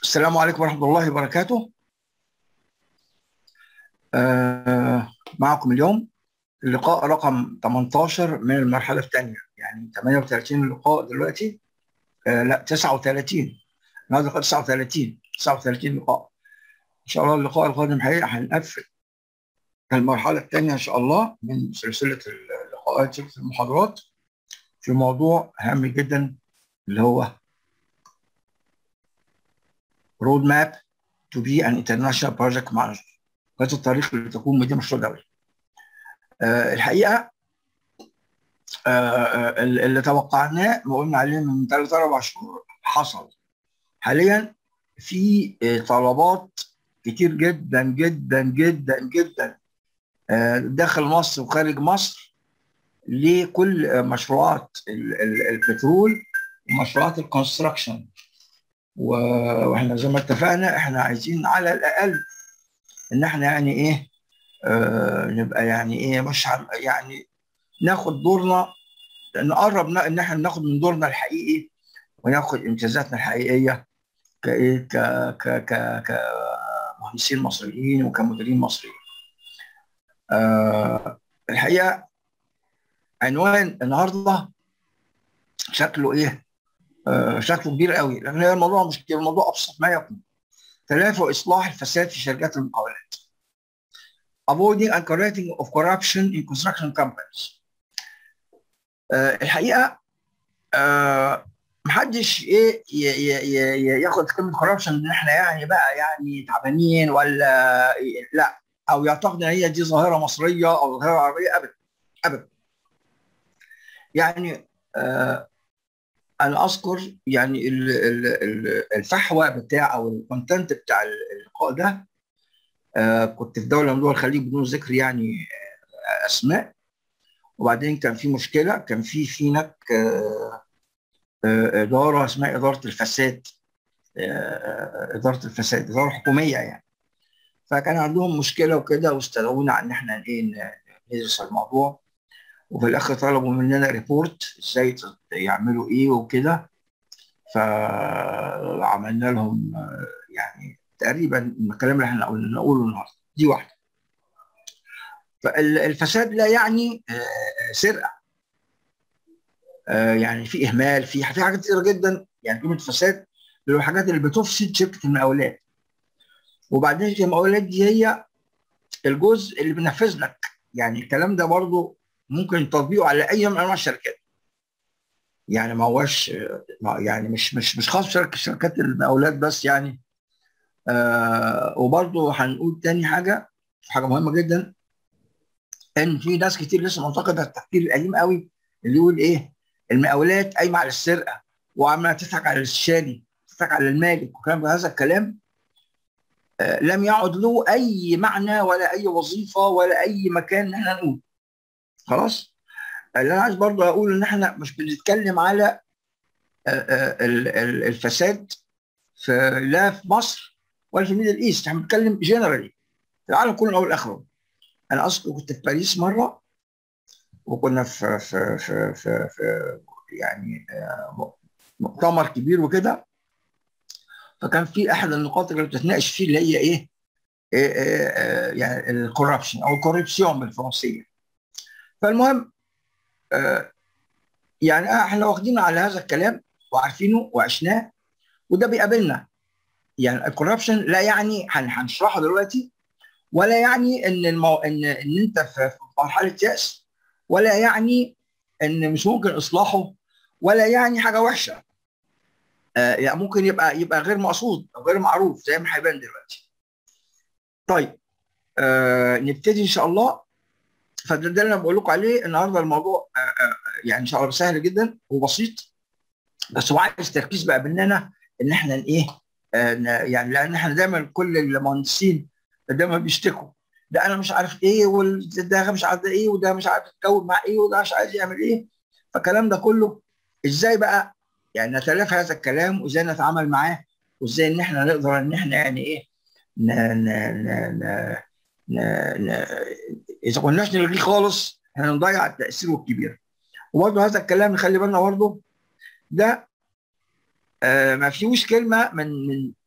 السلام عليكم ورحمة الله وبركاته آه معكم اليوم اللقاء رقم 18 من المرحلة الثانية يعني 38 لقاء دلوقتي آه لا 39 النهارده لقاء 39 39 لقاء إن شاء الله اللقاء القادم هي- هنقفل المرحلة الثانية إن شاء الله من سلسلة اللقاءات سلسلة المحاضرات في موضوع هام جدا اللي هو رود ماب to be an international project manager هذا الطريق لتكون مدير مشروع دولي آه الحقيقه آه آه، اللي توقعناه وقلنا عليه من ثلاث اربع شهور حصل حاليا في آه، طلبات كتير جدا جدا جدا جدا آه، داخل مصر وخارج مصر لكل آه، مشروعات ال- ال- البترول ومشروعات الكونستراكشن و- واحنا زي ما اتفقنا احنا عايزين على الاقل ان احنا يعني ايه آه نبقى يعني ايه مش عم- يعني ناخد دورنا نقرب ن- ان احنا ناخد من دورنا الحقيقي وناخد امتيازاتنا الحقيقيه كايه ك ك ك كمهندسين مصريين وكمديرين مصريين. آه الحقيقه عنوان النهارده شكله ايه؟ آه شكله كبير قوي لان هي الموضوع مش كبير الموضوع ابسط ما يكون. تلافي واصلاح الفساد في شركات المقاولات. avoiding and correcting of corruption in construction companies. آه الحقيقه آه محدش ايه ي- ي- ي- ي- ياخد كلمه corruption ان احنا يعني بقى يعني تعبانين ولا لا او يعتقد ان هي دي ظاهره مصريه او ظاهره عربيه ابدا ابدا يعني آه انا اذكر يعني ال- ال- ال- الفحوى بتاع او الكونتنت بتاع اللقاء ده آه كنت في دوله من دول الخليج بدون ذكر يعني آه اسماء وبعدين كان في مشكله كان في في هناك آه، آه، اداره اسمها اداره الفساد آه، اداره الفساد اداره حكوميه يعني فكان عندهم مشكله وكده واستدعونا على ان احنا ايه ن- ندرس الموضوع وفي الاخر طلبوا مننا ريبورت ازاي ت- يعملوا ايه وكده فعملنا لهم آه، يعني تقريبا الكلام اللي احنا قلنا نقوله النهارده دي واحده فالفساد لا يعني آه، آه، سرقه آه، يعني في اهمال في في حاجات كتيره جدا يعني كلمه فساد اللي هو الحاجات اللي بتفسد شركه المقاولات وبعدين شركه المقاولات دي هي الجزء اللي بينفذ لك يعني الكلام ده برضو ممكن تطبيقه على اي من انواع الشركات يعني ما هوش ما- يعني مش مش مش خاص شركه شركات المقاولات بس يعني آه وبرضو هنقول تاني حاجه حاجه مهمه جدا ان في ناس كتير لسه معتقده التفكير القديم قوي اللي يقول ايه المقاولات قايمه على السرقه وعماله تضحك على الاستشاري تضحك على المالك وكلام ده. هذا الكلام آه، لم يعد له اي معنى ولا اي وظيفه ولا اي مكان ان احنا نقول خلاص اللي انا عايز برضه اقول ان احنا مش بنتكلم على آه، آه، ال- ال- الفساد في لا في مصر ولا في الميدل ايست احنا بنتكلم جنرالي في العالم كله من اول لاخره انا اصلا كنت في باريس مره وكنا في في في في, في يعني آه، مؤتمر كبير وكده فكان في احد النقاط اللي بتتناقش فيه اللي هي ايه؟ إيه إيه آه، يعني الكوربشن او الكوربسيون بالفرنسيه. فالمهم آه، يعني احنا واخدين على هذا الكلام وعارفينه وعشناه وده بيقابلنا. يعني الكوربشن لا يعني هن- هنشرحه دلوقتي ولا يعني ان المو... ان ان انت في في مرحله يأس ولا يعني ان مش ممكن اصلاحه ولا يعني حاجه وحشه. آه، يعني ممكن يبقى يبقى غير مقصود او غير معروف زي ما هيبان دلوقتي. طيب آه نبتدي ان شاء الله فده ده اللي انا بقول لكم عليه النهارده الموضوع آه آه يعني ان شاء الله سهل جدا وبسيط بس هو عايز تركيز بقى مننا ان احنا ايه آه ن- يعني لان احنا دايما كل المهندسين دايما بيشتكوا ده انا مش عارف ايه وده مش عارف ايه وده مش عارف يتكون مع ايه وده مش عايز يعمل ايه فالكلام ده كله ازاي بقى يعني نتلافى هذا الكلام وازاي نتعامل معاه وازاي ان احنا نقدر ان احنا يعني ايه ن ن ن ن ن ن اذا كناش نلغيه خالص هنضيع تاثيره الكبير وبرضه هذا الكلام نخلي بالنا برضه ده آه ما فيهوش كلمه من من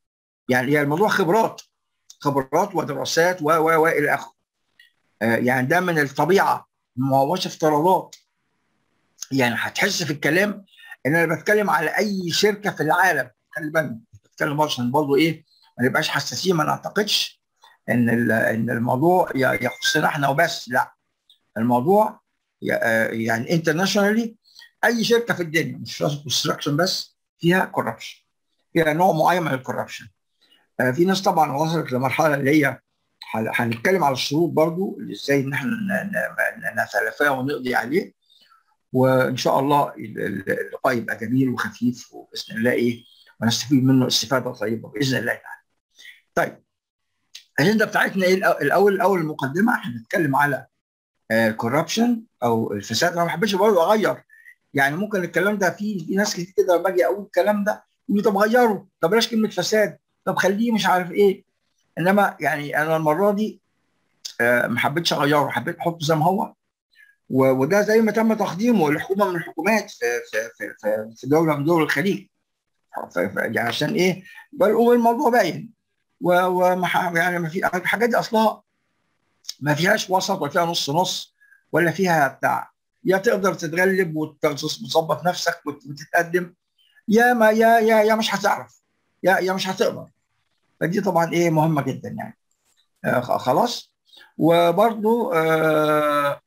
يعني هي الموضوع خبرات خبرات ودراسات و و و الى اخره آه، يعني ده من الطبيعه ما هوش افتراضات يعني هتحس في الكلام ان انا بتكلم على اي شركه في العالم خلي بالك بتكلم عشان برضه ايه ما نبقاش حساسين ما نعتقدش ان ان الموضوع يخصنا احنا وبس لا الموضوع يعني انترناشونالي اي شركه في الدنيا مش لازم كونستراكشن بس فيها كوربشن فيها نوع معين من الكوربشن في ناس طبعا وصلت لمرحله اللي هي هنتكلم على الشروط برضو ازاي ان احنا نتلافاه ونقضي عليه وان شاء الله اللقاء يبقى جميل وخفيف وباذن الله ايه ونستفيد منه استفاده طيبه باذن الله تعالى. طيب الاجنده بتاعتنا ايه الاول الاول المقدمه هنتكلم على الكوربشن او الفساد انا ما بحبش برضه اغير يعني ممكن الكلام ده في في ناس كتير كده لما باجي اقول الكلام ده يقول طب غيره طب بلاش كلمه فساد طب خليه مش عارف ايه انما يعني انا المره دي ما حبيتش اغيره حبيت احطه زي ما هو وده زي ما تم تقديمه لحكومه من الحكومات في في في, في دوله من دول الخليج يعني عشان ايه الموضوع باين و يعني ما في الحاجات دي اصلها ما فيهاش وسط ولا فيها نص نص ولا فيها بتاع يا تقدر تتغلب وتظبط نفسك وتتقدم يا ما يا يا يا مش هتعرف يا يا مش هتقدر فدي طبعا ايه مهمه جدا يعني آه خلاص وبرضو آه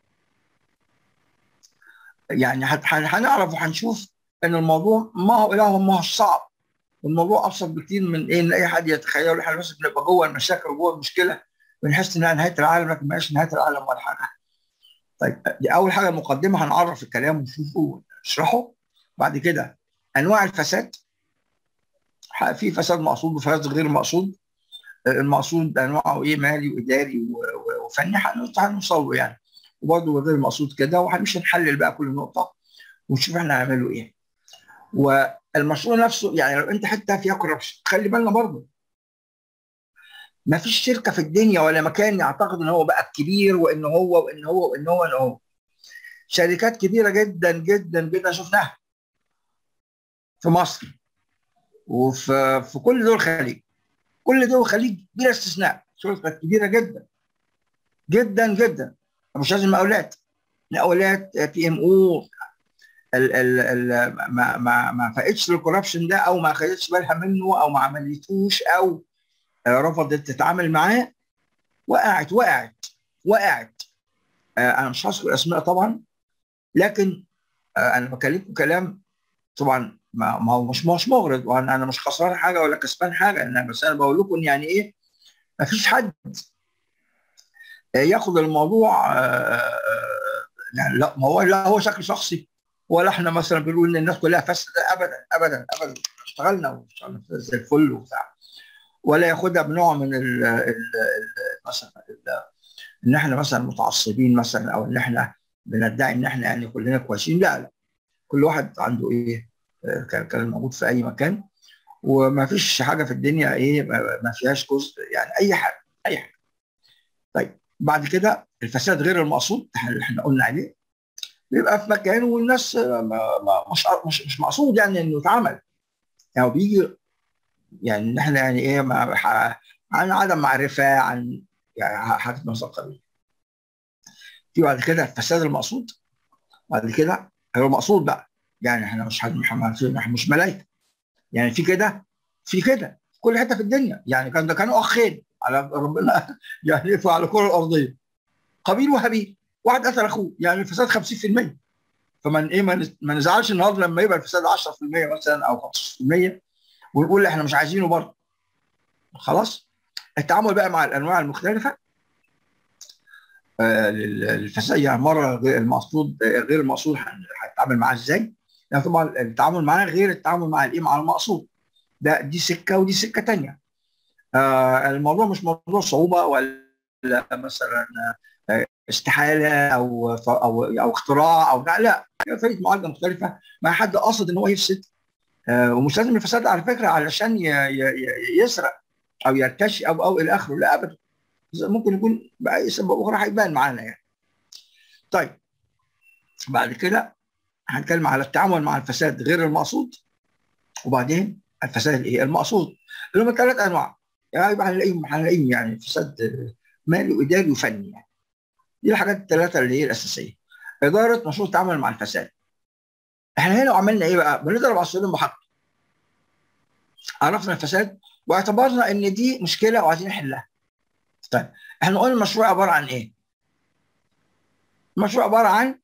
يعني هنعرف وهنشوف ان الموضوع ما هو لا ما هو صعب الموضوع ابسط بكتير من ايه ان اي حد يتخيل احنا بس بنبقى جوه المشاكل وجوه المشكله بنحس انها نهايه العالم لكن ما نهايه العالم ولا حاجه. طيب دي اول حاجه مقدمه هنعرف الكلام ونشوفه ونشرحه بعد كده انواع الفساد في فساد مقصود وفساد غير مقصود المقصود انواعه ايه مالي واداري وفني هنوصل له يعني وبرضه غير مقصود كده وهنمشي نحلل بقى كل نقطه ونشوف احنا هنعمله ايه. والمشروع نفسه يعني لو انت حته فيها كوربشن خلي بالنا برضه ما فيش شركه في الدنيا ولا مكان يعتقد ان هو بقى الكبير وان هو وان هو وان هو وان هو شركات كبيره جدا جدا جدا شفناها في مصر وفي في كل دول الخليج كل دول الخليج بلا استثناء شركات كبيره جدا جدا جدا مش لازم مقاولات مقاولات بي ام او ال ال ال ما ما ما فقتش الكوربشن ده او ما خدتش بالها منه او ما عملتوش او رفضت تتعامل معاه وقعت وقعت وقعت انا مش هذكر اسماء طبعا لكن انا بكلمكم كلام طبعا ما ما هو مش مش مغرض وانا انا مش خسران حاجه ولا كسبان حاجه انا بس انا بقول لكم يعني ايه ما فيش حد ياخد الموضوع يعني لا ما هو لا هو شكل شخصي ولا احنا مثلا بنقول ان الناس كلها فاسده ابدا ابدا ابدا اشتغلنا واشتغلنا زي الفل وبتاع ولا ياخدها بنوع من ال ال مثلا ان احنا مثلا متعصبين مثلا او ان احنا بندعي ان احنا يعني كلنا كويسين لا لا كل واحد عنده ايه كان كان موجود في اي مكان وما فيش حاجه في الدنيا ايه ما فيهاش جزء يعني اي حاجه اي حاجه طيب بعد كده الفساد غير المقصود اللي احنا قلنا عليه بيبقى في مكان والناس مش مش مش مقصود يعني انه يتعمل يعني بيجي يعني ان احنا يعني ايه عن عدم معرفه عن يعني حاجات مثقفين في بعد كده الفساد المقصود بعد كده هو مقصود بقى يعني احنا مش حد احنا مش ملايكه يعني في كده في كده في كل حته في الدنيا يعني كان ده كانوا اخين على ربنا يعني على الكره الارضيه قابيل وهابيل واحد قتل اخوه يعني الفساد 50% فمن ايه ما نزعلش النهارده لما يبقى الفساد 10% مثلا او 15% ونقول احنا مش عايزينه برضه خلاص التعامل بقى مع الانواع المختلفه آه الفساد يعني مره غير المقصود غير المقصود هنتعامل معاه ازاي؟ يعني طبعا التعامل معاه غير التعامل مع الايه مع المقصود ده دي سكه ودي سكه ثانيه آه الموضوع مش موضوع صعوبه ولا مثلا استحاله او او او اختراع او لا لا هي طريقه معالجه مختلفه مع حد قاصد ان هو يفسد آه ومش لازم الفساد على فكره علشان يسرق او يرتشي او او الى اخره لا ابدا ممكن يكون باي سبب اخرى هيبان معانا يعني. طيب بعد كده هنتكلم على التعامل مع الفساد غير المقصود وبعدين الفساد الايه المقصود اللي هم ثلاث انواع يعني يبقى هنلاقيهم هنلاقيهم يعني فساد مالي واداري وفني يعني دي الحاجات الثلاثه اللي هي الاساسيه اداره مشروع التعامل مع الفساد احنا هنا عملنا ايه بقى؟ بنضرب عصفورين بحق عرفنا الفساد واعتبرنا ان دي مشكله وعايزين نحلها طيب احنا قلنا المشروع عباره عن ايه؟ المشروع عباره عن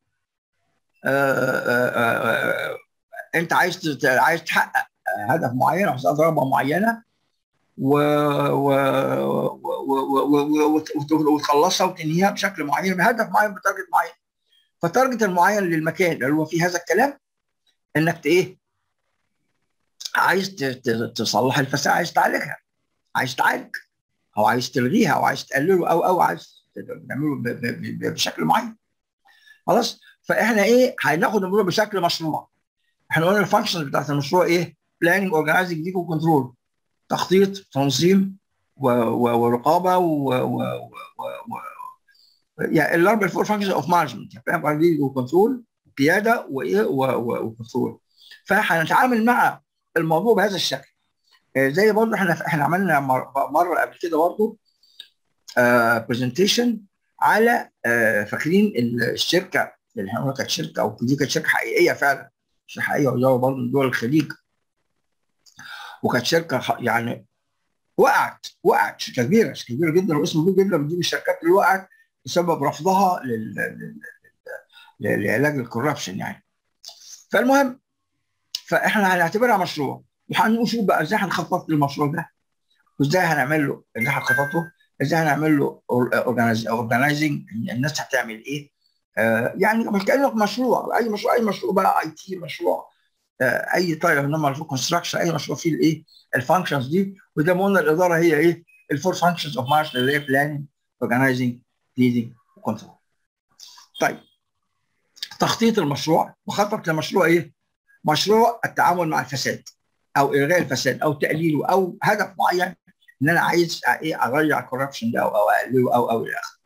آآ آآ انت عايز عايز تحقق هدف معين او رغبه معينه و... و... و... وتخلصها وتنهيها بشكل معين بهدف معين بتارجت معين فالتارجت المعين للمكان اللي هو فيه هذا الكلام انك ايه عايز تصلح الفساد عايز تعالجها عايز تعالج او عايز تلغيها او عايز تقلله او او عايز تعمله بشكل معين خلاص فاحنا ايه هناخد الموضوع بشكل مشروع احنا قلنا الفانكشن بتاعت المشروع ايه بلاننج اورجنايزنج دي وكنترول تخطيط تنظيم ورقابه و, و, و, و يعني الاربع فور فانكشن اوف مانجمنت فاهم قصدي وكنترول قياده وايه وكنترول فهنتعامل مع الموضوع بهذا الشكل زي برضه احنا احنا عملنا مره قبل كده برضه برزنتيشن على آه فاكرين الشركه اللي هي كانت شركه او دي كانت شركه حقيقيه فعلا شركه حقيقيه وجايه برضه من دول الخليج وكانت شركه يعني وقعت وقعت شركه كبيره شركه كبيره جدا واسم كبير جدا من الشركات اللي وقعت بسبب رفضها لل... لل... لعلاج الكوربشن يعني فالمهم فاحنا هنعتبرها مشروع وهنشوف بقى ازاي هنخطط للمشروع ده وازاي هنعمل له ازاي هنخططه ازاي هنعمل له اورجنايزنج الناس هتعمل ايه آه يعني مش كانك مشروع اي مشروع اي مشروع بقى اي تي مشروع آه اي طيب انما مشروع كونستراكشن اي مشروع فيه الايه الفانكشنز دي وده ما قلنا الاداره هي ايه الفور فانكشنز اوف مارش اللي هي بلاننج اورجنايزنج ليدنج وكنترول طيب تخطيط المشروع مخطط لمشروع ايه؟ مشروع التعامل مع الفساد او الغاء الفساد او تقليله او هدف معين ان انا عايز ايه ارجع الكوربشن ده او او اقلله او او الى اخره.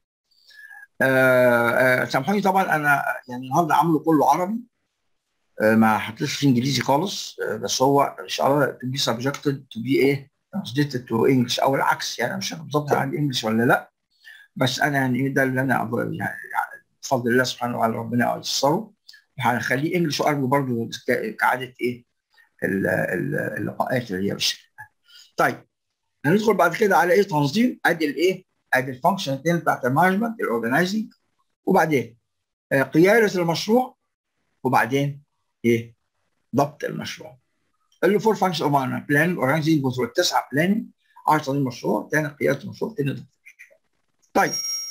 سامحوني طبعا انا يعني النهارده عامله كله عربي آه ما حطيتش فيه انجليزي خالص آه بس هو ان شاء الله to be subjected to be ايه translated to English او العكس يعني مش عارف بالظبط عندي انجلش ولا لا بس انا يعني ده اللي انا يعني بفضل الله سبحانه وتعالى ربنا ييسره وهنخليه انجلش وعربي برضه كعاده ايه اللقاءات اللي هي بالشكل طيب هندخل بعد كده على ايه تنظيم ادي الايه ادي الفانكشن الثاني بتاعت المانجمنت الاورجنايزنج وبعدين آه قياده المشروع وبعدين ايه ضبط المشروع اللي فور فانكشن اوف بلان اورجنايزنج كنترول تسعه بلان 10 تنظيم المشروع ثاني قياده المشروع ثاني ضبط طيب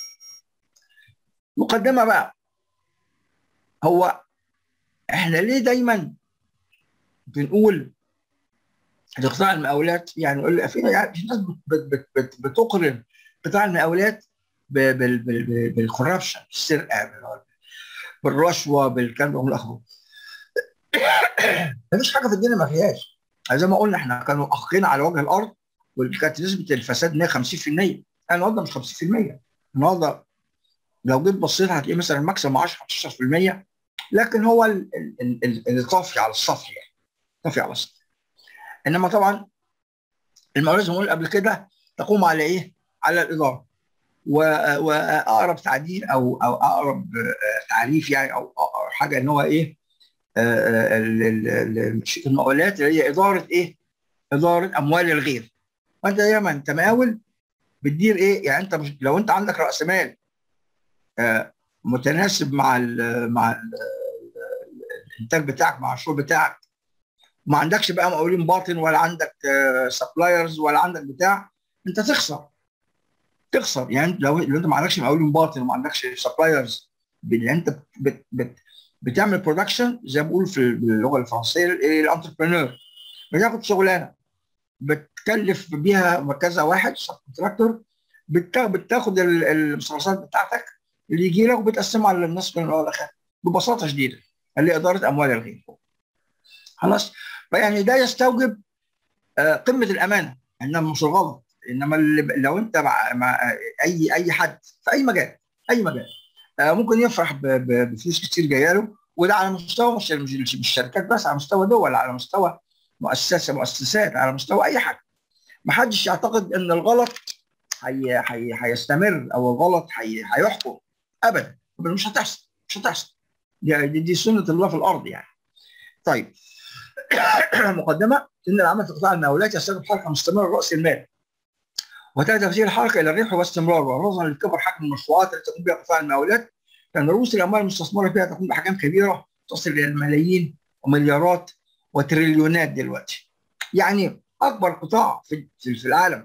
مقدمه بقى هو احنا ليه دايما بنقول قطاع المقاولات يعني نقول في يعني ناس بت بت بتقرن قطاع المقاولات بالكوربشن السرقه بالرشوه بالكلام ده والاخر مفيش حاجه في الدنيا ما فيهاش زي ما قلنا احنا كانوا اخين على وجه الارض وكانت نسبه الفساد 150% انا النهارده مش 50% النهارده لو جيت بصيت هتلاقي مثلا المكسب 10 15% لكن هو اللي طافي على السطح يعني طافي على السطح انما طبعا المقاولات زي ما قلنا قبل كده تقوم على ايه؟ على الاداره واقرب تعديل او او اقرب تعريف يعني او حاجه ان هو ايه؟ المقاولات اللي هي اداره ايه؟ اداره اموال الغير وانت دايما انت مقاول بتدير ايه؟ يعني انت مش لو انت عندك راس مال متناسب مع ال مع ال الانتاج بتاعك مع المشروع بتاعك ما عندكش بقى مقاولين باطن ولا عندك سبلايرز ولا عندك بتاع انت تخسر تخسر يعني لو لو انت ما عندكش مقاولين باطن وما عندكش سبلايرز اللي انت بت بت بتعمل برودكشن زي ما بيقولوا في باللغه الفرنسيه الانتربرينور بتاخد شغلانه بتكلف بيها كذا واحد سب كونتراكتور بتاخد المصروفات بتاعتك اللي يجي لك وبتقسمها على الناس من الاول لاخر ببساطه شديده اللي اداره اموال الغير خلاص فيعني ده يستوجب آه قمه الامانه انما مش الغلط انما لو انت مع, مع اي اي حد في اي مجال اي مجال آه ممكن يفرح بفلوس كتير جايه له وده على مستوى مش مش الشركات بس على مستوى دول على مستوى مؤسسه مؤسسات على مستوى اي حاجه ما حدش يعتقد ان الغلط هي هي هيستمر او الغلط هي هيحكم ابدا مش هتحصل مش هتحصل دي, دي, دي سنه الله في الارض يعني طيب مقدمه ان العمل في قطاع المقاولات يستهدف حركه مستمره راس المال وتهدف هذه الحركه الى الربح والاستمرار ونظرا لكبر حجم المشروعات التي تقوم بها قطاع المقاولات فان رؤوس الاموال المستثمره فيها تقوم باحجام كبيره تصل الى الملايين ومليارات وتريليونات دلوقتي. يعني اكبر قطاع في في العالم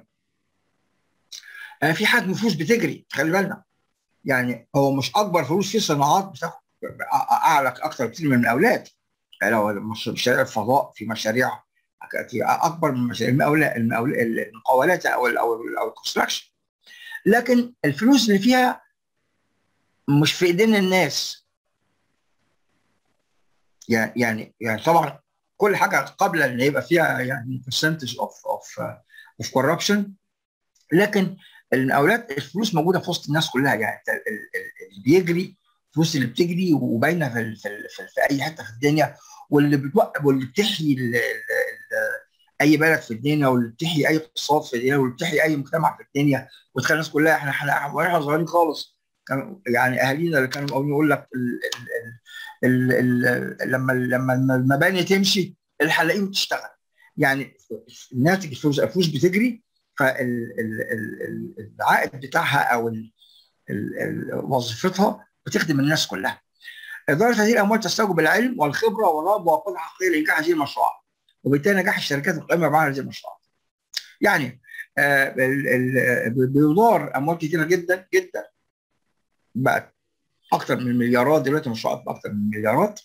في حجم فلوس بتجري خلي بالنا يعني هو مش اكبر فلوس في صناعات بتاخد اعلى اكثر كتير من المقاولات يعني لو مشاريع الفضاء في مشاريع في اكبر من مشاريع المقاولات المقاولات او ال او ال او الكونستراكشن لكن الفلوس اللي فيها مش في ايدين الناس يعني يعني يعني طبعا كل حاجه قبل ان يبقى فيها يعني برسنتج اوف اوف اوف كوربشن لكن المقاولات الفلوس موجوده في وسط الناس كلها يعني اللي بيجري الفلوس اللي بتجري وباينه في, في, في, في اي حته في الدنيا واللي بتوقف واللي بتحيي اي بلد في الدنيا واللي بتحيي اي اقتصاد في الدنيا واللي بتحيي اي مجتمع في الدنيا وتخلي الناس كلها احنا احنا واحنا صغيرين خالص كان يعني اهالينا اللي كانوا مقاولين يقول لك ال ال ال ال لما لما المباني تمشي الحلاقين بتشتغل يعني الناتج الفلوس الفلوس بتجري فالعائد بتاعها او وظيفتها بتخدم الناس كلها. اداره هذه الاموال تستوجب العلم والخبره والرغبه والقدره الحقيقيه لانجاح هذه المشروعات وبالتالي نجاح الشركات القائمه على هذه المشروعات. يعني آه بيدار اموال كثيره جدا جدا بقت اكثر من مليارات دلوقتي مشروعات باكثر من مليارات.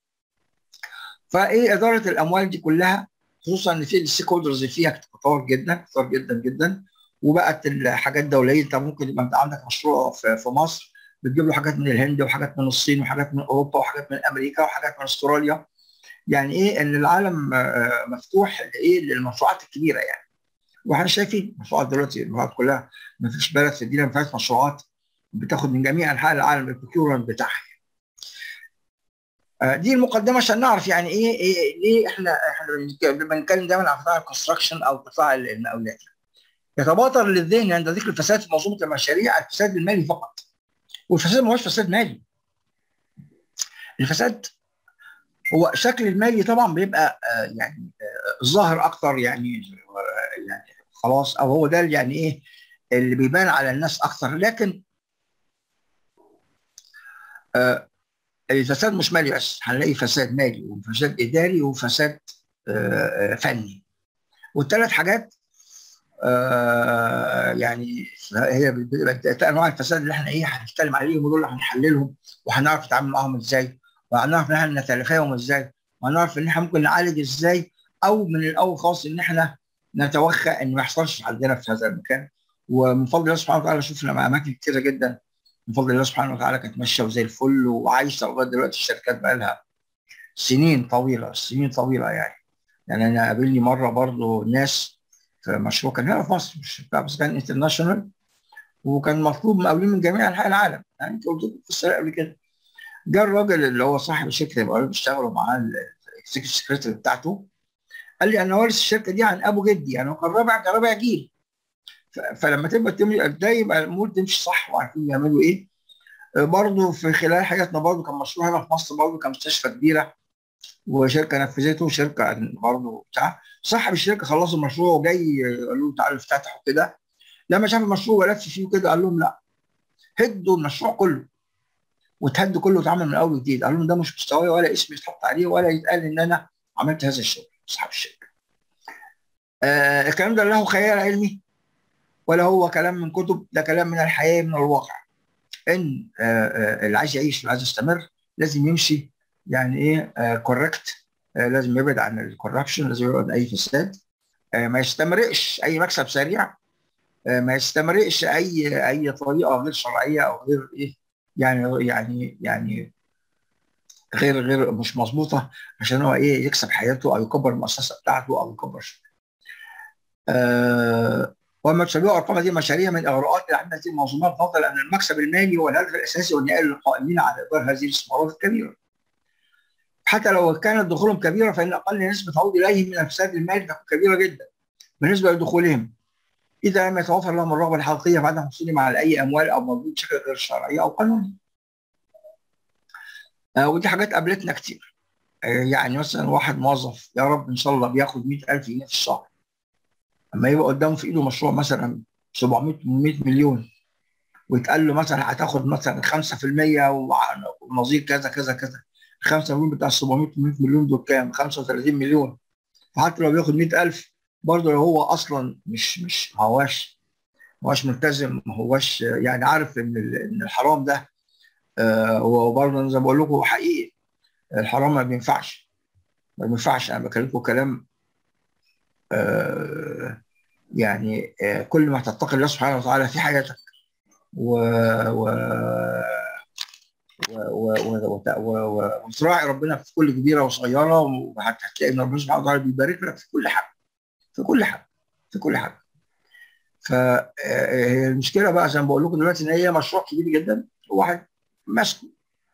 فايه اداره الاموال دي كلها خصوصا ان في الستيك هولدرز فيها كتار جدا كتار جدا جدا وبقت الحاجات دوليه انت ممكن يبقى انت عندك مشروع في, في مصر بتجيب له حاجات من الهند وحاجات من الصين وحاجات من اوروبا وحاجات من امريكا وحاجات من استراليا يعني ايه ان العالم مفتوح لايه للمشروعات الكبيره يعني واحنا شايفين مشروعات دلوقتي المشروعات كلها ما فيش بلد في الدنيا ما فيهاش مشروعات بتاخد من جميع انحاء العالم البروكيورمنت بتاعها دي المقدمه عشان نعرف يعني ايه, إيه ليه احنا احنا بنتكلم دايما عن قطاع الكونستراكشن او قطاع المقاولات يتبادر للذهن عند ذكر الفساد في منظومه المشاريع الفساد المالي فقط والفساد ما هوش فساد مالي الفساد هو شكل المالي طبعا بيبقى يعني ظاهر اكتر يعني يعني خلاص او هو ده يعني ايه اللي بيبان على الناس اكتر لكن الفساد مش مالي بس هنلاقي فساد مالي وفساد اداري وفساد فني والثلاث حاجات يعني هي انواع الفساد اللي احنا ايه هنتكلم عليهم ودول اللي هنحللهم وهنعرف نتعامل معاهم ازاي وهنعرف ان احنا نتلافاهم ازاي وهنعرف ان احنا ممكن نعالج ازاي او من الاول خالص ان احنا نتوخى ان ما يحصلش عندنا في هذا المكان ومن فضل الله سبحانه وتعالى شفنا اماكن كثيره جدا من فضل الله سبحانه وتعالى كانت ماشيه وزي الفل وعايشه لغايه دلوقتي الشركات بقى لها سنين طويله سنين طويله يعني يعني انا قابلني مره برضو ناس في مشروع كان هنا في مصر مش بتاع بس كان انترناشونال وكان مطلوب مقاولين من جميع انحاء العالم يعني انت قلت لكم في السنه قبل كده جه الراجل اللي هو صاحب الشركه اللي بيشتغلوا معاه الاكزيكتيف سكرتير بتاعته قال لي انا وارث الشركه دي عن ابو جدي يعني هو كان رابع كان رابع جيل فلما تبقى تمشي ده يبقى الامور تمشي صح وعارفين يعملوا ايه برضه في خلال حياتنا برضه كان مشروع هنا في مصر برضه كان مستشفى كبيره وشركه نفذته شركه برضه بتاع صاحب الشركه خلصوا المشروع وجاي قال له تعالوا افتتحوا كده لما شاف المشروع ولف فيه كده قال لهم لا هدوا المشروع كله وتهد كله واتعمل من اول وجديد قال لهم ده مش مستواي ولا اسمي يتحط عليه ولا يتقال ان انا عملت هذا الشغل صاحب الشركه آه الكلام ده له خيال علمي ولا هو كلام من كتب ده كلام من الحياه من الواقع ان آه آه اللي عايز يعيش واللي عايز يستمر لازم يمشي يعني ايه آه كوركت آه لازم يبعد عن الكوربشن لازم يبعد عن اي فساد آه ما يستمرقش اي مكسب سريع آه ما يستمرقش اي اي طريقه غير شرعيه او غير ايه يعني يعني يعني غير غير مش مظبوطه عشان هو ايه يكسب حياته او يكبر المؤسسه بتاعته او يكبر شغله. آه وما تشبه ارقام هذه المشاريع من اغراءات لعدد هذه المنظومات فضل ان المكسب المالي هو الهدف الاساسي والنهائي للقائمين على اداره هذه الاستثمارات الكبيره. حتى لو كانت دخولهم كبيره فان اقل نسبه تعود اليهم من الفساد المالي تكون كبيره جدا بالنسبه لدخولهم اذا لم يتوفر لهم الرغبه الحقيقيه في عدم حصولهم على اي اموال او مردود بشكل غير شرعي او قانوني. آه ودي حاجات قابلتنا كتير. آه يعني مثلا واحد موظف يا رب ان شاء الله بياخد 100000 جنيه في الشهر. اما يبقى قدامه في ايده مشروع مثلا 700 800 مليون ويتقال له مثلا هتاخد مثلا 5% ونظير كذا كذا كذا 5 مليون بتاع 700 مليون دول كام؟ 35 مليون فحتى لو بياخد 100000 برضه لو هو اصلا مش مش ما هواش ما هواش ملتزم ما هواش يعني عارف ان ان الحرام ده آه هو برضه زي ما بقول لكم حقيقي الحرام ما بينفعش ما بينفعش انا بكلمكم كلام آه يعني آه كل ما تتقي الله سبحانه وتعالى في حياتك و و وتراعي ربنا في كل كبيره وصغيره وهتلاقي ان ربنا سبحانه وتعالى بيبارك لك في كل حاجه في كل حاجه في كل حاجه فالمشكله بقى زي ما بقول لكم دلوقتي ان هي مشروع كبير جدا واحد ماسكه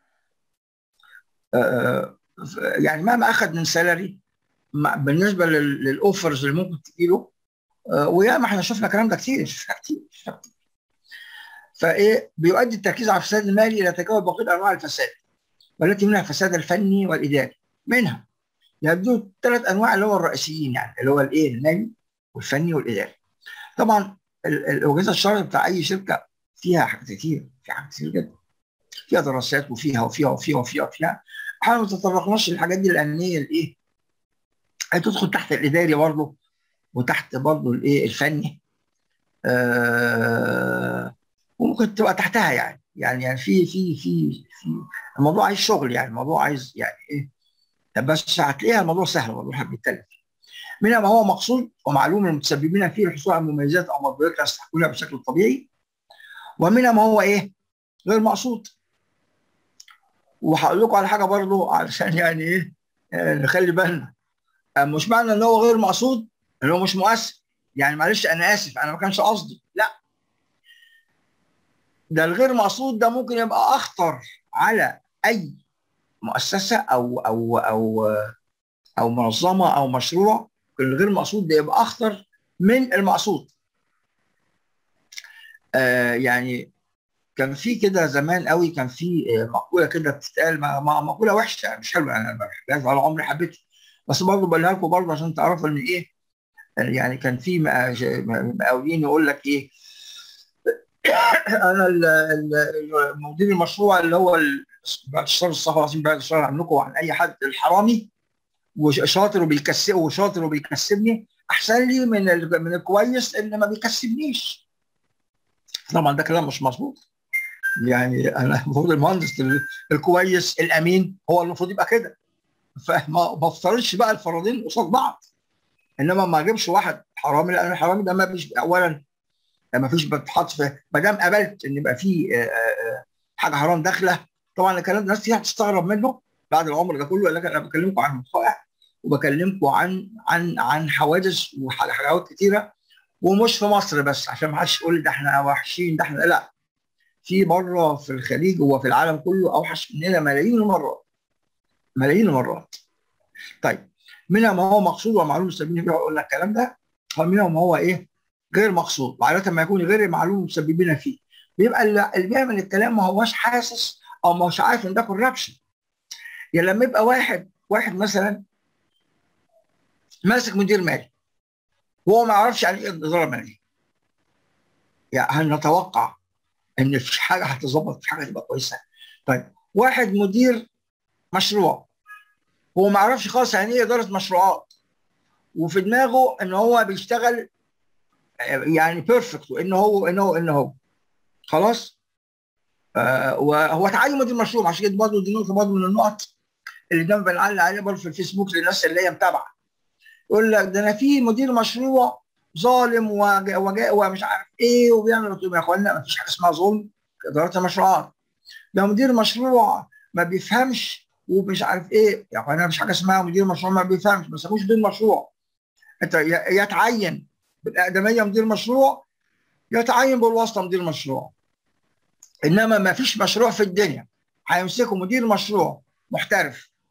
يعني مهما اخذ من سالري بالنسبه للاوفرز اللي ممكن تجي له وياما احنا شفنا الكلام ده كتير شفنا كتير شفنا كتير فايه بيؤدي التركيز على الفساد المالي الى تجاوز بقيه انواع الفساد والتي منها الفساد الفني والاداري منها يبدو ثلاث انواع اللي هو الرئيسيين يعني اللي هو الايه المالي والفني والاداري طبعا الاجهزه الشرعيه بتاع اي شركه فيها حاجات كتير فيها حاجات كتير جدا فيها دراسات وفيها وفيها وفيها وفيها وفيها احنا ما تطرقناش للحاجات دي لانيه الايه هتدخل تحت الاداري برضه وتحت برضه الايه الفني آه وممكن تبقى تحتها يعني يعني يعني في في في في الموضوع عايز شغل يعني الموضوع عايز يعني ايه بس هتلاقيها الموضوع سهل الموضوع احنا بنتكلم منها ما هو مقصود ومعلوم للمتسببين فيه الحصول على مميزات او مقدرات يستحقونها بشكل طبيعي ومنها ما هو ايه غير مقصود وهقول لكم على حاجه برضو علشان يعني ايه نخلي بالنا مش معنى ان هو غير مقصود ان هو مش مؤثر يعني معلش انا اسف انا ما كانش قصدي لا ده الغير مقصود ده ممكن يبقى اخطر على اي مؤسسه او او او او منظمه او مشروع الغير مقصود ده يبقى اخطر من المقصود آه يعني كان في كده زمان قوي كان في مقوله كده بتتقال مقوله وحشه مش حلوه انا ما بحبهاش ولا عمري حبيتها بس برضه بقولها لكم برضه عشان تعرفوا ان ايه يعني كان في مقاولين يقول لك ايه انا مدير المشروع اللي هو بعد الشر الصحفي العظيم بعد الشر عنكم وعن اي حد الحرامي وشاطر وبيكسب وشاطر وبيكسبني احسن لي من من الكويس اللي ما بيكسبنيش طبعا ده كلام مش مظبوط يعني انا المفروض المهندس الكويس الامين هو المفروض يبقى كده فما بفترضش بقى الفرضين قصاد بعض انما ما اجيبش واحد حرامي لان الحرامي ده ما فيش اولا ما فيش بتحط في ما دام قبلت ان يبقى في حاجه حرام داخله طبعا الكلام ده ناس كتير هتستغرب منه بعد العمر ده كله لكن انا بكلمكم عن وقائع وبكلمكم عن عن عن حوادث وحاجات كتيره ومش في مصر بس عشان ما حدش يقول ده احنا وحشين ده احنا لا في بره في الخليج وفي العالم كله اوحش مننا ملايين المرات ملايين المرات طيب منها ما هو مقصود ومعلوم المسببين فيه قلنا الكلام ده ومنها ما هو ايه غير مقصود وعادة ما يكون غير معلوم المسببين فيه بيبقى اللي بيعمل الكلام ما هوش حاسس او مش عارف ان ده كوربشن يعني لما يبقى واحد واحد مثلا ماسك مدير مالي وهو ما يعرفش يعني ايه اداره ماليه يعني هل نتوقع ان في حاجه هتظبط في حاجه تبقى كويسه طيب واحد مدير مشروع هو ما يعرفش خالص يعني ايه اداره مشروعات وفي دماغه ان هو بيشتغل يعني بيرفكت وان هو ان هو ان هو خلاص آه وهو تعين مدير مشروع عشان كده برضه دي نقطه برضه من النقط اللي دايما بنعلق عليها برضه في الفيسبوك للناس اللي هي متابعه يقول لك ده انا في مدير مشروع ظالم وجاء ومش عارف ايه وبيعمل يا اخوانا ما فيش حاجه اسمها ظلم في اداره المشروعات ده مدير مشروع ما بيفهمش ومش عارف ايه يا اخوانا مفيش حاجه اسمها مدير مشروع ما بيفهمش ما سموش مدير مشروع انت يتعين بالاقدميه مدير مشروع يتعين بالواسطه مدير مشروع انما ما فيش مشروع في الدنيا هيمسكوا مدير مشروع محترف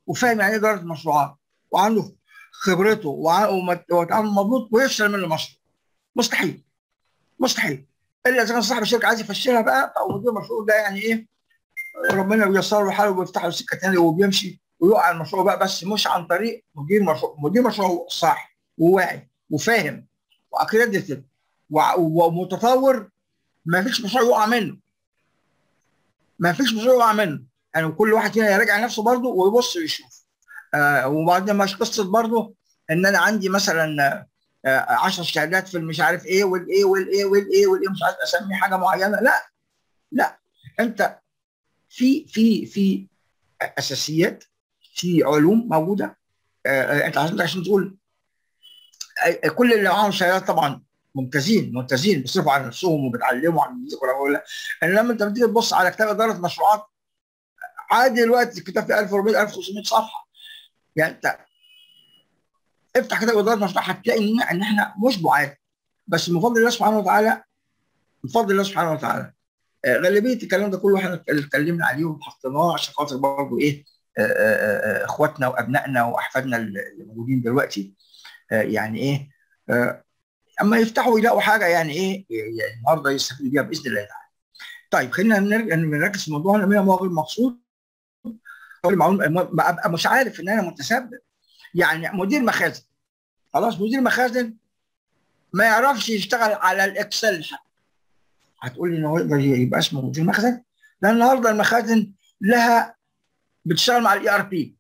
وفاهم يعني ايه اداره مشروعات وعنده خبرته وتعامل مضبوط ويفشل من المشروع مستحيل مستحيل الا اذا كان صاحب الشركه عايز يفشلها بقى او مدير المشروع ده يعني ايه ربنا بيسر له حاله وبيفتح له سكه ثانيه وبيمشي ويقع المشروع بقى بس مش عن طريق مدير مشروع مدير مشروع صح وواعي وفاهم واكريديتد ومتطور ما فيش مشروع يقع منه ما فيش مشروع يقع منه يعني كل واحد فينا يراجع نفسه برضه ويبص ويشوف آه وبعدين مش قصه برضه ان انا عندي مثلا 10 آه شهادات في المش عارف ايه والايه والايه والايه والايه مش عارف اسمي حاجه معينه لا لا انت في في في اساسيات في علوم موجوده آه انت عشان عشان تقول كل اللي معاهم شهادات طبعا ممتازين ممتازين بيصرفوا على نفسهم وبيتعلموا عن الميوزك ولا انما انت بتيجي تبص على كتاب اداره مشروعات عادي دلوقتي الكتاب في 1400 1500 صفحه يعني انت افتح كتاب اداره مشروع هتلاقي ان ان احنا مش بعاد بس من فضل الله سبحانه وتعالى من فضل الله سبحانه وتعالى غالبيه الكلام ده كله احنا اتكلمنا عليه وحطيناه عشان خاطر برضه ايه اخواتنا وابنائنا واحفادنا اللي موجودين دلوقتي يعني ايه اما يفتحوا يلاقوا حاجه يعني ايه يعني النهارده يستفيدوا بيها باذن الله تعالى. طيب خلينا نرجع نركز في موضوعنا من هو غير مقصود ابقى مش عارف ان انا متسبب يعني مدير مخازن خلاص مدير مخازن ما يعرفش يشتغل على الاكسل هتقول لي ان هو يقدر يبقى اسمه مدير مخزن لان النهارده المخازن لها بتشتغل مع الاي ار بي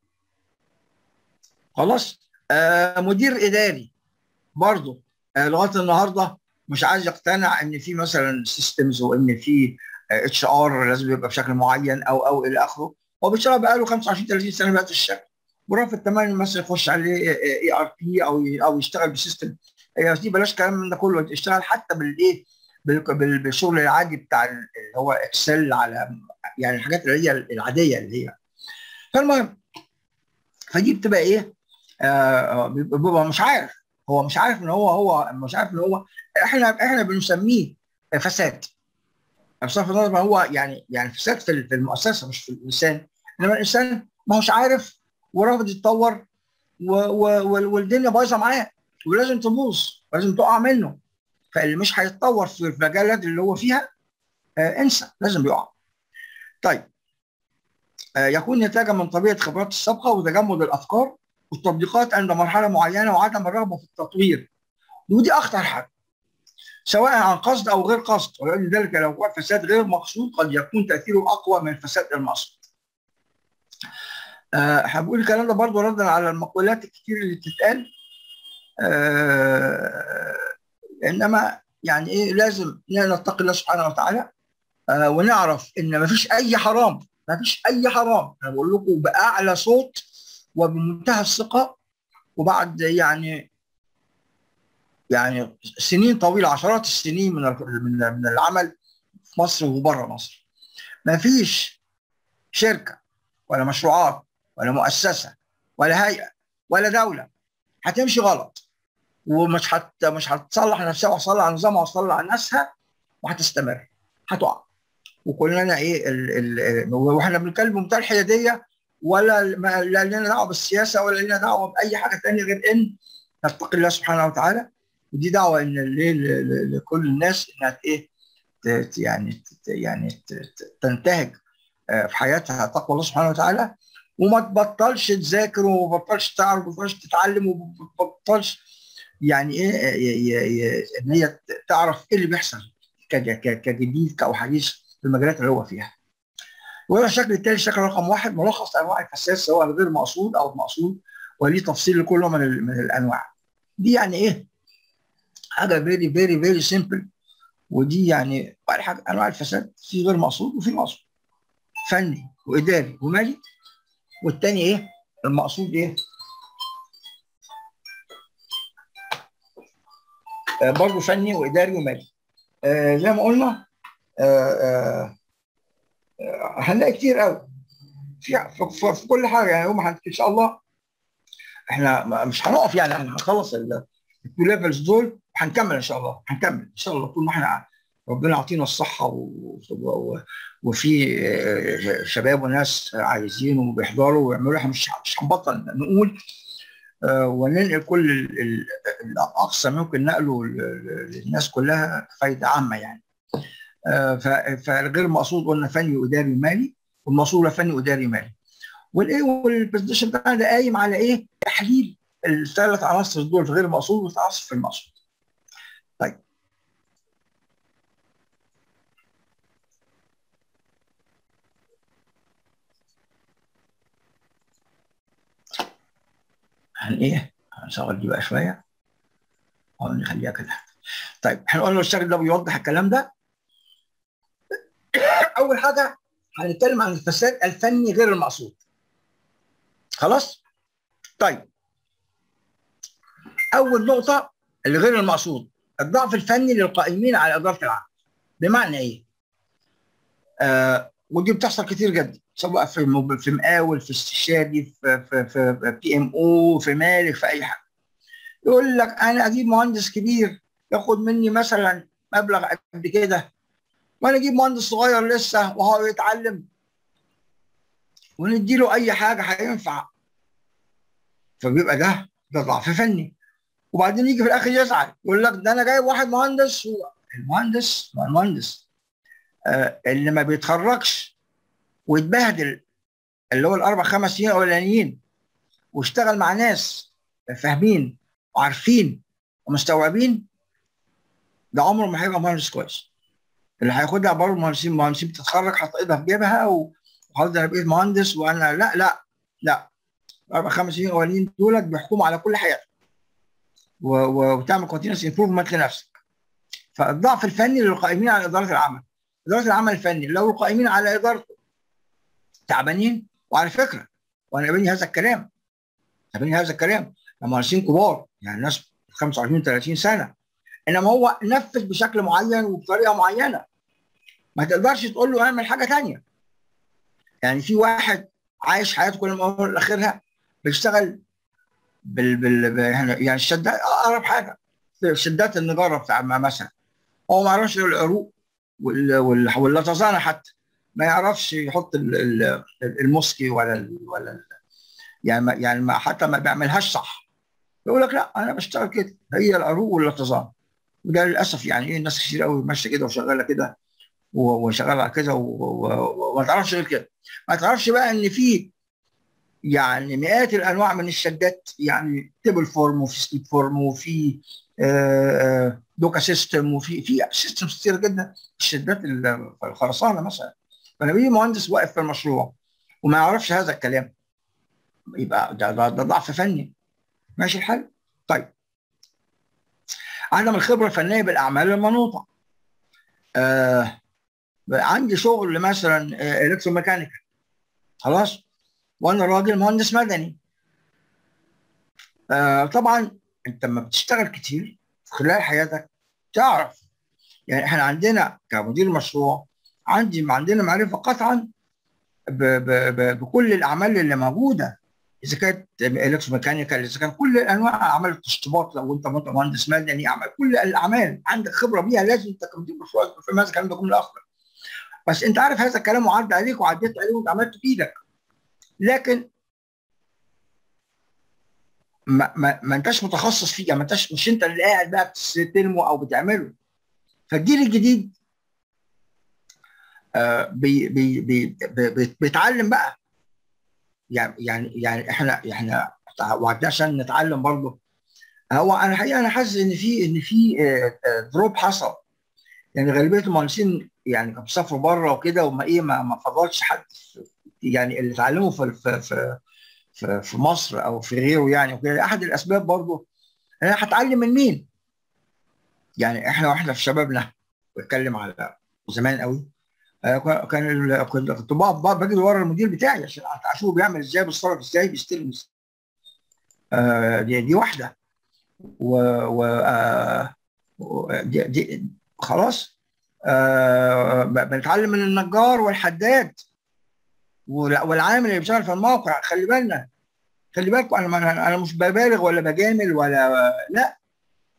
خلاص آه مدير اداري برضه آه لغايه النهارده مش عايز يقتنع ان في مثلا سيستمز وان في اتش ار لازم يبقى بشكل معين او او الى اخره هو بيشتغل بقى له 25 30 سنه بقى في الشركه ورافض تماما مثلا يخش عليه اي ار بي او او يشتغل بسيستم هي دي بلاش كلام من ده كله يشتغل حتى بالايه بالشغل العادي بتاع اللي هو اكسل على يعني الحاجات اللي هي العاديه اللي هي فالمهم فدي بتبقى ايه آه بيبقى مش عارف هو مش عارف ان هو هو مش عارف ان هو احنا احنا بنسميه فساد بصرف النظر هو يعني يعني فساد في المؤسسه مش في الانسان انما الانسان ما هوش عارف ورافض يتطور و و والدنيا بايظه معاه ولازم تبوظ ولازم تقع منه فاللي مش هيتطور في المجالات اللي هو فيها آه انسى لازم يقع. طيب آه يكون نتاجا من طبيعه خبرات السابقه وتجمد الافكار والتطبيقات عند مرحله معينه وعدم الرغبه في التطوير ودي اخطر حاجه سواء عن قصد او غير قصد ولأن ذلك لو هو فساد غير مقصود قد يكون تاثيره اقوى من الفساد المقصود. أه هقول الكلام ده برضه ردا على المقولات الكتير اللي بتتقال أه انما يعني ايه لازم نتقي الله سبحانه وتعالى أه ونعرف ان ما فيش اي حرام ما فيش اي حرام انا بقول لكم باعلى صوت وبمنتهى الثقه وبعد يعني يعني سنين طويله عشرات السنين من من من العمل في مصر وبره مصر ما فيش شركه ولا مشروعات ولا مؤسسه ولا هيئه ولا دوله هتمشي غلط ومش حت مش هتصلح نفسها وهتصلح نظامها وهتصلح ناسها وهتستمر هتقع وكلنا ايه ال ال واحنا بنتكلم بمنتهى الحياديه ولا لا لنا دعوه بالسياسه ولا لنا دعوه باي حاجه ثانيه غير ان نتقي الله سبحانه وتعالى ودي دعوه ان لكل الناس انها ايه يعني يعني تنتهج في حياتها تقوى الله سبحانه وتعالى وما تبطلش تذاكر وما تبطلش تعرف وما تبطلش تتعلم وما تبطلش يعني ايه ان هي تعرف ايه اللي بيحصل كجديد او حديث في المجالات اللي هو فيها. وهذا الشكل التالي الشكل رقم واحد ملخص انواع الفساد سواء غير مقصود او مقصود وليه تفصيل لكل نوع من, من الانواع. دي يعني ايه؟ حاجه فيري فيري فيري سيمبل ودي يعني اول حاجه انواع الفساد في غير مقصود وفي مقصود. فني واداري ومالي والتاني ايه؟ المقصود ايه؟ آه برضه فني واداري ومالي. آه زي ما قلنا آه هنلاقي كتير قوي في, في, في كل حاجه يعني هم ان شاء الله احنا مش هنقف يعني احنا هنخلص التو ليفلز دول وهنكمل ان شاء الله هنكمل ان شاء الله طول ما احنا ربنا يعطينا الصحه و... و... وفي آه، شباب وناس عايزين وبيحضروا ويعملوا احنا مش مش هنبطل نقول آه، وننقل كل ال- ال- الاقصى ممكن نقله ل- ل- للناس كلها فايده عامه يعني آه، ف- فالغير مقصود قلنا فني اداري مالي والمقصود فني اداري مالي والايه والبرزنتيشن بتاعنا ده قايم على ايه؟ تحليل الثلاث عناصر دول في غير المقصود والعناصر في المقصود. طيب هن ايه؟ هنشغل دي بقى شويه او نخليها كده. طيب احنا قلنا الشكل ده بيوضح الكلام ده. اول حاجه هنتكلم عن الفساد الفني غير المقصود. خلاص؟ طيب اول نقطه اللي غير المقصود الضعف الفني للقائمين على اداره العمل. بمعنى ايه؟ آه ودي بتحصل كتير جدا سواء في مب- في مقاول في استشاري في في في بي ام او في مالك في اي حاجه يقول لك انا اجيب مهندس كبير ياخد مني مثلا مبلغ قد كده وانا اجيب مهندس صغير لسه وهو يتعلم ونديله اي حاجه هينفع فبيبقى ده ده ضعف فني وبعدين يجي في الاخر يزعل يقول لك ده انا جايب واحد مهندس هو المهندس ما المهندس آه اللي ما بيتخرجش ويتبهدل اللي هو الاربع خمس سنين الاولانيين واشتغل مع ناس فاهمين وعارفين ومستوعبين ده عمره ما هيبقى مهندس كويس اللي هياخدها برضه مهندسين مهندسين بتتخرج حاطط ايدها في جيبها وخلاص انا بقيت مهندس وانا لا لا لا الاربع خمس سنين الاولانيين دولت بيحكموا على كل حياتك و- و- وتعمل كونتينوس امبروفمنت لنفسك فالضعف الفني للقائمين على اداره العمل اداره العمل الفني لو القائمين على ادارته تعبانين وعلى فكره وانا يبني هذا الكلام يبني هذا الكلام ده مهندسين كبار يعني ناس 25 30 سنه انما هو نفذ بشكل معين وبطريقه معينه ما تقدرش تقول له اعمل حاجه ثانيه يعني في واحد عايش حياته كل ما هو لاخرها بيشتغل بال بال ب- يعني الشدات اقرب حاجه شدات النجاره بتاع مثلا هو ما يعرفش العروق وال- وال- واللطزانه حتى ما يعرفش يحط ال- ال- المسكي ولا ال ولا ال يعني ما يعني ما حتى ما بيعملهاش صح يقول لك لا انا بشتغل كده هي العروق واللطزان وده للاسف يعني ايه الناس كتير قوي ماشيه كده وشغاله كده و- وشغاله على كده و- و- وما تعرفش غير كده ما تعرفش بقى ان في يعني مئات الانواع من الشدات يعني تيبل فورم وفي سليب فورم وفي آه، آه، دوكا سيستم وفي في سيستم كتير جدا الشدات ال- الخرسانه مثلا فلما يجي مهندس واقف في المشروع وما يعرفش هذا الكلام يبقى ده, ده, ده ضعف فني ماشي الحال؟ طيب عدم الخبره الفنيه بالاعمال المنوطه آه عندي شغل مثلا آه الكتروميكانيكال خلاص وانا راجل مهندس مدني آه طبعا انت لما بتشتغل كتير خلال حياتك تعرف يعني احنا عندنا كمدير مشروع عندي عندنا معرفه قطعا ب ب ب بكل الاعمال اللي موجوده اذا كانت الكتروميكانيكال اذا كان كل انواع اعمال التشطيبات لو انت مهندس مدني اعمال كل الاعمال عندك خبره بيها لازم انت كمدير مشروع في هذا الكلام ده كله اخر بس انت عارف هذا الكلام وعدى عليك وعديت عليه وانت عملته بايدك لكن ما, ما, ما انتش متخصص فيه ما انتش مش انت اللي قاعد بقى بتستلمه او بتعمله فالجيل الجديد آه بي بي بي بي بيتعلم بقى يعني يعني يعني احنا احنا وعدنا عشان نتعلم برضه هو انا الحقيقه انا حاسس ان في ان في دروب حصل يعني غالبيه المهندسين يعني كانوا بيسافروا بره وكده وما ايه ما, ما فضلش حد يعني اللي اتعلموا في في في في, في مصر او في غيره يعني وكده احد الاسباب برضه انا هتعلم من مين؟ يعني احنا واحنا في شبابنا بتكلم على زمان قوي آه كان كنت كنت بقف باجي ورا المدير بتاعي عشان اشوفه بيعمل ازاي بيتصرف ازاي بيستلم ازاي آه دي, دي واحده و, و آه دي, دي خلاص آه بنتعلم من النجار والحداد والعامل اللي بيشتغل في الموقع خلي بالنا خلي بالكم انا انا مش ببالغ ولا بجامل ولا لا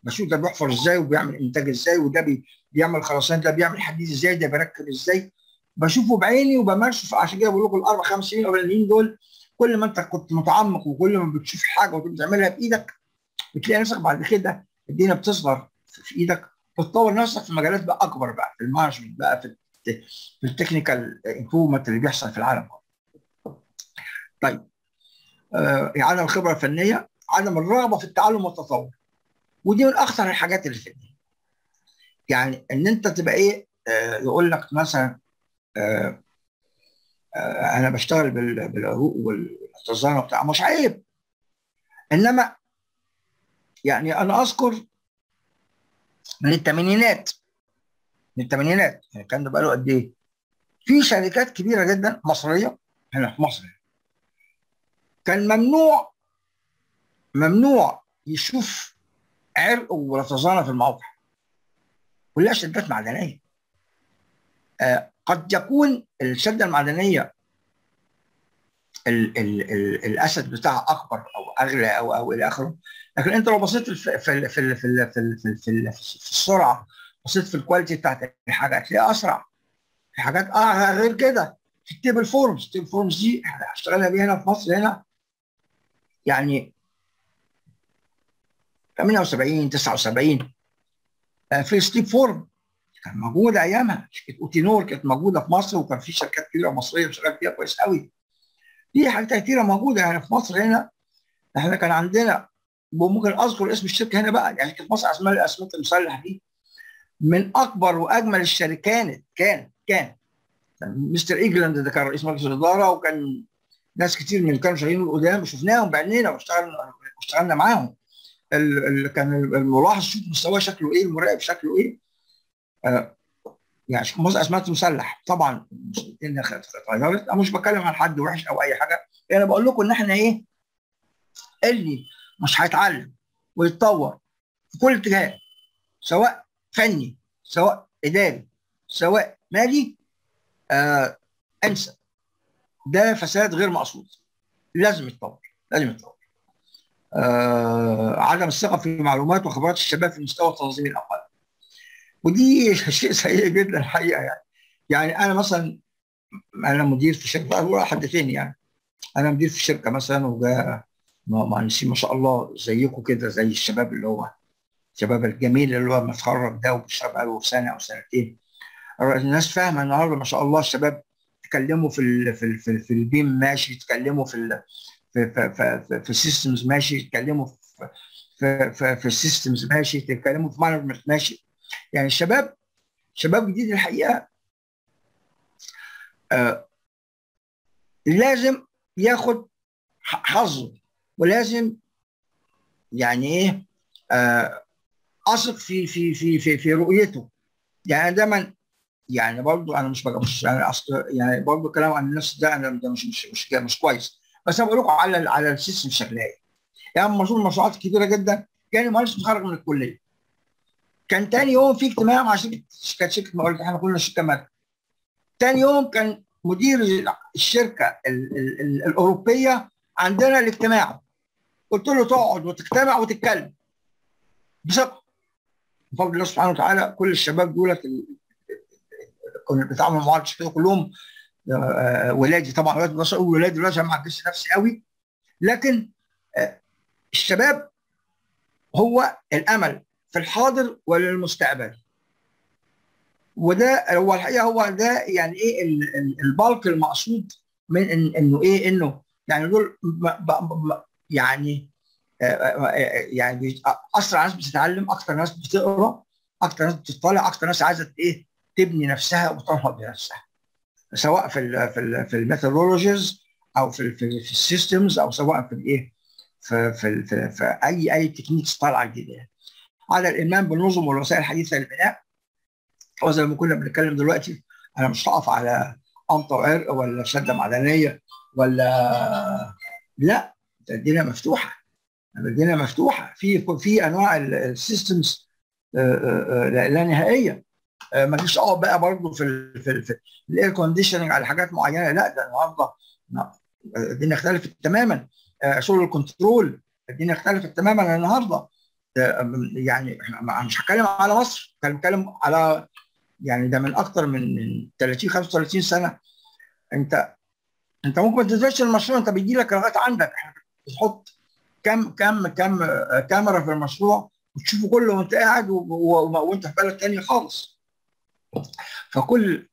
بشوف ده بيحفر ازاي وبيعمل انتاج ازاي وده بي بيعمل خرسان ده بيعمل حديد ازاي ده بيركب ازاي بشوفه بعيني وبمارسه عشان كده بقول لكم الاربع خمس سنين الاولانيين دول كل ما انت كنت متعمق وكل ما بتشوف حاجه وبتعملها بايدك بتلاقي نفسك بعد كده الدنيا بتصغر في ايدك بتطور نفسك في مجالات بقى اكبر بقى في المانجمنت بقى في في التكنيكال امبروفمنت اللي بيحصل في العالم طيب آه عدم الخبره الفنيه عدم الرغبه في التعلم والتطور ودي من اخطر الحاجات اللي في الدنيا يعني ان انت تبقى ايه آه يقول لك مثلا آه آه انا بشتغل بالعروق والتزارع بتاع مش عيب انما يعني انا اذكر من الثمانينات من الثمانينات يعني كان ده بقاله قد ايه؟ في شركات كبيره جدا مصريه هنا في مصر كان ممنوع ممنوع يشوف عرق ورطزانه في الموقع كلها شدات معدنيه آه قد يكون الشده المعدنيه ال ال ال الاسد بتاعها اكبر او اغلى او او الى اخره لكن انت لو بصيت في في في في في, في, في, في, في السرعه بصيت في الكواليتي بتاعت الحاجه هتلاقيها اسرع في حاجات اه غير كده في التيبل فورمز التيبل فورمز دي احنا اشتغلنا بيها هنا في مصر هنا يعني 78 79 في ستيب فورم كان موجوده ايامها شركه اوتينور كانت موجوده في مصر وكان في شركات كبيره مصريه شغال فيها كويس قوي في حاجات كتيره موجوده يعني في مصر هنا احنا كان عندنا وممكن اذكر اسم الشركه هنا بقى يعني كانت مصر اسماء الاسمنت المسلح دي من اكبر واجمل الشركات كانت كان كان مستر ايجلاند ده كان رئيس مجلس الاداره وكان ناس كتير من اللي كانوا شغالين القدام شفناهم بعينينا واشتغلنا واشتغلنا معاهم اللي كان الملاحظ شوف مستواه شكله ايه المراقب شكله ايه آه يعني مصر اسمنت مسلح طبعا الدنيا اتغيرت انا مش بتكلم عن حد وحش او اي حاجه انا بقول لكم ان احنا ايه اللي مش هيتعلم ويتطور في كل اتجاه سواء فني سواء اداري سواء مالي آه انسى ده فساد غير مقصود لازم يتطور لازم يتطور آه عدم الثقه في معلومات وخبرات الشباب في المستوى التنظيمي الاقل ودي شيء سيء جدا الحقيقه يعني يعني انا مثلا انا مدير في شركه اقول حد تاني يعني انا مدير في شركه مثلا وجاء مهندسين ما شاء الله زيكم كده زي الشباب اللي هو الشباب الجميل اللي هو متخرج ده وبيشتغل بقاله سنه او سنتين الناس فاهمه النهارده ما شاء الله الشباب تكلموا في ال في ال في, ال في البيم ماشي يتكلموا في ال في في في, في السيستمز ماشي يتكلموا في في في, في السيستمز ماشي يتكلموا في مانجمنت ماشي يعني الشباب شباب جديد الحقيقه آه لازم ياخد حظه ولازم يعني ايه آه اثق في في في في في رؤيته يعني دايما يعني برضو انا مش مش يعني اصل يعني برضو الكلام عن النفس ده انا ده مش مش مش, مش كويس بس انا بقول لكم على على السيستم الشغلاني يعني مشروع مشروعات كبيره جدا كان مهندس متخرج من الكليه كان تاني يوم في اجتماع مع شركه كانت شركه مقاولات احنا كنا شركه مالك تاني يوم كان مدير الشركه ال ال ال الاوروبيه عندنا الاجتماع قلت له تقعد وتجتمع وتتكلم بثقه بفضل الله سبحانه وتعالى كل الشباب دولت كنا بنتعامل مع بعض كلهم ولادي طبعا ولاد بس اقول ولادي دلوقتي ما عنديش نفسي قوي لكن الشباب هو الامل في الحاضر وللمستقبل وده هو الحقيقه هو ده يعني ايه البالك المقصود من إن انه ايه انه يعني دول يعني يعني اسرع ناس بتتعلم اكثر ناس بتقرا اكثر ناس بتطلع اكثر ناس عايزه ايه تبني نفسها وتنهض بنفسها سواء في ال في ال في الميثودولوجيز او في ال في, ال في السيستمز او سواء في الايه في في, في, في اي اي تكنيكس طالعه جديده على الايمان بالنظم والوسائل الحديثه للبناء وزي ما كنا بنتكلم دلوقتي انا مش هقف على قمطه وعرق ولا شده معدنيه ولا لا الدنيا مفتوحه الدنيا مفتوحه في في انواع السيستمز لا نهائيه ما فيش اه بقى برضه في ال في, ال في الاير كونديشننج على حاجات معينه لا ده النهارده الدنيا اختلفت تماما شغل الكنترول الدنيا اختلفت تماما النهارده يعني مش هتكلم على مصر هتكلم على يعني ده من اكتر من من 30 35 سنه انت انت ممكن ما تنزلش المشروع انت بيجي لك لغايه عندك بتحط كم كم كم كاميرا في المشروع وتشوفه كله وانت قاعد وانت في بلد تاني خالص فكل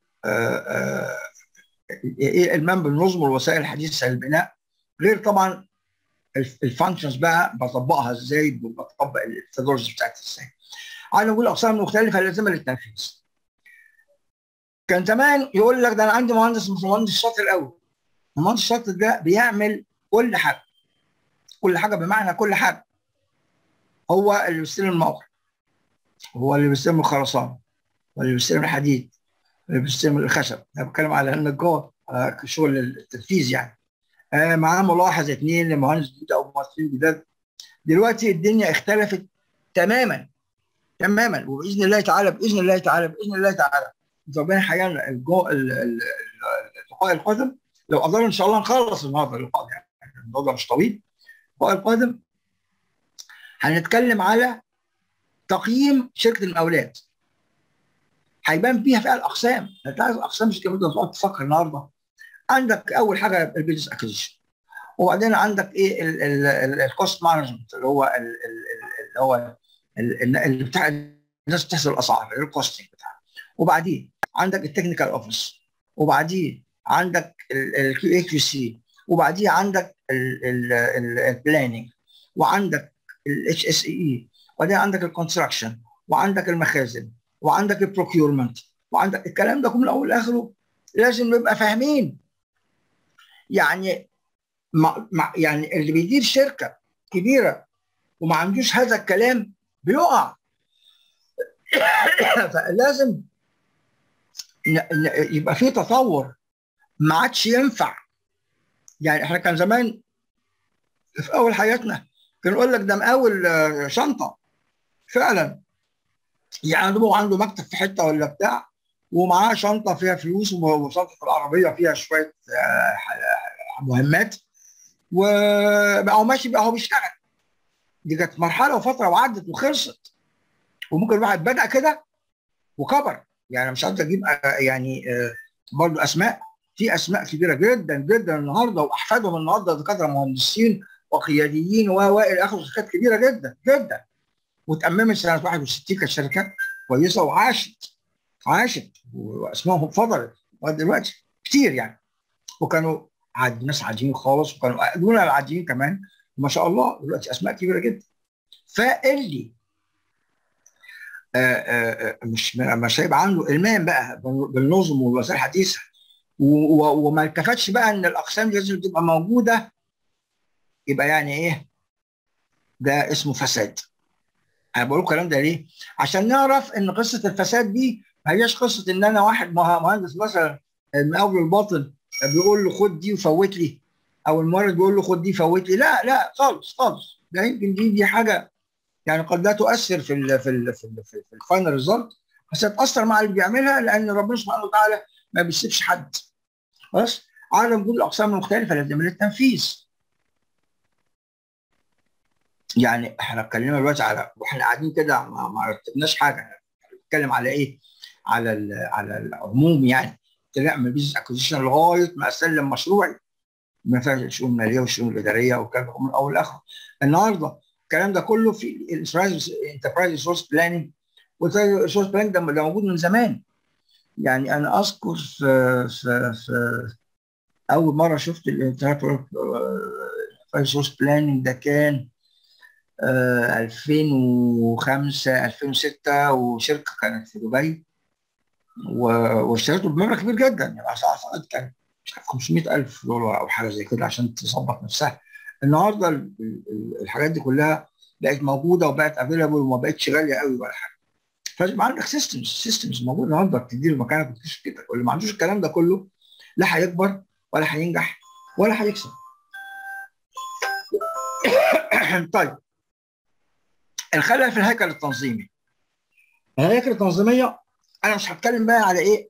المام بالنظم والوسائل الحديثه للبناء غير طبعا الفانكشنز بقى بطبقها ازاي بطبق الميثودولوجي بتاعتي ازاي على نقول اقسام مختلفه لازمه للتنفيذ كان زمان يقول لك ده انا عندي مهندس مش مهندس شاطر قوي المهندس الشاطر ده بيعمل كل حاجه كل حاجه بمعنى كل حاجه هو اللي بيستلم الموقع هو اللي بيستلم الخرسانه واللي بيستلم الحديد اللي بيستلم الخشب انا بتكلم على النجار على شغل التنفيذ يعني آه معاه ملاحظ اثنين لمهندس جديد او مهندسين جداد دلوقتي الدنيا اختلفت تماما تماما وباذن الله تعالى باذن الله تعالى باذن الله تعالى ربنا حيانا اللقاء القادم لو قدرنا ان شاء الله نخلص النهارده اللقاء يعني الموضوع مش طويل اللقاء القادم هنتكلم على تقييم شركه المقاولات هيبان فيها فيها الاقسام انت عايز الاقسام مش كده تقعد تفكر النهارده عندك اول حاجه البيزنس اكوزيشن وبعدين عندك ايه الكوست مانجمنت اللي هو اللي هو اللي بتاع الناس بتحسب الاسعار الكوستنج بتاعها وبعدين عندك التكنيكال اوفيس وبعدين عندك الكيو اي كيو سي وبعدين عندك البلاننج وعندك الاتش اس اي اي وبعدين عندك الكونستراكشن وعندك المخازن وعندك البروكيورمنت وعندك الكلام ده كله من اول لاخره لازم نبقى فاهمين يعني مع مع يعني اللي بيدير شركه كبيره وما عندوش هذا الكلام بيقع فلازم يبقى في تطور ما عادش ينفع يعني احنا كان زمان في اول حياتنا كان يقول لك ده مقاول شنطه فعلا يعني هو عنده مكتب في حته ولا بتاع ومعاه شنطه فيها فلوس وشنطه العربيه فيها شويه مهمات وبقى هو ماشي بقى هو بيشتغل دي كانت مرحله وفتره وعدت وخلصت وممكن الواحد بدا كده وكبر يعني مش عايز اجيب يعني برضه اسماء في اسماء كبيره جدا جدا النهارده واحفادهم النهارده دكاتره مهندسين وقياديين و الى اخره شركات كبيره جدا جدا وتأممت سنه 61 كانت شركات كويسه وعاشت عاشت واسمائهم فضلت لغايه دلوقتي كتير يعني وكانوا عاد ناس عاديين خالص وكانوا دون العاديين كمان ما شاء الله دلوقتي اسماء كبيره جدا فاللي آآ آآ مش مش هيبقى عنده المام بقى بالنظم والوسائل الحديثه وما التفتش بقى ان الاقسام دي لازم تبقى موجوده يبقى يعني ايه ده اسمه فساد انا بقول الكلام ده ليه؟ عشان نعرف ان قصه الفساد دي ما هياش قصه ان انا واحد مهندس مثلا المقاول الباطن بيقول له خد دي وفوت لي او المورد بيقول له خد دي فوت لي لا لا خالص خالص ده يمكن دي دي حاجه يعني قد لا تؤثر في ال في ال في, ال في, في الفاينل ريزلت بس هتاثر مع اللي بيعملها لان ربنا سبحانه وتعالى ما بيسيبش حد خلاص على وجود الاقسام المختلفه لازم للتنفيذ يعني احنا اتكلمنا دلوقتي على واحنا قاعدين كده ما, ما رتبناش حاجه بنتكلم على ايه؟ على ال على العموم يعني نعمل بيزنس اكوزيشن لغايه ما اسلم مشروعي ما فيهاش الشؤون الماليه والشؤون الاداريه والكلام ده من اول لاخر النهارده الكلام ده كله في الانتربرايز ريسورس بلاننج والريسورس بلاننج ده, ده موجود من زمان يعني انا اذكر في في, في اول مره شفت الانتربرايز ريسورس بلاننج ده كان آه 2005 2006 وشركه كانت في دبي واشتريته بمبلغ كبير جدا يعني اعتقد كان مش عارف 500000 دولار او حاجه زي كده عشان تظبط نفسها النهارده الحاجات دي كلها بقت موجوده وبقت افيلابل وما بقتش غاليه قوي ولا حاجه فيبقى عندك سيستمز سيستمز موجود النهارده تدير مكانك وتكتشف كده واللي ما عندوش الكلام ده كله لا هيكبر ولا هينجح ولا هيكسب طيب الخلل في الهيكل التنظيمي الهيكل التنظيميه انا مش هتكلم بقى على ايه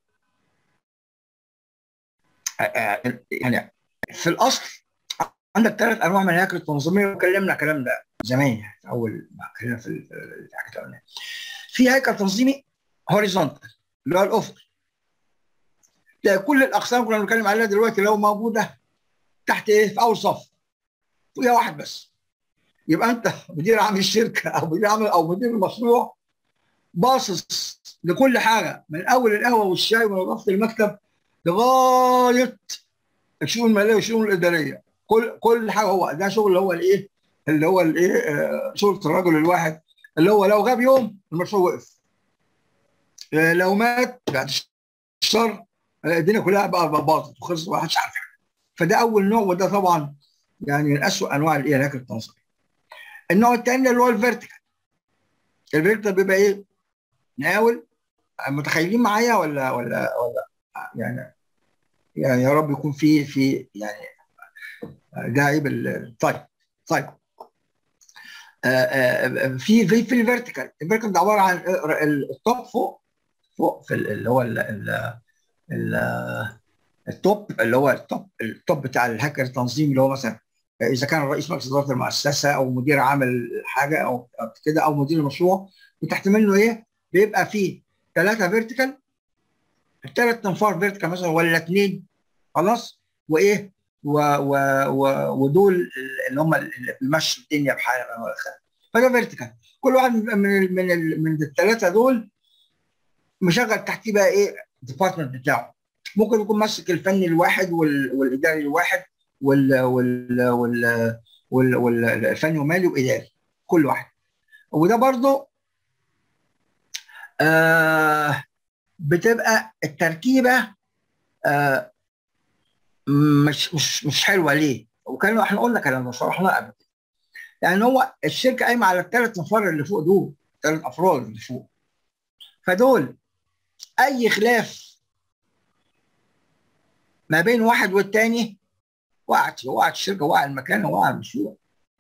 يعني في الاصل عندك ثلاث انواع من الهياكل التنظيميه وكلمنا الكلام ده زمان يعني في اول ما اتكلمنا في الحاجات الاولانيه في هيكل تنظيمي هوريزونتال اللي هو الافقي تلاقي كل الاقسام كنا بنتكلم عليها دلوقتي لو موجوده تحت ايه في اول صف فيها واحد بس يبقى انت مدير عام الشركه او مدير عام او مدير المشروع باصص لكل حاجه من اول القهوه والشاي ونظافه المكتب لغايه الشؤون الماليه والشؤون الاداريه كل كل حاجه هو ده شغل اللي هو الايه اللي هو الايه آه، شغل الرجل الواحد اللي هو لو غاب يوم المشروع وقف آه، لو مات بعد الشر آه، الدنيا كلها بقى باظت وخلصت وما حدش عارف حاجه فده اول نوع وده طبعا يعني من اسوء انواع الايه الهيكل التنظيمي النوع الثاني اللي هو الفيرتيكال الفيرتيكال بيبقى ايه؟ نحاول متخيلين معايا ولا ولا ولا يعني يعني يا رب يكون في في يعني ده عيب ال- طيب طيب آه، آه، في في في الفيرتيكال الفيرتيكال ده عباره عن التوب فوق فوق في ال- اللي هو ال ال ال التوب اللي هو التوب التوب بتاع الهاكر التنظيمي اللي هو مثلا اذا كان رئيس مجلس اداره المؤسسه او مدير عامل حاجه او أو كده او مدير المشروع وتحت منه ايه بيبقى فيه ثلاثه فيرتيكال ثلاث تنفار فيرتيكال مثلا ولا اثنين خلاص وايه و و و ودول اللي هم اللي بيمشوا الدنيا بحالها فده فيرتيكال كل واحد من ال من ال من الثلاثه دول مشغل تحتيه بقى ايه الديبارتمنت بتاعه ممكن يكون ماسك الفني الواحد وال- والاداري الواحد وال وال وال وال- والفني ومالي واداري كل واحد وده برضه آه بتبقى التركيبه آه مش مش مش حلوه ليه؟ وكان احنا قلنا كلام ده شرحناه قبل كده. يعني هو الشركه قايمه على الثلاث نفار اللي فوق دول ثلاث افراد اللي فوق فدول اي خلاف ما بين واحد والتاني وقعت وقعت الشركه وقع المكان وقع المشروع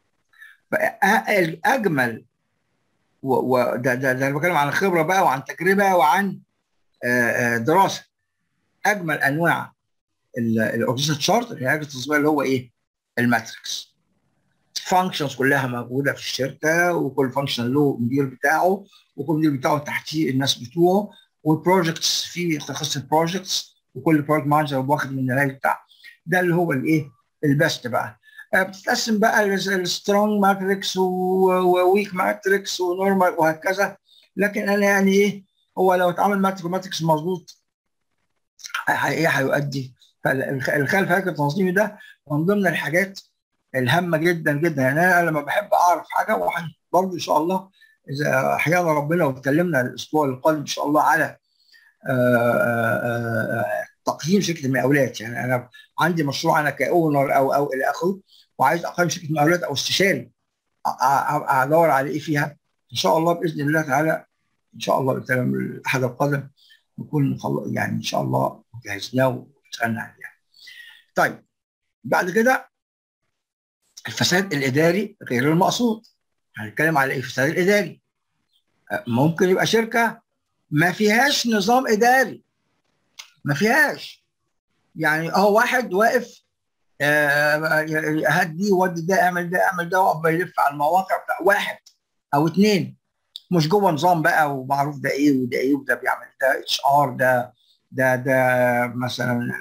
اجمل وده ده, ده انا بتكلم عن خبره بقى وعن تجربه وعن آه، آه، دراسه اجمل انواع الاورجنال تشارت اللي هي التصميم اللي هو ايه؟ الماتريكس فانكشنز كلها موجوده في الشركه وكل فانكشن له مدير بتاعه وكل مدير بتاعه تحتيه الناس بتوعه والبروجكتس في تخصص البروجكتس وكل بروجكت مانجر واخد من النهايه بتاعه ده اللي هو الايه؟ البست بقى آه، بتتقسم بقى السترونج ماتريكس وويك ماتريكس ونورمال وهكذا لكن انا يعني ايه هو لو اتعمل ماتريكس مظبوط هي- ايه هيؤدي فالخلف هيكل التنظيمي ده من ضمن الحاجات الهامه جدا جدا يعني انا لما بحب اعرف حاجه وحن برضه ان شاء الله اذا احيانا ربنا واتكلمنا الاسبوع القادم ان شاء الله على آه، آه، آه، تقييم شركه المقاولات يعني انا عندي مشروع انا كاونر او او الى اخره وعايز اقيم شركه المقاولات او استشاري أ- أ- ادور على ايه فيها ان شاء الله باذن الله تعالى ان شاء الله بالكلام الاحد القادم نكون مخل- يعني ان شاء الله جهزناه واشتغلنا عليه يعني. طيب بعد كده الفساد الاداري غير المقصود هنتكلم على ايه الفساد الاداري أه، ممكن يبقى شركه ما فيهاش نظام اداري ما فيهاش يعني اهو واحد واقف آه، هدي ودي ده اعمل ده اعمل ده واقف بيلف على المواقع بتاع واحد او اثنين مش جوه نظام بقى ومعروف ده ايه وده ايه وده بيعمل ده اتش ار ده ده ده مثلا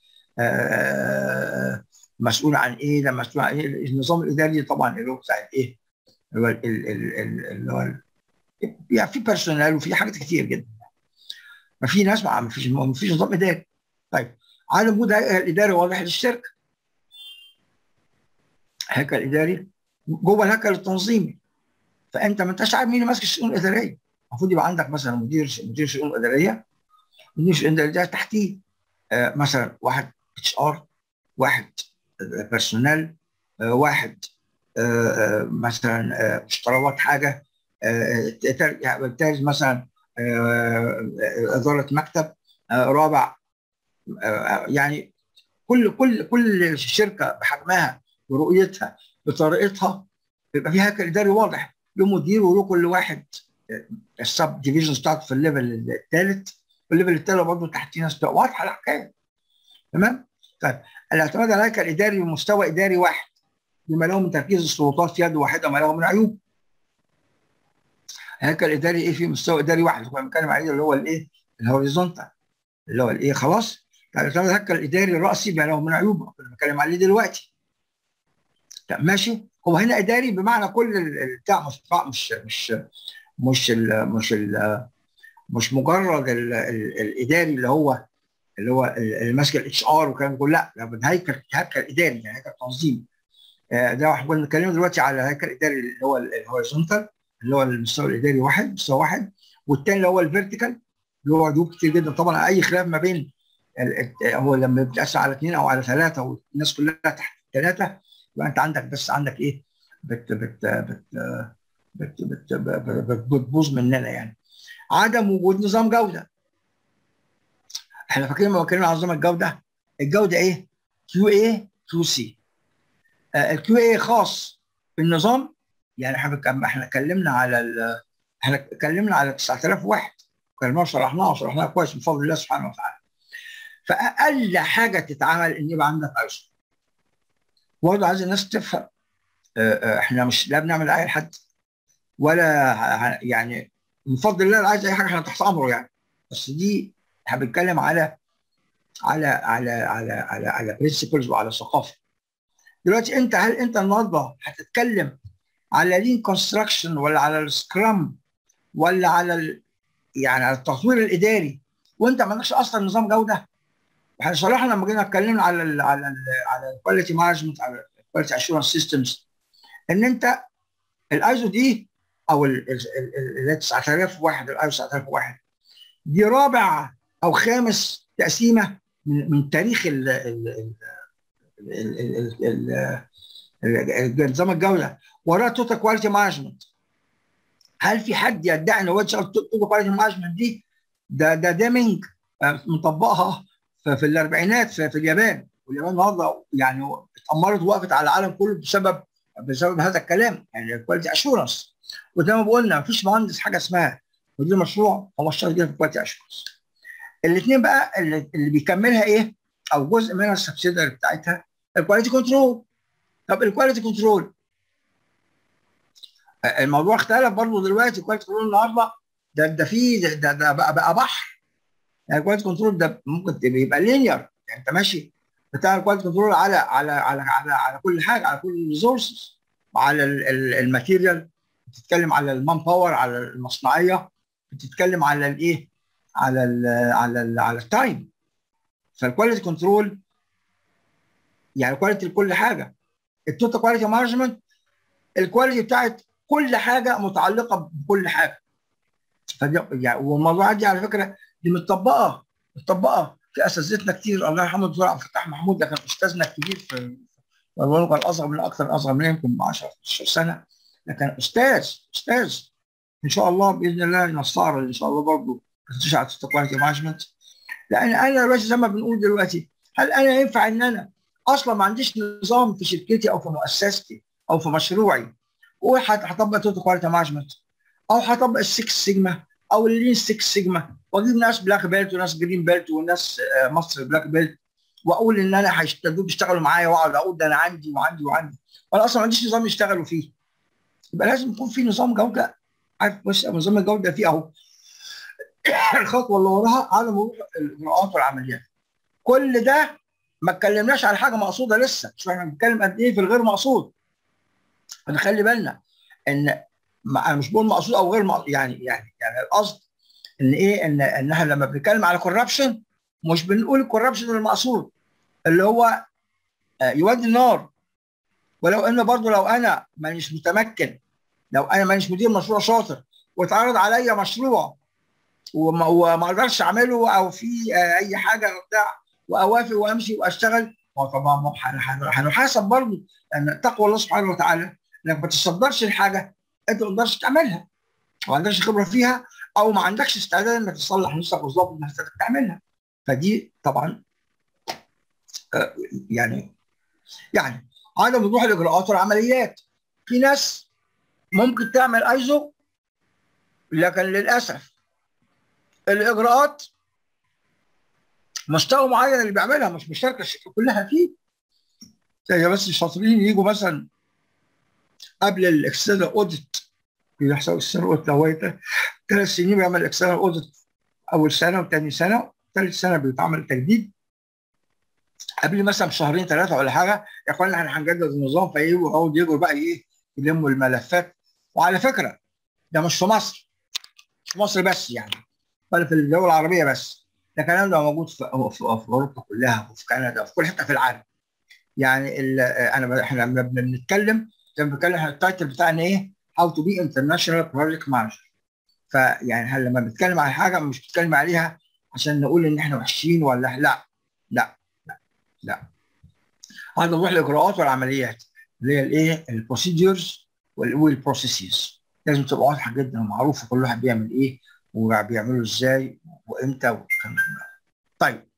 آه، مسؤول عن ايه ده مسؤول عن ايه النظام الاداري طبعا اللي هو بتاع الايه اللي هو ال- ال- ال- ال- اللي هو ال- يعني في بيرسونال وفي حاجات كتير جدا ما في ناس ما فيش ما فيش نظام اداري طيب على وجود هيكل اداري واضح للشركه هيكل اداري جوه الهيكل التنظيمي فانت ما انتش عارف مين اللي ماسك الشؤون الاداريه المفروض يبقى عندك مثلا مدير مدير شؤون اداريه مدير شؤون اداريه تحتيه آه، مثلا واحد اتش ار واحد بيرسونال واحد آه، آه، مثلا آه، اشتراطات حاجه آه، تر- يعني تالت مثلا آه، آه، اداره مكتب آه، رابع آه، يعني كل كل كل شركه بحجمها برؤيتها بطريقتها بيبقى فيها هيكل اداري واضح له مدير وله كل واحد السب ديفيجن بتاعته في الليفل الثالث والليفل الثالث برضه تحتيه ناس بتبقى واضحه الحكايه تمام؟ طيب الاعتماد على الهيكل الاداري بمستوى اداري واحد بما له من تركيز السلطات في يد واحده وما له من عيوب الهيكل الاداري ايه في مستوى اداري واحد كنا بنتكلم عليه اللي هو الايه الهوريزونتال اللي هو الايه خلاص الهيكل الاداري الراسي ما له من عيوب كنا بنتكلم عليه دلوقتي طب ماشي هو هنا اداري بمعنى كل البتاع مش مش مش مش ال مش ال مش مجرد ال ال الاداري اللي هو اللي هو اللي ماسك الاتش ار والكلام ده لا ده هيكل هيكل اداري يعني هيكل تنظيمي ده احنا كنا بنتكلم دلوقتي على الهيكل الاداري اللي هو الهوريزونتال اللي هو المستوى الاداري واحد مستوى واحد والثاني اللي هو الفيرتيكال اللي هو عيوب كتير جدا طبعا اي خلاف ما بين هو لما بتقسم على اثنين او على ثلاثه والناس كلها تحت ثلاثه يبقى انت عندك بس عندك ايه بت بت بت بت بت بتبوظ مننا يعني عدم وجود نظام جوده احنا فاكرين لما اتكلمنا عن نظام الجوده الجوده ايه؟ كيو اي كيو سي الكيو اي خاص بالنظام يعني احنا احنا اتكلمنا على ال... احنا اتكلمنا على 9000 واحد كلمناها وشرحناها وشرحناها كويس من فضل الله سبحانه وتعالى فاقل حاجه تتعمل ان يبقى عندك ايزو برضه عايز الناس تفهم احنا مش لا بنعمل اي حد ولا يعني من فضل الله اللي عايز اي حاجه احنا تحت امره يعني بس دي احنا بنتكلم على على على على على على برنسبلز وعلى ثقافه دلوقتي انت هل انت النهارده هتتكلم على لين كونستراكشن ولا على السكرام ولا على ال... يعني على التطوير الاداري وانت ما عندكش اصلا نظام جوده احنا شرحنا لما جينا اتكلمنا على ال على ال على الكواليتي مانجمنت على الكواليتي اشورنس سيستمز ان انت الايزو دي او ال 9001 الايزو 9001 دي رابع او خامس تقسيمه من من تاريخ ال ال ال نظام الجوده وراها توتال كواليتي مانجمنت هل في حد يدعي ان هو يشتغل توتال كواليتي مانجمنت دي ده ده ديمينج مطبقها في الاربعينات في, في اليابان واليابان النهارده يعني اتأمرت ووقفت على العالم كله بسبب بسبب هذا الكلام يعني الكواليتي اشورنس وزي ما قلنا مفيش مهندس حاجه اسمها مدير مشروع هو اشتغل كده في الكواليتي اشورنس الاثنين بقى اللي, اللي بيكملها ايه او جزء منها السبسيدري بتاعتها الكواليتي كنترول طب الكواليتي كنترول الموضوع اختلف برضه دلوقتي الكواليتي كنترول النهارده ده ده فيه ده, ده, ده بقى, بقى بحر يعني الكواليتي كنترول ده ممكن يبقى لينير يعني انت ماشي بتاع الكواليتي كنترول على على على على على كل حاجه على كل الريسورسز على الماتيريال بتتكلم على المان باور على المصنعيه بتتكلم على الايه على ال على ال على التايم فالكواليتي كنترول يعني كواليتي لكل حاجه التوتال كواليتي مانجمنت الكواليتي بتاعت كل حاجه متعلقه بكل حاجه فدي يعني والموضوع دي على فكره دي متطبقه متطبقه في اساتذتنا كتير الله يرحمه الدكتور عبد الفتاح محمود ده كان استاذنا الكبير في بقول كان اصغر من اكثر اصغر من يمكن ب 10 15 سنه لكن استاذ استاذ ان شاء الله باذن الله نستعرض ان شاء الله برضه تشعر كواليتي مانجمنت لان انا دلوقتي زي ما بنقول دلوقتي هل انا ينفع ان انا اصلا ما عنديش نظام في شركتي او في مؤسستي او في مشروعي وهطبق توتال كواليتي مانجمنت او هطبق السكس سيجما او اللين 6 سيجما واجيب ناس بلاك بيلت وناس جرين بيلت وناس مصر بلاك بيلت واقول ان انا هيشتغلوا يشتغلوا معايا واقعد اقول ده انا عندي وعندي وعندي وانا اصلا ما عنديش نظام يشتغلوا فيه يبقى لازم يكون في نظام جوده عارف بس نظام الجوده فيه اهو الخطوه اللي وراها على مرور الاجراءات والعمليات كل ده ما اتكلمناش على حاجه مقصوده لسه شوف احنا بنتكلم قد ايه في الغير مقصود فنخلي بالنا ان انا مش بقول مقصود او غير مقصود يعني يعني يعني القصد ان ايه ان انها لما بنتكلم على كوربشن مش بنقول الكوربشن المقصود اللي هو يودي النار ولو ان برضه لو انا مانيش متمكن لو انا مانيش مدير مشروع شاطر واتعرض عليا مشروع وما اقدرش اعمله او في اي حاجه بتاع واوافق وامشي واشتغل طبعا هنحاسب برضه لان تقوى الله سبحانه وتعالى انك ما تتصدرش الحاجه انت ما تقدرش تعملها ما عندكش خبره فيها او ما عندكش استعداد انك تصلح نفسك وتظبط نفسك تعملها فدي طبعا يعني يعني عدم وضوح الاجراءات والعمليات في ناس ممكن تعمل ايزو لكن للاسف الاجراءات مستوى معين اللي بيعملها مش مشاركه الشركه كلها فيه هي بس الشاطرين يجوا مثلا قبل الاكسترنال اوديت بيحصل اكسترنال اوديت لغايه ثلاث سنين بيعمل اكسترنال اوديت اول سنه وثاني سنه ثالث سنه بيتعمل تجديد قبل مثلا بشهرين ثلاثه ولا حاجه يا اخوانا احنا هنجدد النظام فيجوا هو يجوا بقى ايه يلموا الملفات وعلى فكره ده مش في مصر مش في مصر بس يعني بل في الدول العربيه بس ده الكلام ده موجود في, في, في اوروبا كلها وفي كندا وفي كل حته في العالم يعني انا احنا لما بنتكلم لما بنتكلم التايتل بتاعنا ايه؟ هاو تو بي انترناشونال بروجكت مانجر فيعني هل لما بنتكلم على حاجه مش بنتكلم عليها عشان نقول ان احنا وحشين ولا لا لا لا لا هذا نروح الاجراءات والعمليات اللي هي الايه البروسيدورز والبروسيسز لازم تبقى واضحه جدا ومعروفه كل واحد بيعمل ايه وبيعمله ازاي وامتى والكلام ده طيب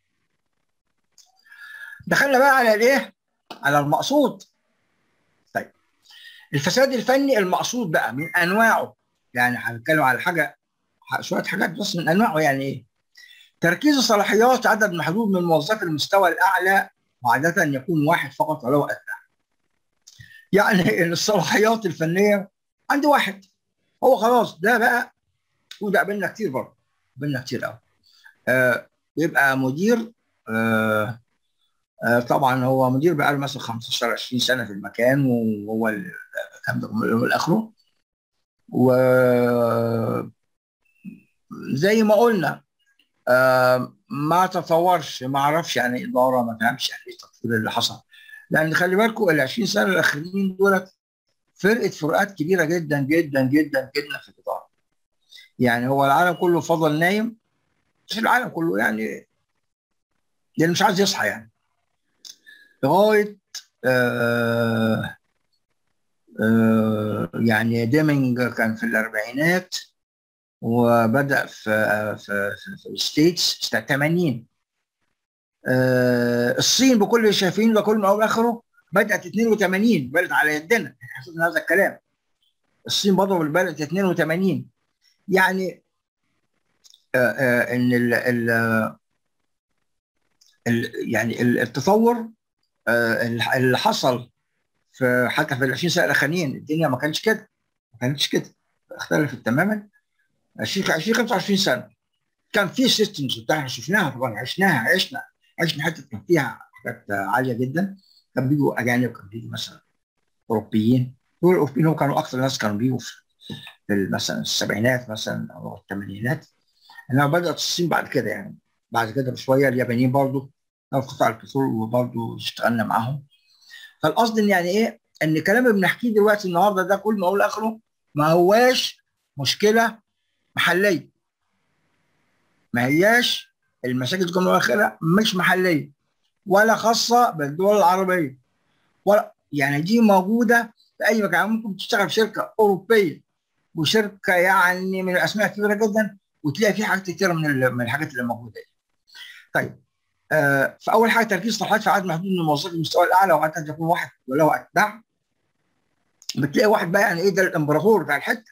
دخلنا بقى على الايه على المقصود طيب الفساد الفني المقصود بقى من انواعه يعني هنتكلم على حاجه شويه حاجات بس من انواعه يعني ايه تركيز الصلاحيات عدد محدود من موظفي المستوى الاعلى وعاده يكون واحد فقط ولو ادنى يعني الصلاحيات الفنيه عند واحد هو خلاص ده بقى وده قابلنا كتير برضه قابلنا كتير قوي آه يبقى مدير آه آه طبعا هو مدير بقى مثلا 15 20 سنه في المكان وهو الكلام ده من اخره و زي ما قلنا آه ما تطورش ما اعرفش يعني اداره ما فهمش يعني ايه التطوير اللي حصل لان خلي بالكم ال 20 سنه الاخرين دولت فرقه فروقات كبيره جدا جدا جدا جدا في الاداره يعني هو العالم كله فضل نايم مش العالم كله يعني يعني مش عايز يصحى يعني لغايه آه آه يعني ديمينج كان في الاربعينات وبدا في في في, في الستيتس سنه 80 آه الصين بكل اللي شايفين ده كله من اول اخره بدات 82 بدات على يدنا حسينا هذا الكلام الصين برضه بدات 82 يعني آه آه ان ال ال ال يعني التطور آه اللي حصل في حتى في ال 20 سنه الاخرين الدنيا ما كانتش كده ما كانتش كده اختلفت تماما 20 20 25 سنه كان في سيستمز بتاعنا شفناها طبعا عشناها عشنا عشنا حته كان فيها حاجات عاليه جدا كان بيجوا اجانب كان بيجوا مثلا اوروبيين دول الاوروبيين هم كانوا اكثر ناس كانوا بيجوا في مثلا السبعينات مثلا او الثمانينات انما بدات الصين بعد كده يعني بعد كده بشويه اليابانيين برضه في قطاع البترول وبرضه اشتغلنا معاهم فالقصد ان يعني ايه ان الكلام اللي بنحكيه دلوقتي النهارده ده كل ما اقول اخره ما هواش مشكله محليه ما هياش المشاكل الجمهوريه الاخيره مش محليه ولا خاصه بالدول العربيه ولا يعني دي موجوده في اي مكان ممكن تشتغل في شركه اوروبيه وشركه يعني من الاسماء الكبيره جدا وتلاقي في حاجات كتيره من من الحاجات اللي موجوده دي. طيب آه فاول حاجه تركيز صلاحيات في عدد محدود من الموظفين المستوى الاعلى وعاده يكون واحد وله اتباع بتلاقي واحد بقى يعني ايه ده الامبراطور بتاع الحته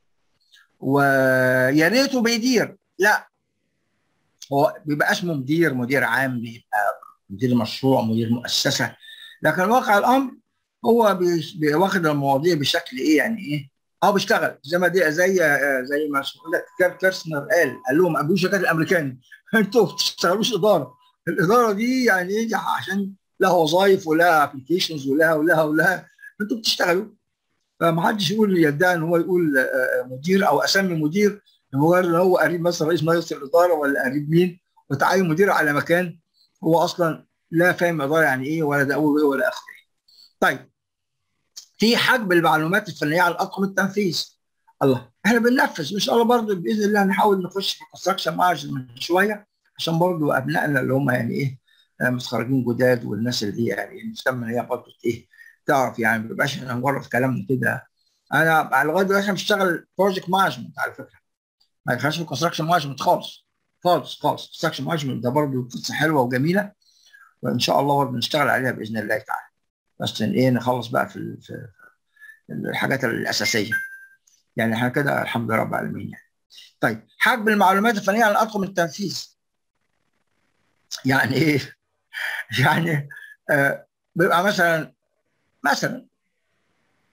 ويا ريته بيدير لا هو بيبقى اسمه مدير مدير عام بيبقى مدير مشروع مدير مؤسسه لكن واقع الامر هو واخد المواضيع بشكل ايه يعني ايه اه بيشتغل زي ما دي زي زي ما كير كيرسنر قال قال لهم ابو الشركات الامريكان انتوا ما بتشتغلوش اداره الاداره دي يعني ايه عشان لها وظائف ولها ابلكيشنز ولها ولها ولها انتوا بتشتغلوا فما حدش يقول يدعي ان هو يقول مدير او اسمي مدير لمجرد ان هو قريب مثلا رئيس مجلس الاداره ولا قريب مين وتعين مدير على مكان هو اصلا لا فاهم اداره يعني ايه ولا ده اول ولا اخر طيب في حجب المعلومات الفنيه على اطقم التنفيذ الله احنا بننفذ ان شاء الله برضه باذن الله نحاول نخش في كونستراكشن مانجمنت شويه عشان برضه ابنائنا اللي هم يعني ايه متخرجين جداد والناس اللي هي يعني المهتمه ان هي برضه ايه تعرف يعني ما بيبقاش احنا مجرد كلام كده انا لغايه دلوقتي انا بشتغل بروجكت مانجمنت على فكره ما دخلش في كونستراكشن مانجمنت خالص خالص خالص كونستراكشن مانجمنت ده برضه قصه حلوه وجميله وان شاء الله برضه نشتغل عليها باذن الله تعالى بس ايه نخلص بقى في, في الحاجات الاساسيه يعني احنا كده الحمد لله رب العالمين يعني طيب حجب المعلومات الفنيه عن اطقم التنفيذ يعني ايه يعني آه بيبقى مثلا مثلا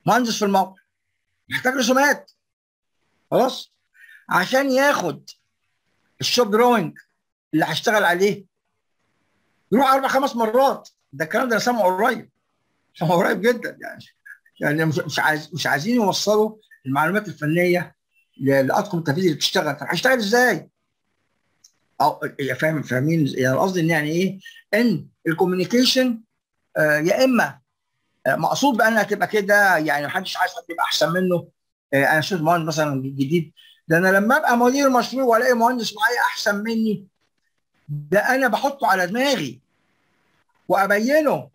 مهندس في الموقع محتاج رسومات خلاص عشان ياخد الشوب دروينج اللي هشتغل عليه يروح اربع خمس مرات ده الكلام ده انا سامعه قريب سامعه قريب جدا يعني يعني مش مش عايز مش عايزين يوصلوا المعلومات الفنيه لاطقم التنفيذ اللي بتشتغل طب هيشتغل ازاي؟ او فاهم فاهمين يعني قصدي ان يعني ايه؟ ان الكوميونيكيشن آه يا اما آه مقصود بانها تبقى كده يعني محدش عايز حد يبقى احسن منه آه انا شفت مهندس مثلا جديد ده انا لما ابقى مدير مشروع والاقي مهندس معايا احسن مني ده انا بحطه على دماغي وابينه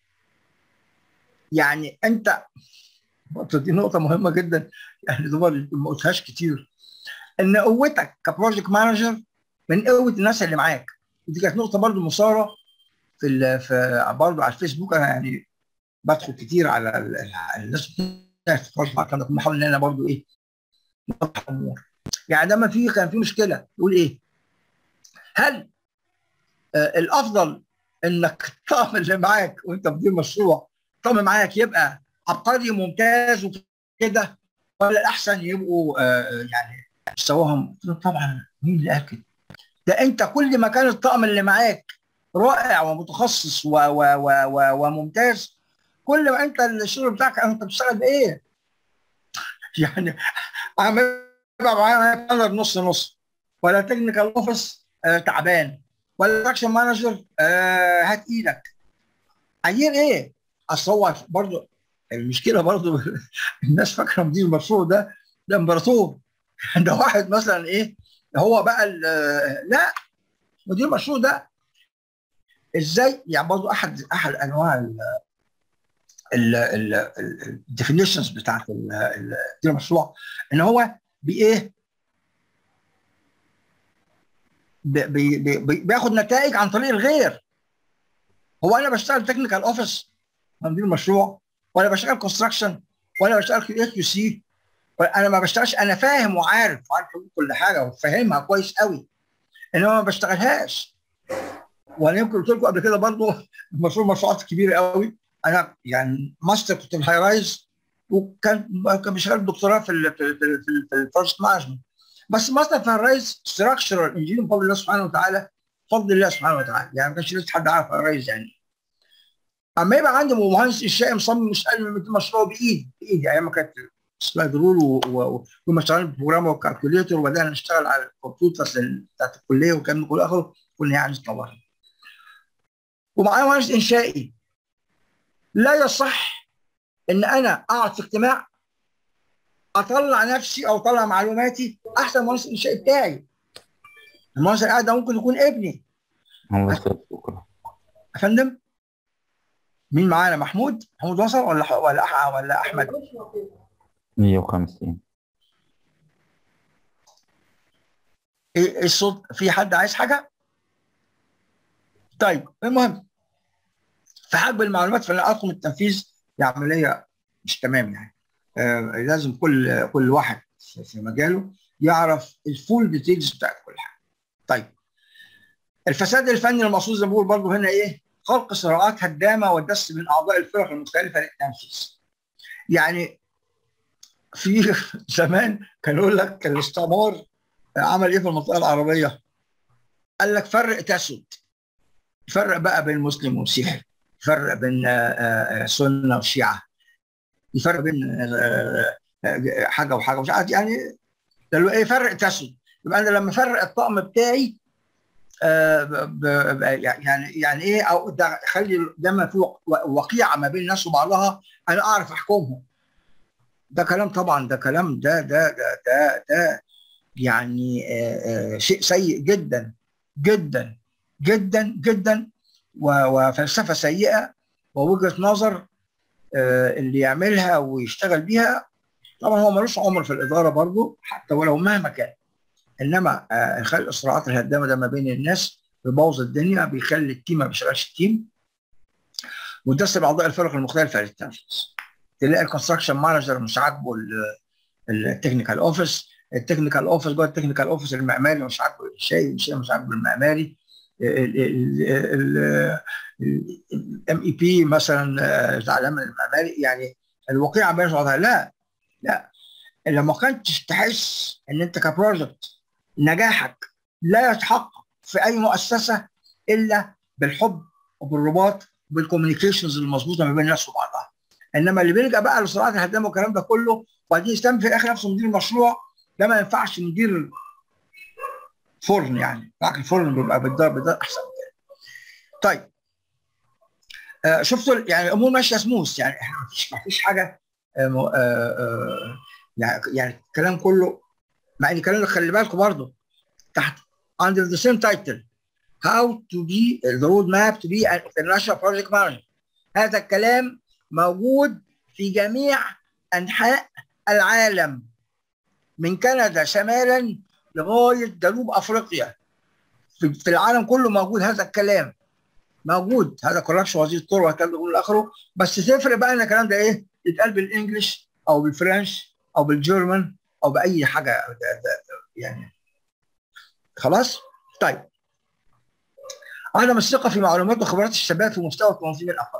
يعني انت دي نقطة مهمة جدا يعني دول ما قلتهاش كتير ان قوتك كبروجكت مانجر من قوة الناس اللي معاك ودي كانت نقطة برضو مثارة في ال في برضه على الفيسبوك انا يعني بدخل كتير على الناس في البروجكت كان بحاول ان انا برضو ايه الامور يعني لما في كان في مشكله يقول ايه هل آه الافضل انك الطقم اللي معاك وانت مدير مشروع الطقم معاك يبقى عبقري ممتاز وكده ولا الاحسن يبقوا آه يعني مستواهم طبعا مين اللي قال كده؟ ده انت كل ما كان الطقم اللي معاك رائع ومتخصص و و و و وممتاز كل ما انت الشغل بتاعك انت بتشتغل بايه؟ يعني عامل معايا بانر نص نص ولا تكنيكال اوفيس آه تعبان ولا اكشن مانجر آه هات ايدك عايزين ايه؟ اصل هو برضه المشكله برضه الناس فاكره مدير المشروع ده ده امبراطور ده واحد مثلا ايه هو بقى لا مدير المشروع ده ازاي يعني برضه احد احد انواع الديفينيشنز بتاعت مدير المشروع ان هو بايه بي بي بياخد نتائج عن طريق الغير هو انا بشتغل تكنيكال اوفيس مدير المشروع ولا بشتغل كونستراكشن ولا بشتغل كيو سي انا ما بشتغلش انا فاهم وعارف وعارف كل حاجه وفاهمها كويس قوي انما ما بشتغلهاش وانا يمكن قلت لكم قبل كده برضه مشروع مشروعات كبيره قوي انا يعني ماستر كنت في الهاي رايز وكان كان بيشتغل دكتوراه في ال في ال في, ال في البروجكت مانجمنت بس ماستر في الرايز ستراكشرال انجينير بفضل الله سبحانه وتعالى بفضل الله سبحانه وتعالى يعني ما كانش لسه حد عارف الرايز يعني اما يبقى عندي مهندس انشائي مصمم مش مشروع بايدي بايدي ايام ما كانت سلايد رول وكنا اشتغلنا بروجرام وكالكوليتر وبدانا نشتغل على الكمبيوترز بتاعت الكليه والكلام ده كله اخره كنا يعني نطورها ومعايا مهندس انشائي لا يصح ان انا اقعد في اجتماع اطلع نفسي او اطلع معلوماتي احسن مهندس انشائي بتاعي المهندس اللي قاعد ده ممكن يكون ابني الله شكرا يا فندم مين معانا محمود محمود وصل ولا ولا ولا احمد 150 ايه الصوت في حد عايز حاجه طيب المهم في حجب المعلومات في اطقم التنفيذ دي عمليه مش تمام يعني آه لازم كل كل واحد في مجاله يعرف الفول ديتيلز بتاعت كل حاجه طيب الفساد الفني المقصود زي ما بقول برضه هنا ايه خلق صراعات هدامه والدس من اعضاء الفرق المختلفه للتنفيذ يعني في زمان كان يقول لك الاستعمار عمل ايه في المنطقه العربيه؟ قال لك فرق تسد فرق بقى بين مسلم ومسيحي فرق بين سنه وشيعه يفرق بين حاجه وحاجه مش عارف يعني ايه فرق تسد يبقى انا لما افرق الطقم بتاعي يعني يعني ايه او ده خلي دايما في وقيعه ما بين الناس وبعضها انا اعرف احكمهم ده كلام طبعا ده كلام ده ده ده ده, ده يعني آآ آآ شيء سيء جدا جدا جدا جدا وفلسفه سيئه ووجهه نظر اللي يعملها ويشتغل بيها طبعا هو ملوش عمر في الاداره برضه حتى ولو مهما كان انما خلق الصراعات الهدامه ده ما بين الناس بيبوظ الدنيا بيخلي التيم ما بيشتغلش التيم وتدسم اعضاء الفرق المختلفه للتنفيذ تلاقي الكونستراكشن مانجر مش عاجبه التكنيكال اوفيس التكنيكال اوفيس جوه التكنيكال اوفيس المعماري مش عاجبه الشاي الشاي مش عاجبه المعماري الام اي بي مثلا زعلان من المعماري يعني الوقيعه بين بعضها لا لا لما كنتش تحس ان انت كبروجكت نجاحك لا يتحقق في اي مؤسسه الا بالحب وبالرباط وبالكوميونيكيشنز المظبوطه ما بين الناس وبعضها انما اللي بيلجا بقى لصراعات الهدام والكلام ده كله وبعدين يستلم في الاخر نفسه مدير المشروع ده ما ينفعش مدير فرن يعني معك الفرن بيبقى بالدار بالدار احسن من كده. طيب آه شفتوا يعني الامور ماشيه سموث يعني احنا ما فيش ما فيش حاجه آه م- آه آه يعني يعني الكلام كله مع ان الكلام ده خلي بالكم برضه تحت under the same title how to be the road map to be an international project manager هذا الكلام موجود في جميع انحاء العالم من كندا شمالا لغايه جنوب افريقيا في في العالم كله موجود هذا الكلام موجود هذا كوركشن وزير الطرق والكلام ده كله الى اخره بس تفرق بقى ان الكلام ده ايه يتقال بالانجلش او بالفرنش او بالجيرمان او باي حاجه ده ده يعني خلاص طيب عدم الثقه في معلومات وخبرات الشباب في مستوى التنظيم الاقل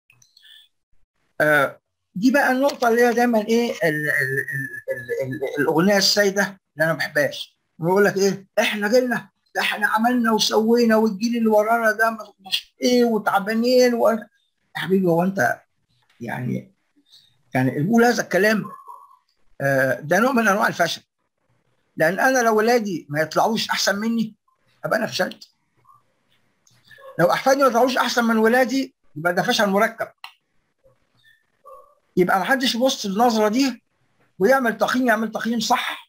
آه دي بقى النقطه اللي هي دايما ايه ال ال ال ال ال الاغنيه السائده اللي انا ما بحبهاش بيقول لك ايه احنا جيلنا ده احنا عملنا وسوينا والجيل اللي ورانا ده مش ايه وتعبانين و... يا حبيبي هو انت يعني يعني بقول هذا الكلام آه ده نوع من انواع الفشل لان انا لو ولادي ما يطلعوش احسن مني ابقى انا فشلت لو احفادي ما يطلعوش احسن من ولادي يبقى ده فشل مركب يبقى ما حدش يبص للنظره دي ويعمل تقييم يعمل تقييم صح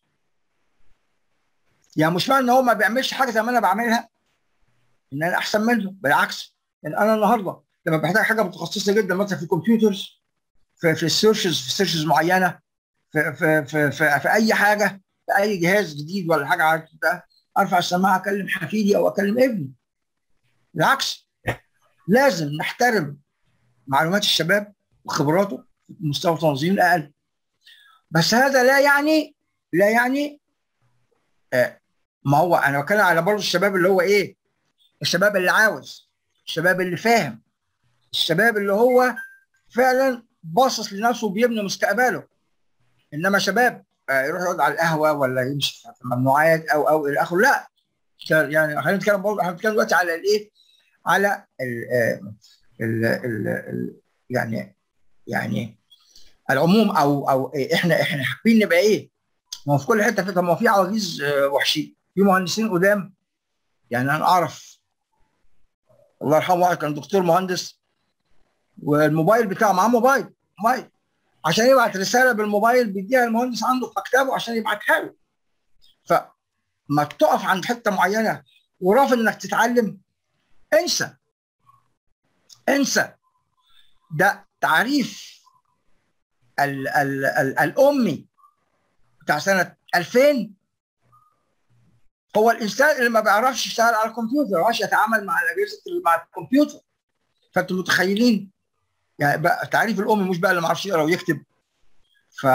يعني مش معنى ان هو ما بيعملش حاجه زي ما انا بعملها ان انا احسن منه بالعكس ان انا النهارده لما بحتاج حاجه متخصصه جدا مثلا في الكمبيوترز في في السيرشز في سيرشز معينه في في في, في, في اي حاجه في اي جهاز جديد ولا حاجه عارف ده ارفع السماعه اكلم حفيدي او اكلم ابني بالعكس لازم نحترم معلومات الشباب وخبراته في مستوى التنظيم الاقل بس هذا لا يعني لا يعني آه ما هو انا بتكلم على برضه الشباب اللي هو ايه الشباب اللي عاوز الشباب اللي فاهم الشباب اللي هو فعلا باصص لنفسه وبيبني مستقبله انما شباب آه يروح يقعد على القهوه ولا يمشي في ممنوعات او او الى اخره لا يعني خلينا نتكلم برضه احنا بنتكلم دلوقتي على الايه على ال ال ال ال يعني يعني العموم او او إيه احنا احنا حابين نبقى ايه؟ ما هو في كل حته في ما هو في عواجيز وحشين في مهندسين قدام يعني انا اعرف الله يرحمه واحد كان دكتور مهندس والموبايل بتاعه معاه موبايل موبايل عشان يبعت رساله بالموبايل بيديها المهندس عنده في مكتبه عشان يبعتها له فما تقف عند حته معينه ورافض انك تتعلم انسى انسى ده تعريف ال ال ال الامي بتاع سنه 2000 هو الانسان اللي ما بيعرفش يشتغل على الكمبيوتر ما بيعرفش يتعامل مع الاجهزه مع الكمبيوتر فانتوا متخيلين يعني بقى تعريف الامي مش بقى اللي ما يعرفش يقرا ويكتب ف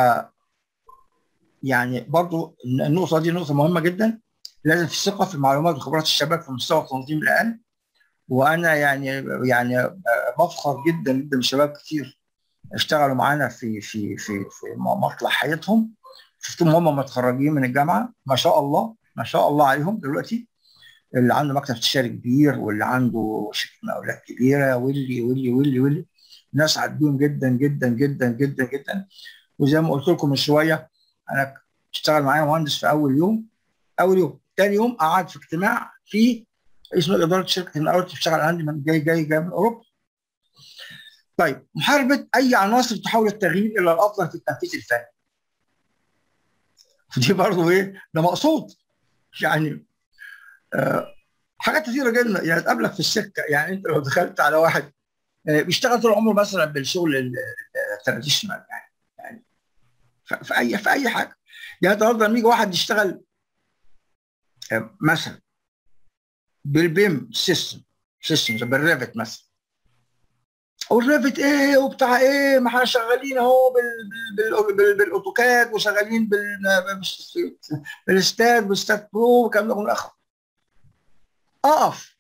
يعني برضو النقطه دي نقطه مهمه جدا لازم في ثقه في معلومات وخبرات الشباب في مستوى التنظيم الاقل وانا يعني يعني بفخر جدا جدا بشباب كتير اشتغلوا معانا في في في في مطلع حياتهم شفتهم هم متخرجين من الجامعه ما شاء الله ما شاء الله عليهم دلوقتي اللي عنده مكتب استشاري كبير واللي عنده شركه مقاولات كبيره واللي واللي واللي واللي نسعد بيهم جدا جدا جدا جدا جدا وزي ما قلت لكم من شويه انا اشتغل معايا مهندس في اول يوم اول يوم ثاني يوم قعد في اجتماع في اسمه اداره شركه المقاولات بتشتغل عندي من جاي جاي جاي من اوروبا طيب محاربه اي عناصر تحاول التغيير الى الافضل في التنفيذ الفني دي برضه ايه ده مقصود يعني آه حاجات كثيره جدا يعني تقابلك في السكه يعني انت لو دخلت على واحد آه بيشتغل طول عمره مثلا بالشغل التراديشنال يعني يعني في اي في اي حاجه يعني النهارده لما يجي واحد يشتغل آه مثلا بالبيم سيستم سيستم بالريفت مثلا والريفت ايه وبتاع ايه ما احنا شغالين اهو بال بال بالاوتوكاد وشغالين بال بالاستاد بالاستاد برو والكلام ده كله اخر اقف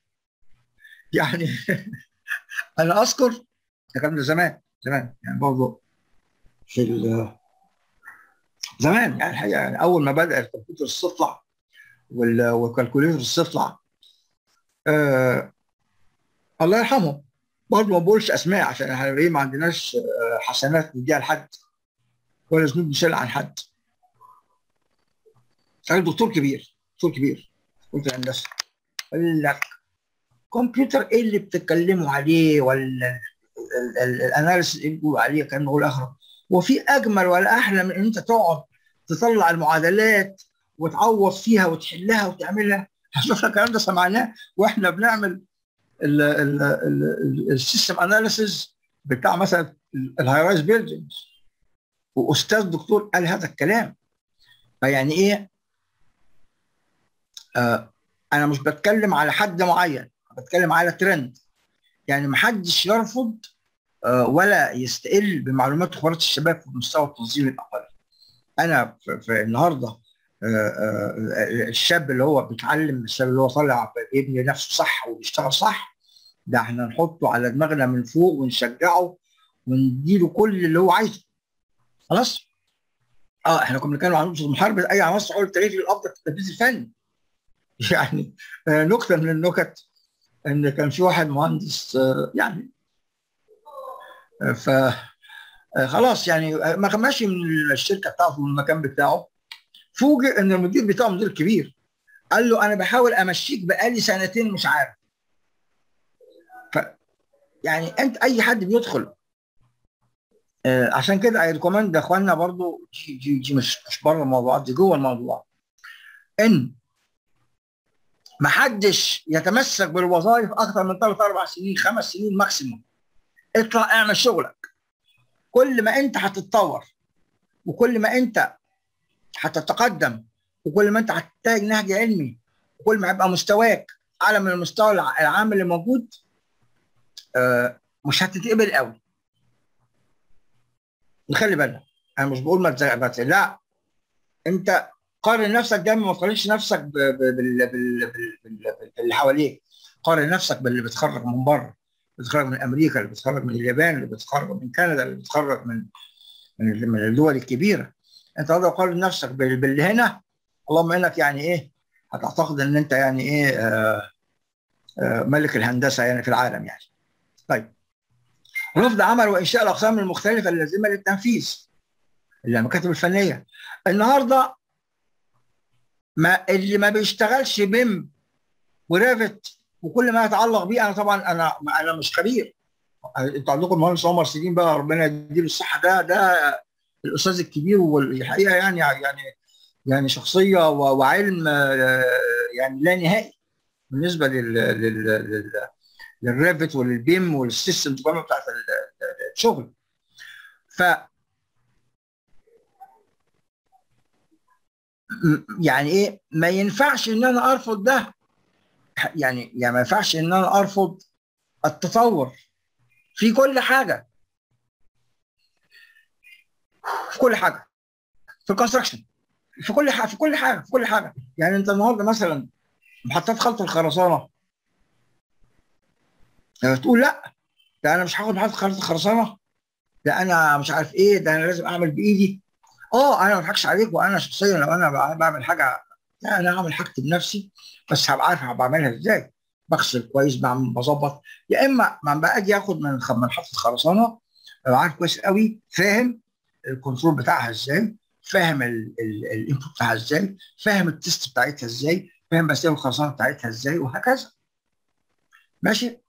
يعني انا اذكر الكلام ده زمان زمان يعني برضه في ال- زمان يعني الحقيقه يعني اول ما بدا الكمبيوتر تطلع وال- والكالكوليتر تطلع آه الله يرحمه برضه ما بقولش اسماء عشان احنا ايه ما عندناش آه، حسنات نديها لحد ولا ذنوب نشيل عن حد كان دكتور كبير دكتور كبير قلت الهندسه قال لك كمبيوتر ايه اللي بتتكلموا عليه ولا الاناليسيس اللي بيقولوا عليه كان بقول اخره وفي اجمل ولا احلى من ان انت تقعد تطلع المعادلات وتعوض فيها وتحلها وتعملها شوف الكلام ده سمعناه واحنا بنعمل السيستم اناليسيز بتاع مثلا الهاي رايز بيلدينجز واستاذ دكتور قال هذا الكلام فيعني ايه آه انا مش بتكلم على حد معين بتكلم على ترند يعني محدش يرفض آه ولا يستقل بمعلومات خبرات الشباب في مستوى التنظيم الاقل انا في, في النهارده آه آه الشاب اللي هو بيتعلم الشاب اللي هو طالع بيبني نفسه صح وبيشتغل صح ده احنا نحطه على دماغنا من فوق ونشجعه ونديله كل اللي هو عايزه خلاص اه احنا كنا بنتكلم عن نقطه محاربه اي عناصر حول التاريخ الافضل في التنفيذ الفني يعني آه نكته من النكت ان كان في واحد مهندس آه يعني آه ف آه خلاص يعني ما كان ماشي من الشركه بتاعته من المكان بتاعه فوجئ ان المدير بتاعه مدير كبير قال له انا بحاول امشيك بقالي سنتين مش عارف ف يعني انت اي حد بيدخل آه عشان كده اي ريكومند يا اخوانا برضو دي, دي, دي مش مش بره الموضوع دي جوه الموضوع ان ما حدش يتمسك بالوظائف اكثر من ثلاث اربع سنين خمس سنين ماكسيموم اطلع اعمل شغلك كل ما انت هتتطور وكل ما انت هتتقدم وكل ما انت هتحتاج نهج علمي وكل ما هيبقى مستواك اعلى من المستوى العام اللي موجود آه مش هتتقبل قوي نخلي بالنا انا مش بقول ما تزعل لا انت قارن نفسك دايما ما تقارنش نفسك باللي حواليك قارن نفسك باللي بيتخرج من بره بيتخرج من امريكا اللي بيتخرج من اليابان اللي بيتخرج من كندا اللي بيتخرج من من من الدول الكبيره انت تقدر تقارن نفسك باللي هنا اللهم انك يعني ايه هتعتقد ان انت يعني ايه آه آه ملك الهندسه يعني في العالم يعني طيب رفض عمل وانشاء الاقسام المختلفه اللازمه للتنفيذ المكاتب الفنيه النهارده ما اللي ما بيشتغلش بيم ورافت وكل ما يتعلق بيه انا طبعا انا انا مش خبير انتوا عندكم المهندس عمر سليم بقى ربنا يديله الصحه ده ده الاستاذ الكبير والحقيقه يعني يعني يعني شخصيه وعلم يعني لا نهائي بالنسبه لل لل, لل للرافت وللبيم والسيستم بتاعت الشغل ف يعني ايه ما ينفعش ان انا ارفض ده يعني يعني ما ينفعش ان انا ارفض التطور في كل حاجه في كل حاجه في الكونستراكشن في كل حاجه في كل حاجه في كل حاجه يعني انت النهارده مثلا محطات خلط الخرسانه لما تقول لا ده انا مش هاخد محطه خلط الخرسانه ده انا مش عارف ايه ده انا لازم اعمل بايدي اه انا ما بضحكش عليك وانا شخصيا لو انا بعمل حاجه لا انا هعمل حاجتي بنفسي بس هبقى عارف بعملها ازاي بغسل كويس بعمل بظبط يا اما ما باجي اخد من محطه خرسانه ببقى عارف كويس قوي فاهم الكنترول بتاعها ازاي فاهم الانبوت بتاعها ازاي فاهم التست بتاعتها ازاي فاهم مسائل الخرسانه بتاعتها ازاي وهكذا ماشي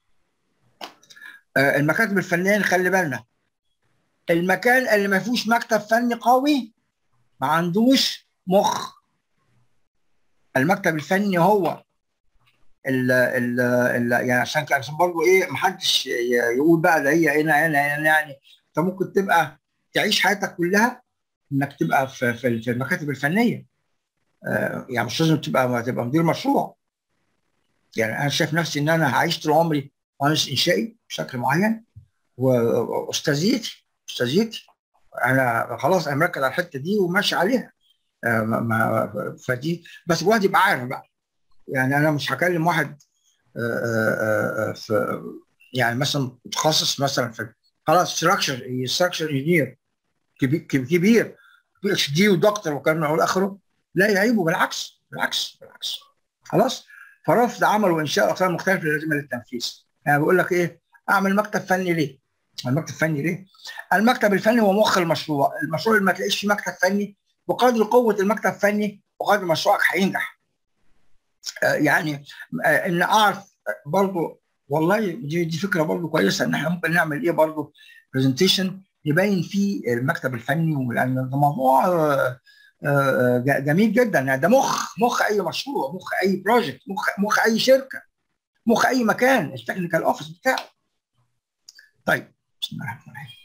آه المكاتب الفنيه نخلي بالنا المكان اللي ما فيهوش مكتب فني قوي ما عندوش مخ المكتب الفني هو ال ال ال يعني عشان عشان برضه ايه ما حدش يقول بقى ده هي هنا هنا يعني انت ممكن تبقى تعيش حياتك كلها انك تبقى في في المكاتب الفنيه آه يعني مش لازم تبقى تبقى مدير مشروع يعني انا شايف نفسي ان انا هعيش طول عمري مهندس انشائي بشكل معين واستاذيتي استاذيتي انا خلاص انا مركز على الحته دي وماشي عليها آه ما فدي بس الواحد يبقى عارف بقى يعني انا مش هكلم واحد آآ آآ في يعني مثلا متخصص مثلا في خلاص ستراكشر ستراكشر انجينير كبير كبير بي اتش دي ودكتور وكلام من اخره لا يعيبه بالعكس بالعكس بالعكس خلاص فرفض عمل وانشاء اقسام مختلفه لازمه للتنفيذ يعني بيقول لك ايه اعمل مكتب فني ليه؟ المكتب الفني ليه؟ المكتب الفني هو مخ المشروع، المشروع اللي ما تلاقيش فيه مكتب فني بقدر قوه المكتب الفني بقدر مشروعك هينجح. آه يعني آه ان اعرف برضو والله دي, دي فكره برضو كويسه ان احنا ممكن نعمل ايه برضو برزنتيشن يبين فيه المكتب الفني ولان ده موضوع آه جميل جدا يعني ده مخ مخ اي مشروع مخ اي بروجكت مخ مخ اي شركه مخ اي مكان التكنيكال اوفيس بتاعه طيب بسم الله الرحمن الرحيم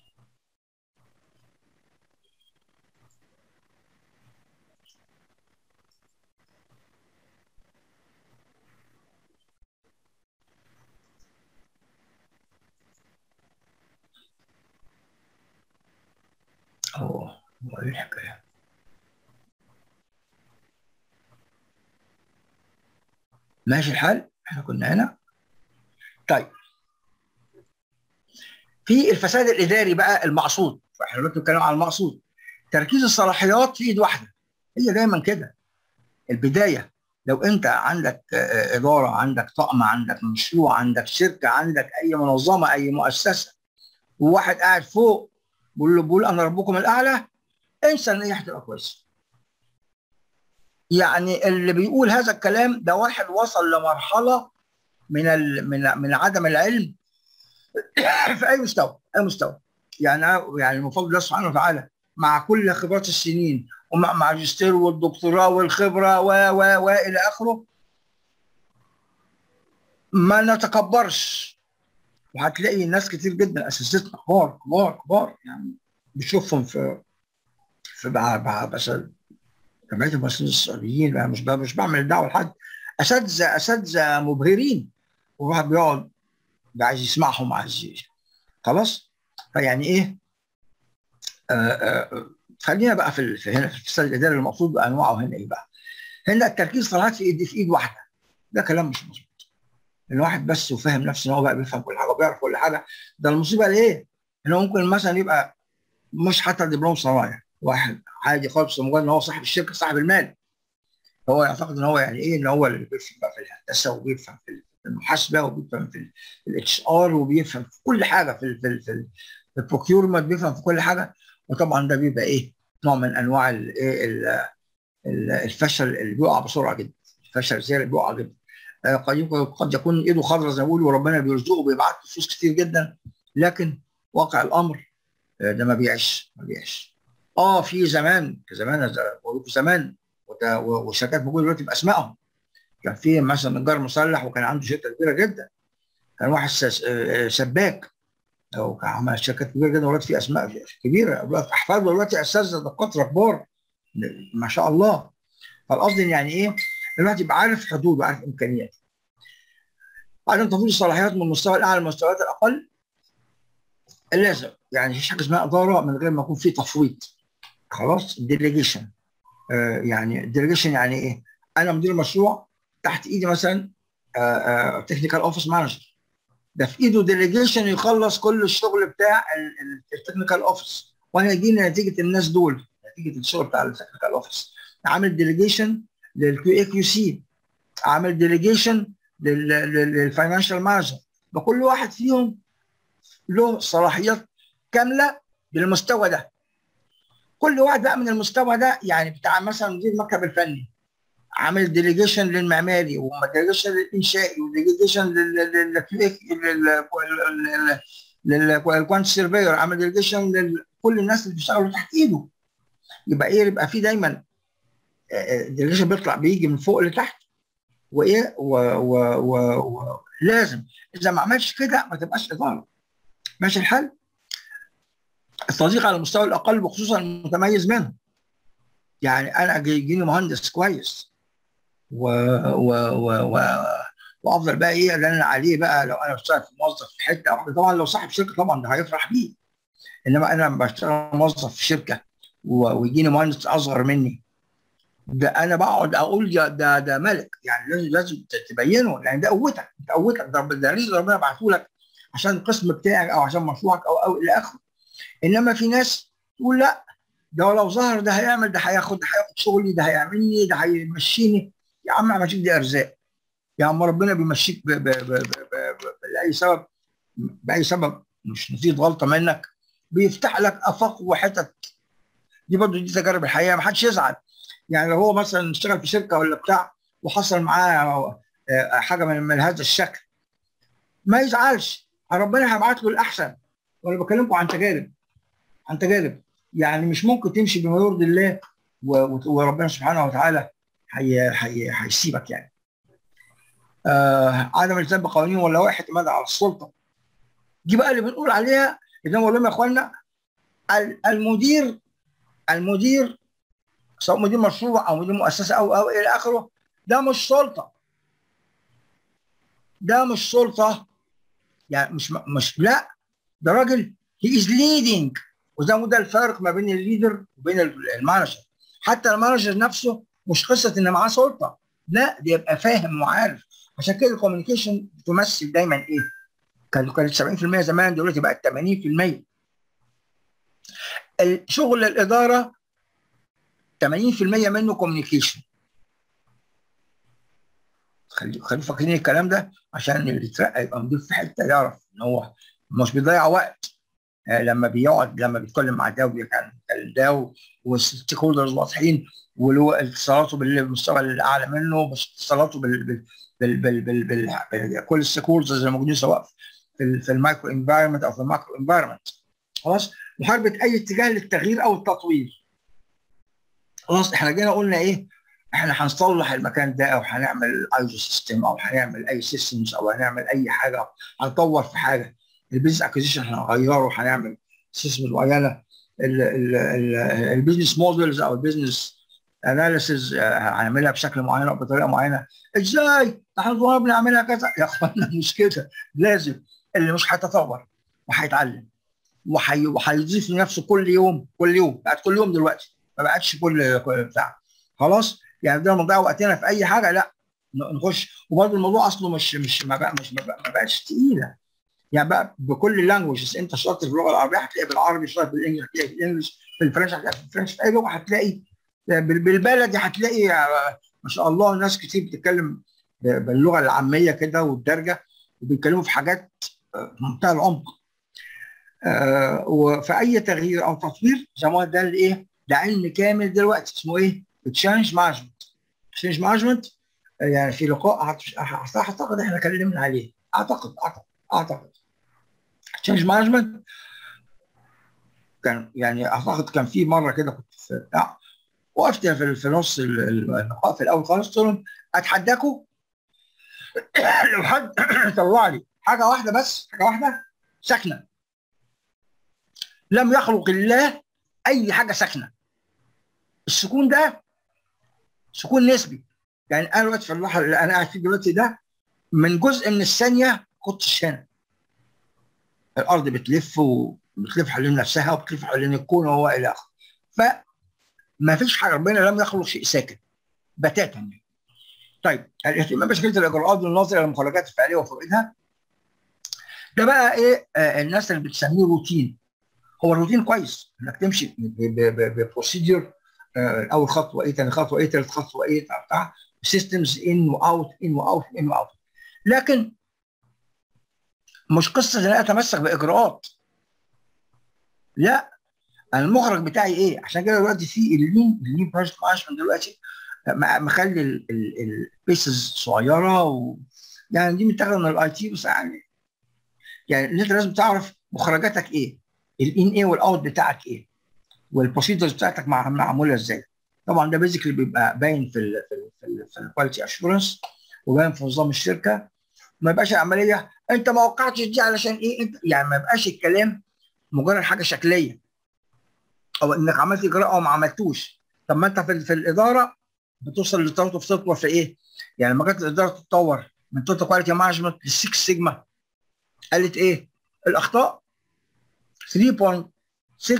اوه ايه الحكايه ماشي الحال احنا كنا هنا طيب في الفساد الاداري بقى المقصود احنا دلوقتي بنتكلم عن المقصود تركيز الصلاحيات في ايد واحده هي دايما كده البدايه لو انت عندك اداره عندك طقم عندك مشروع عندك شركه عندك اي منظمه اي مؤسسه وواحد قاعد فوق بيقول له بيقول انا ربكم الاعلى انسى ان هي هتبقى كويسه يعني اللي بيقول هذا الكلام ده واحد وصل لمرحله من ال... من من عدم العلم في اي مستوى اي مستوى يعني يعني من فضل الله سبحانه وتعالى مع كل خبرات السنين ومع الماجستير والدكتوراه والخبره و و و الى اخره ما نتكبرش وهتلاقي ناس كتير جدا اساتذتنا كبار كبار كبار يعني بشوفهم في في بس جمعيه الممثلين السعوديين بقى مش بقى مش بعمل الدعوه لحد اساتذه اساتذه مبهرين وواحد بيقعد عايز يسمعهم عايز خلاص فيعني ايه آآ آآ خلينا بقى في, في هنا في الفساد الاداري المقصود بانواعه هنا ايه بقى؟ هنا التركيز صراحات في ايد في ايد واحده ده كلام مش مظبوط ان واحد بس وفاهم نفسه ان هو بقى بيفهم كل حاجه وبيعرف كل حاجه ده المصيبه ليه؟ ان هو ممكن مثلا يبقى مش حتى دبلوم صنايع واحد عادي خالص مجرد ان هو صاحب الشركه صاحب المال هو يعتقد ان هو يعني ايه ان هو اللي بيفهم بقى في الهندسه وبيفهم في المحاسبه وبيفهم في الاتش ار وبيفهم في كل حاجه في في في البروكيورمنت بيفهم في كل حاجه وطبعا ده بيبقى ايه نوع من انواع الايه الفشل اللي بيقع بسرعه جدا الفشل زي اللي بيقع جدا قد قد يكون ايده خضراء زي ما بيقولوا وربنا بيرزقه بيبعت فلوس كتير جدا لكن واقع الامر ده ما بيعيش ما بيعيش اه في زمان زمان بقول زمان والشركات موجوده دلوقتي باسمائهم كان في مثلا نجار مسلح وكان عنده شركه كبيره جدا كان واحد سباك او كان عمل شركات كبيره جدا دلوقتي في اسماء كبيره دلوقتي احفاده دلوقتي اساتذه دكاتره كبار ما شاء الله فالقصد يعني ايه؟ الواحد يبقى عارف حدود وعارف امكانياته عدم تفويض الصلاحيات من المستوى الاعلى للمستويات الاقل لازم يعني مفيش حاجه اسمها اداره من غير ما يكون في تفويض خلاص ديليجيشن آه يعني ديليجيشن يعني ايه؟ انا مدير مشروع تحت ايدي مثلا تكنيكال اوفيس مانجر ده في ايده ديليجيشن يخلص كل الشغل بتاع التكنيكال اوفيس وانا يجيني نتيجه الناس دول نتيجه الشغل بتاع التكنيكال اوفيس عامل ديليجيشن للكيو اي كيو سي عامل ديليجيشن للفاينانشال مانجر فكل واحد فيهم له صلاحيات كامله بالمستوى ده كل واحد بقى من المستوى ده يعني بتاع مثلا مدير المكتب الفني عامل ديليجيشن للمعماري وديليجيشن للانشائي وديليجيشن للكوانت سيرفير عامل ديليجيشن لكل الناس اللي بيشتغلوا تحت ايده يبقى ايه يبقى في دايما الديليجيشن بيطلع بيجي من فوق لتحت وايه ولازم اذا ما عملش كده ما تبقاش اداره ماشي الحال التضييق على المستوى الاقل وخصوصا المتميز منه يعني انا يجيني مهندس كويس و, و, و, و وافضل بقى ايه اللي انا عليه بقى لو انا بشتغل في موظف في حته او طبعا لو صاحب شركه طبعا ده هيفرح بيه انما انا لما بشتغل موظف في شركه ويجيني مهندس اصغر مني ده انا بقعد اقول يا ده ده ملك يعني لازم لازم تبينه لان ده قوتك ده قوتك ده ده رزق ربنا بعته لك عشان القسم بتاعك او عشان مشروعك او او الى اخره انما في ناس تقول لا ده لو ظهر ده هيعمل ده هياخد ده هياخد شغلي ده هيعملني ده هيمشيني يا عم ما دي ارزاق يا عم ربنا بيمشيك ب ب ب ب ب ب لاي سبب باي سبب مش نتيجه غلطه منك بيفتح لك افاق وحتت دي برضه دي تجارب الحياه ما حدش يزعل يعني لو هو مثلا اشتغل في شركه ولا بتاع وحصل معاه حاجه من, من هذا الشكل ما يزعلش ربنا هيبعت له الاحسن وانا بكلمكم عن تجارب عن تجارب يعني مش ممكن تمشي بما يرضي الله وربنا سبحانه وتعالى هيسيبك يعني آه عدم الالتزام بقوانين واللوائح اعتماد على السلطه دي بقى اللي بنقول عليها زي ما بقول لهم يا اخوانا المدير المدير سواء مدير مشروع او مدير مؤسسه او او الى اخره ده مش سلطه ده مش سلطه يعني مش مش لا ده راجل هي از ليدنج وده ده الفرق ما بين الليدر وبين المانجر حتى المانجر نفسه مش قصه ان معاه سلطه لا ده يبقى فاهم وعارف عشان كده الكوميونيكيشن بتمثل دايما ايه؟ كانت كانت 70% زمان دلوقتي بقت 80% الشغل الاداره 80% منه كوميونيكيشن خلي خلي فاكرين الكلام ده عشان اللي يترقى يبقى مدير في حته يعرف ان هو مش بيضيع وقت لما بيقعد لما بيتكلم مع ده وبيتكلم ده والستيك هولدرز واضحين وله اتصالاته بالمستوى الاعلى منه مش اتصالاته بال بال بال بال بال بال بال كل الستيك هولدرز اللي موجودين سواء في في المايكرو انفايرمنت او في الماكرو انفايرمنت خلاص محاربه اي اتجاه للتغيير او التطوير خلاص احنا جينا قلنا ايه احنا هنصلح المكان ده او هنعمل ايزو سيستم او هنعمل اي سيستمز او هنعمل اي حاجه هنطور في حاجه البيزنس اكوزيشن هنغيره هنعمل سيستم معينه البيزنس مودلز او البيزنس اناليسيز هنعملها بشكل معين او بطريقه معينه ازاي؟ احنا صغار بنعملها كذا يا اخوانا مش كده لازم اللي مش هيتطور وهيتعلم وحي... وهيضيف لنفسه كل يوم كل يوم بقت كل يوم دلوقتي ما بقتش كل كل بتاع خلاص يعني ده نضيع وقتنا في اي حاجه لا نخش وبرضه الموضوع اصله مش مش ما بقى مش ما, بقى ما بقاش تقيله يعني بقى بكل اللانجوجز انت شاطر في اللغه العربيه هتلاقي بالعربي شاطر بالانجلش هتلاقي بالانجلش في الفرنش هتلاقي في الفرنش في اي لغه هتلاقي بالبلدي هتلاقي ما شاء الله ناس كتير بتتكلم باللغه العاميه كده والدارجه وبيتكلموا في حاجات منتهى العمق آه وفي اي تغيير او تطوير زي ما ده الايه ده علم كامل دلوقتي اسمه ايه؟ تشينج مانجمنت تشينج مانجمنت يعني في لقاء اعتقد احنا اتكلمنا عليه اعتقد اعتقد اعتقد تشينج مانجمنت كان يعني اعتقد كان في مره كده كنت في وقفت في, في نص اللقاء في الاول خالص قلت لهم اتحداكم لو حد طلع لي حاجه واحده بس حاجه واحده ساكنه لم يخلق الله اي حاجه ساكنه السكون ده سكون نسبي يعني انا دلوقتي في اللحظه اللي انا قاعد فيه دلوقتي ده من جزء من الثانيه كنتش هنا الارض بتلف وبتلف حوالين نفسها وبتلف حوالين الكون وهو الى اخره فما فيش حاجه ربنا لم يخلق شيء ساكن بتاتا طيب الاهتمام بشكل الاجراءات والنظر الى المخرجات الفعليه وفوائدها ده بقى ايه آه الناس اللي بتسميه روتين هو الروتين كويس انك تمشي ببروسيدور آه اول خطوه ايه ثاني خطوه ايه ثالث خطوه ايه بتاع سيستمز ان واوت ان واوت ان واوت لكن مش قصه ان انا اتمسك باجراءات لا انا المخرج بتاعي ايه عشان كده دلوقتي في اللين اللين بروجكت مانجمنت دلوقتي مخلي البيسز صغيره و يعني دي متاخده من الاي تي بس يعني يعني انت لازم تعرف مخرجاتك ايه الان ايه والاوت بتاعك ايه والبروسيدرز بتاعتك معموله ازاي طبعا ده بيزيكلي بيبقى باين في ال في ال في, ال في الكواليتي اشورنس وباين في نظام الشركه ما يبقاش عمليه انت ما وقعتش دي علشان ايه انت يعني ما يبقاش الكلام مجرد حاجه شكليه او انك عملت اجراء او ما عملتوش طب ما انت في, في الاداره بتوصل للتطور في تطور في ايه؟ يعني لما كانت الاداره تتطور من توتال كواليتي مانجمنت ل 6 سيجما قالت ايه؟ الاخطاء 3.6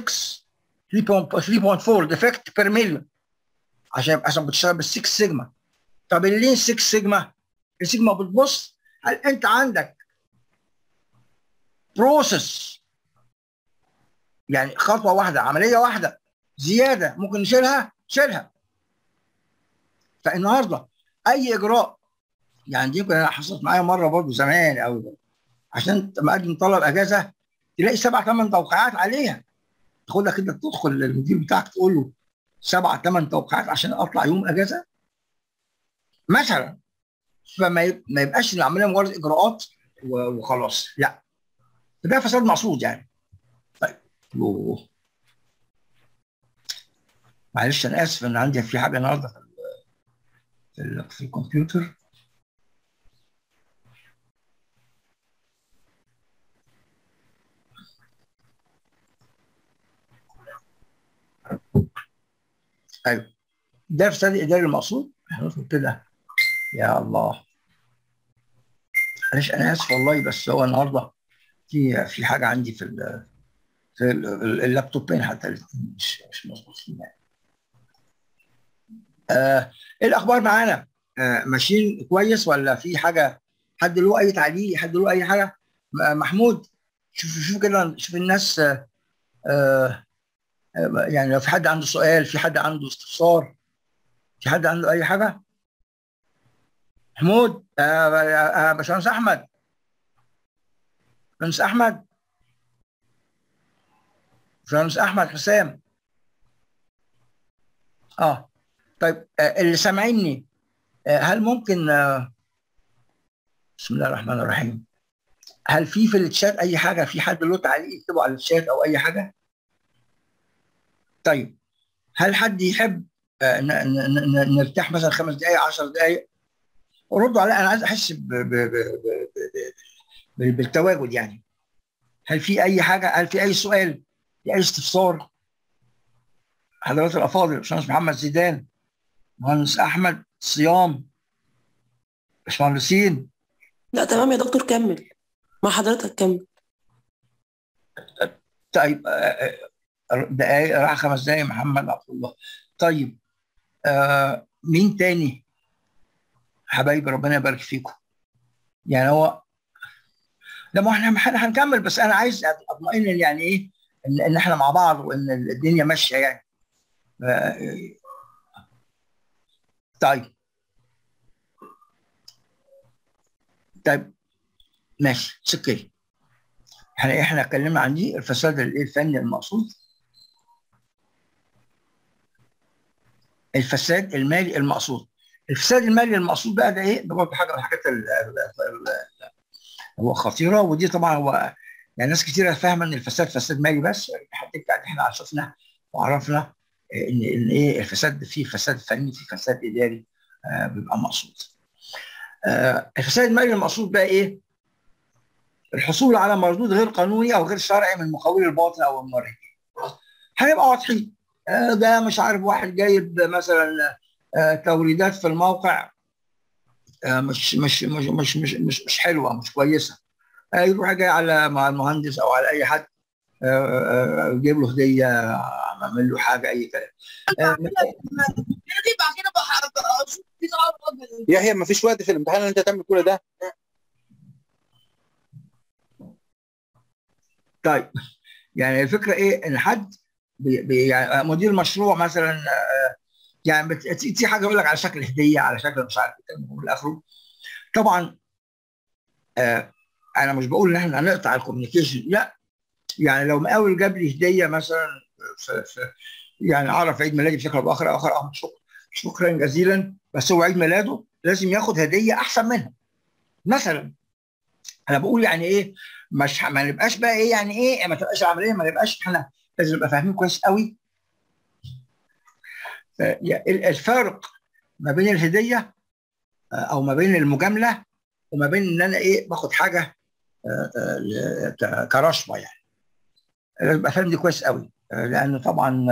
3.4 ديفكت بير مليون عشان عشان بتشتغل بال 6 سيجما طب اللين 6 سيجما السيجما بتبص هل انت عندك بروسيس يعني خطوه واحده عمليه واحده زياده ممكن نشيلها شيلها فالنهارده اي اجراء يعني دي يمكن انا حصلت معايا مره برضه زمان قوي عشان تقدم طلب اجازه تلاقي سبع ثمان توقيعات عليها تاخدها كده تدخل للمدير بتاعك تقول له سبع ثمان توقيعات عشان اطلع يوم اجازه مثلا فما ما يبقاش العمليه مجرد اجراءات وخلاص لا ده فساد مقصود يعني طيب أوه. معلش انا اسف ان عندي في حاجه النهارده في, في الكمبيوتر ايوه ده الفساد الاداري المقصود هنطلب كده يا الله معلش انا اسف والله بس هو النهارده في في حاجه عندي في ال في اللابتوبين حتى الاثنين مش مش مظبوطين يعني. آه ايه الاخبار معانا؟ آه ماشيين كويس ولا في حاجه حد له اي تعليق حد له اي حاجه؟ محمود شوف شوف كده شوف الناس آه آه يعني لو في حد عنده سؤال في حد عنده استفسار في حد عنده اي حاجه محمود آه باشمهندس احمد باشمهندس احمد باشمهندس احمد حسام اه طيب آه اللي سامعيني آه هل ممكن آه بسم الله الرحمن الرحيم هل في في الشات اي حاجه في حد له تعليق يكتبه على الشات او اي حاجه طيب هل حد يحب نرتاح مثلا خمس دقائق 10 دقائق ردوا علي انا عايز احس ب ب ب ب بالتواجد يعني هل في اي حاجه هل في اي سؤال في اي استفسار حضرات الافاضل باشمهندس محمد زيدان مهندس احمد صيام باشمهندسين لا تمام يا دكتور كمل مع حضرتك كمل طيب دقايق راح خمس دقايق محمد عبد الله طيب آه مين تاني حبايبي ربنا يبارك فيكم يعني هو لا ما احنا احنا هنكمل بس انا عايز اطمئن يعني ايه ان, إن احنا مع بعض وان الدنيا ماشيه يعني آه طيب طيب ماشي سكري احنا احنا اتكلمنا عن دي الفساد الفني المقصود الفساد المالي المقصود الفساد المالي المقصود بقى ده ايه ده برضه حاجه من الحاجات هو خطيره ودي طبعا هو يعني ناس كتير فاهمه ان الفساد فساد مالي بس حتى احنا شفنا وعرفنا ان ان ايه الفساد فيه فساد فني فيه فساد اداري آه بيبقى مقصود آه الفساد المالي المقصود بقى ايه الحصول على مردود غير قانوني او غير شرعي من مقاول الباطن او المورد هنبقى واضحين آه ده مش عارف واحد جايب مثلا آه توريدات في الموقع آه مش مش مش مش مش مش, مش حلوه مش كويسه يروح جاي على مع المهندس او على اي حد يجيب له هديه عامل له حاجه اي كلام يا هي ما فيش وقت في الامتحان ان انت تعمل كل ده طيب يعني الفكره ايه ان حد بي بي يعني مدير مشروع مثلا يعني بتيجي حاجه يقول لك على شكل هديه على شكل مش عارف الى اخره طبعا آه انا مش بقول ان احنا هنقطع الكوميونيكيشن لا يعني لو مقاول جاب لي هديه مثلا في في يعني عرف عيد ميلادي بشكل او باخر اخر اه شكرا شكرا جزيلا بس هو عيد ميلاده لازم ياخد هديه احسن منها مثلا انا بقول يعني ايه مش ما نبقاش بقى ايه يعني ايه ما تبقاش العمليه ما نبقاش احنا لازم نبقى فاهمين كويس قوي الفرق ما بين الهديه او ما بين المجامله وما بين ان انا ايه باخد حاجه كرشوه يعني لازم ابقى فاهم دي كويس قوي لانه طبعا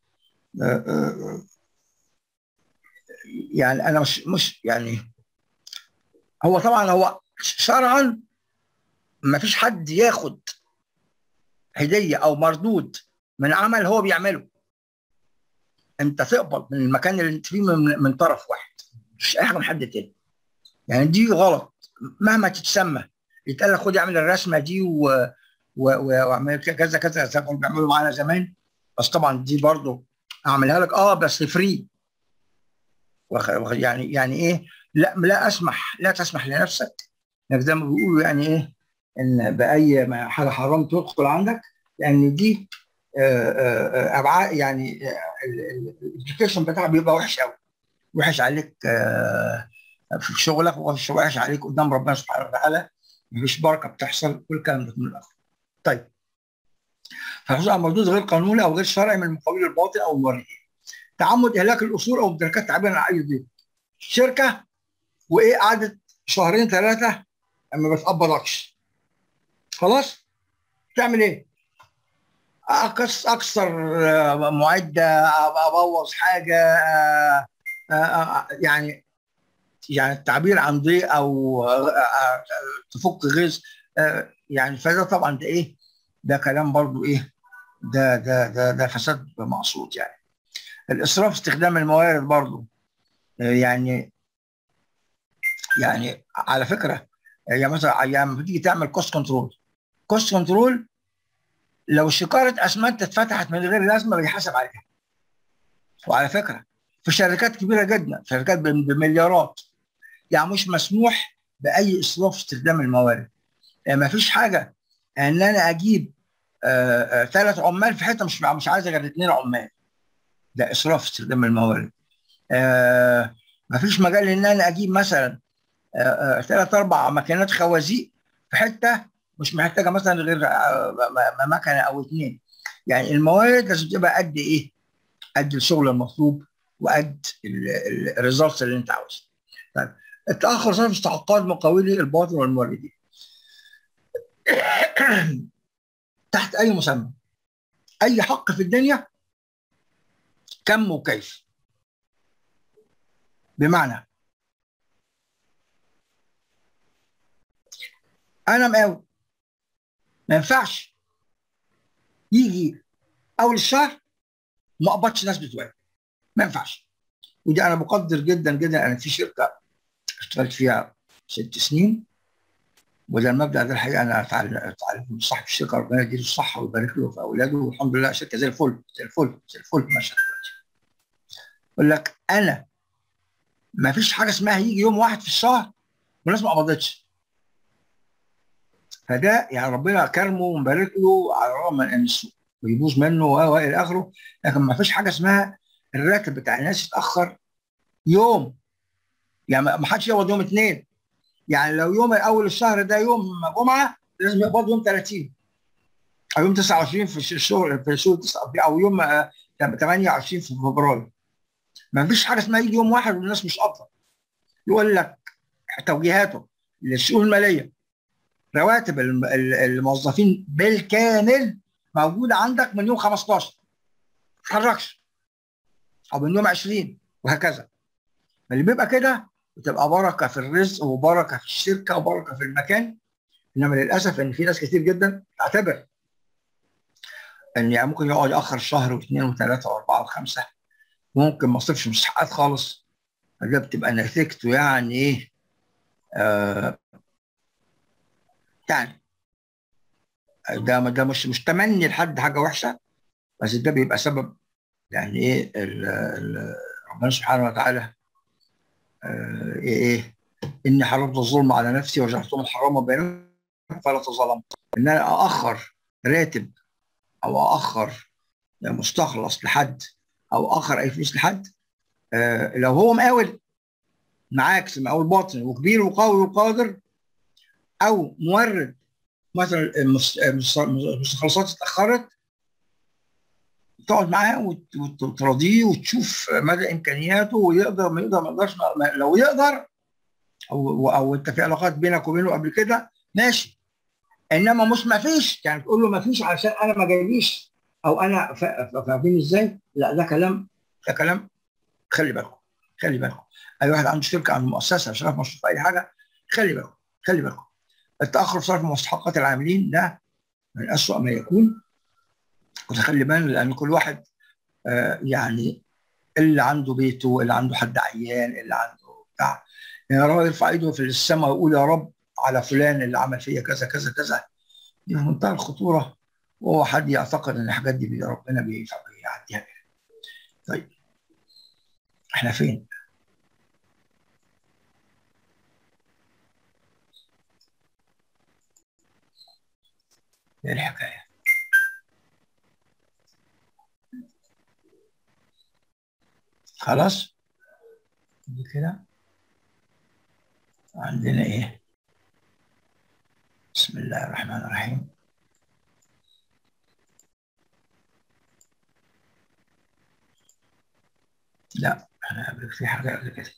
يعني انا مش مش يعني هو طبعا هو شرعا ما فيش حد ياخد هديه او مردود من عمل هو بيعمله انت تقبض من المكان اللي انت فيه من, من طرف واحد مش اي حاجه من حد تاني يعني دي غلط مهما تتسمى يتقال لك خد اعمل الرسمه دي و... و- و- واعمل كذا كذا زي ما كانوا بيعملوا معانا زمان بس طبعا دي برضو اعملها لك اه بس فري وخ- وخ- يعني يعني ايه لا لا اسمح لا تسمح لنفسك انك زي ما بيقولوا يعني ايه ان باي ما- حاجه حرام تدخل عندك لان دي آه، آه، آه، ابعاد يعني الابلكيشن بتاعها بيبقى وحش قوي وحش عليك آه، في شغلك وحش وحش عليك قدام ربنا سبحانه وتعالى مفيش بركه بتحصل كل الكلام ده من الاخر. طيب فالحصول على مردود غير قانوني او غير شرعي من المقاول الباطن او الموردين. تعمد اهلاك الاصول او ممتلكات تعبيرا عن اي ضيق. شركه وايه قعدت شهرين ثلاثه ما بتقبضكش. خلاص؟ تعمل ايه؟ أكس اكسر آه، معده ابوظ حاجه آه، آه، آه، يعني يعني التعبير عن ضيق او آه، آه، تفك غيظ آه، يعني فده طبعا ده ايه ده كلام برضو ايه ده ده ده ده فساد مقصود يعني الاسراف استخدام الموارد برضو آه، يعني يعني على فكره يعني مثلا يعني لما تيجي تعمل كوست كنترول كوست كنترول لو شكاره اسمنت اتفتحت من غير لازمه بيحاسب عليها وعلى فكره في شركات كبيره جدا شركات بم- بمليارات يعني مش مسموح باي اسراف في استخدام الموارد يعني ما فيش حاجه ان انا اجيب ثلاث عمال في حته مش مش عايز غير اثنين عمال ده اسراف في استخدام الموارد آه ما فيش مجال ان انا اجيب مثلا ثلاث اربع ماكينات خوازيق في حته مش محتاجه مثلا غير آه، م- م- مكنه او اثنين يعني الموارد لازم تبقى قد ايه؟ قد الشغل المطلوب وقد الريزلتس اللي انت عاوزها. طيب التاخر صرف استحقاقات مقاولي الباطن والموردين. تحت اي مسمى اي حق في الدنيا كم وكيف بمعنى انا مقاول ما ينفعش يجي اول الشهر ما اقبضش ناس بتوعي ما ينفعش ودي انا بقدر جدا جدا انا في شركه اشتغلت فيها ست سنين وده المبدا ده الحقيقه انا اتعلمت من صاحب الشركه ربنا يديله الصحه ويبارك له في اولاده والحمد لله شركه زي الفل زي الفل زي الفل ماشيه دلوقتي يقول لك انا ما فيش حاجه اسمها يجي يوم واحد في الشهر والناس ما قبضتش فده يعني ربنا كرمه ومبارك له على الرغم من ان السوق بيبوظ منه و الى اخره لكن ما فيش حاجه اسمها الراتب بتاع الناس يتاخر يوم يعني ما حدش يقبض يوم اثنين يعني لو يوم اول الشهر ده يوم جمعه لازم يقبض يوم 30 او يوم 29 في الشغل في شهر 29 او يوم آه، 28 في فبراير ما فيش حاجه اسمها يجي يوم واحد والناس مش قابضه يقول لك توجيهاته للشؤون الماليه رواتب الم- ال- الموظفين بالكامل موجوده عندك من يوم 15 ما تتحركش او من يوم 20 وهكذا اللي بيبقى كده بتبقى بركه في الرزق وبركه في الشركه وبركه في المكان انما للاسف ان في ناس كتير جدا تعتبر ان يعني ممكن يقعد ياخر شهر واثنين وثلاثه واربعه وخمسه ممكن ما يصرفش مستحقات خالص فده بتبقى نتيجته يعني ايه آه يعني ده ده مش مش تمني لحد حاجه وحشه بس ده بيبقى سبب يعني ايه ال- ال- ربنا سبحانه وتعالى آه ايه ايه اني حرمت الظلم على نفسي وجعلتم الحرام بينكم فلا تظلموا ان انا ااخر راتب او ااخر مستخلص لحد او اخر اي فلوس لحد آه لو هو مقاول معاك مقاول باطن وكبير وقوي وقادر او مورد مثلا المس- المس- المستخلصات اتاخرت تقعد معاه وت- وت- وتراضيه وتشوف مدى امكانياته ويقدر ما يقدر ما يقدرش ما- ما- لو يقدر او او انت في علاقات بينك وبينه قبل كده ماشي انما مش ما فيش يعني تقول له ما فيش علشان انا ما جايليش او انا فا- فا- فاهمين ازاي؟ لا ده كلام ده كلام خلي بالكم خلي بالكم اي واحد عنده شركه عنده مؤسسه شغال في مشروع في اي حاجه خلي بالكم خلي بالكم التاخر في صرف مستحقات العاملين ده من اسوأ ما يكون وتخلي بالك لان كل واحد آه يعني اللي عنده بيته اللي عنده حد عيان اللي عنده بتاع يا رب يرفع ايده في السماء ويقول يا رب على فلان اللي عمل فيا كذا كذا كذا دي في منتهى الخطوره وهو حد يعتقد ان الحاجات دي بي- ربنا بيعديها بيها طيب احنا فين؟ ايه الحكايه؟ خلاص؟ دي كده عندنا ايه؟ بسم الله الرحمن الرحيم لا انا قبل في حاجه قبل كده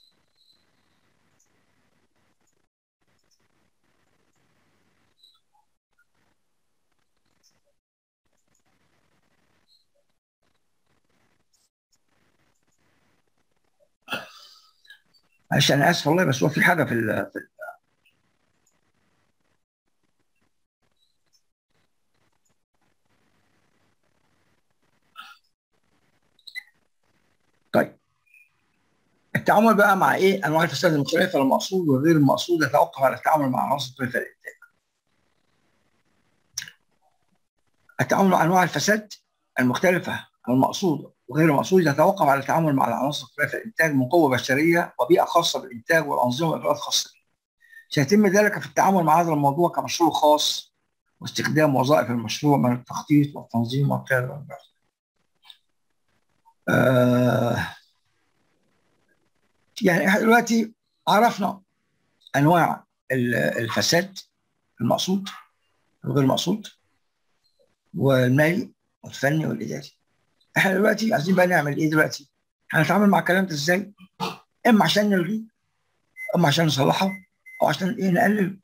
معلش انا اسف والله بس هو في حاجه في ال في ال- طيب التعامل بقى مع ايه انواع الفساد المختلفه المقصود والغير المقصود يتوقف على التعامل مع عناصر مختلفه الانتاج. التعامل مع انواع الفساد المختلفه المقصوده وغير المقصود يتوقف على التعامل مع العناصر مختلفه الانتاج من قوه بشريه وبيئه خاصه بالانتاج والانظمه واجراءات خاصه به. سيتم ذلك في التعامل مع هذا الموضوع كمشروع خاص واستخدام وظائف المشروع من التخطيط والتنظيم والقياده والإدارة. آه يعني احنا دلوقتي عرفنا انواع ال- الفساد المقصود والغير مقصود والمالي والفني والاداري احنا دلوقتي عايزين بقى نعمل ايه دلوقتي؟ هنتعامل مع الكلام ده ازاي؟ اما عشان نلغيه اما عشان نصلحه او عشان ايه نقلل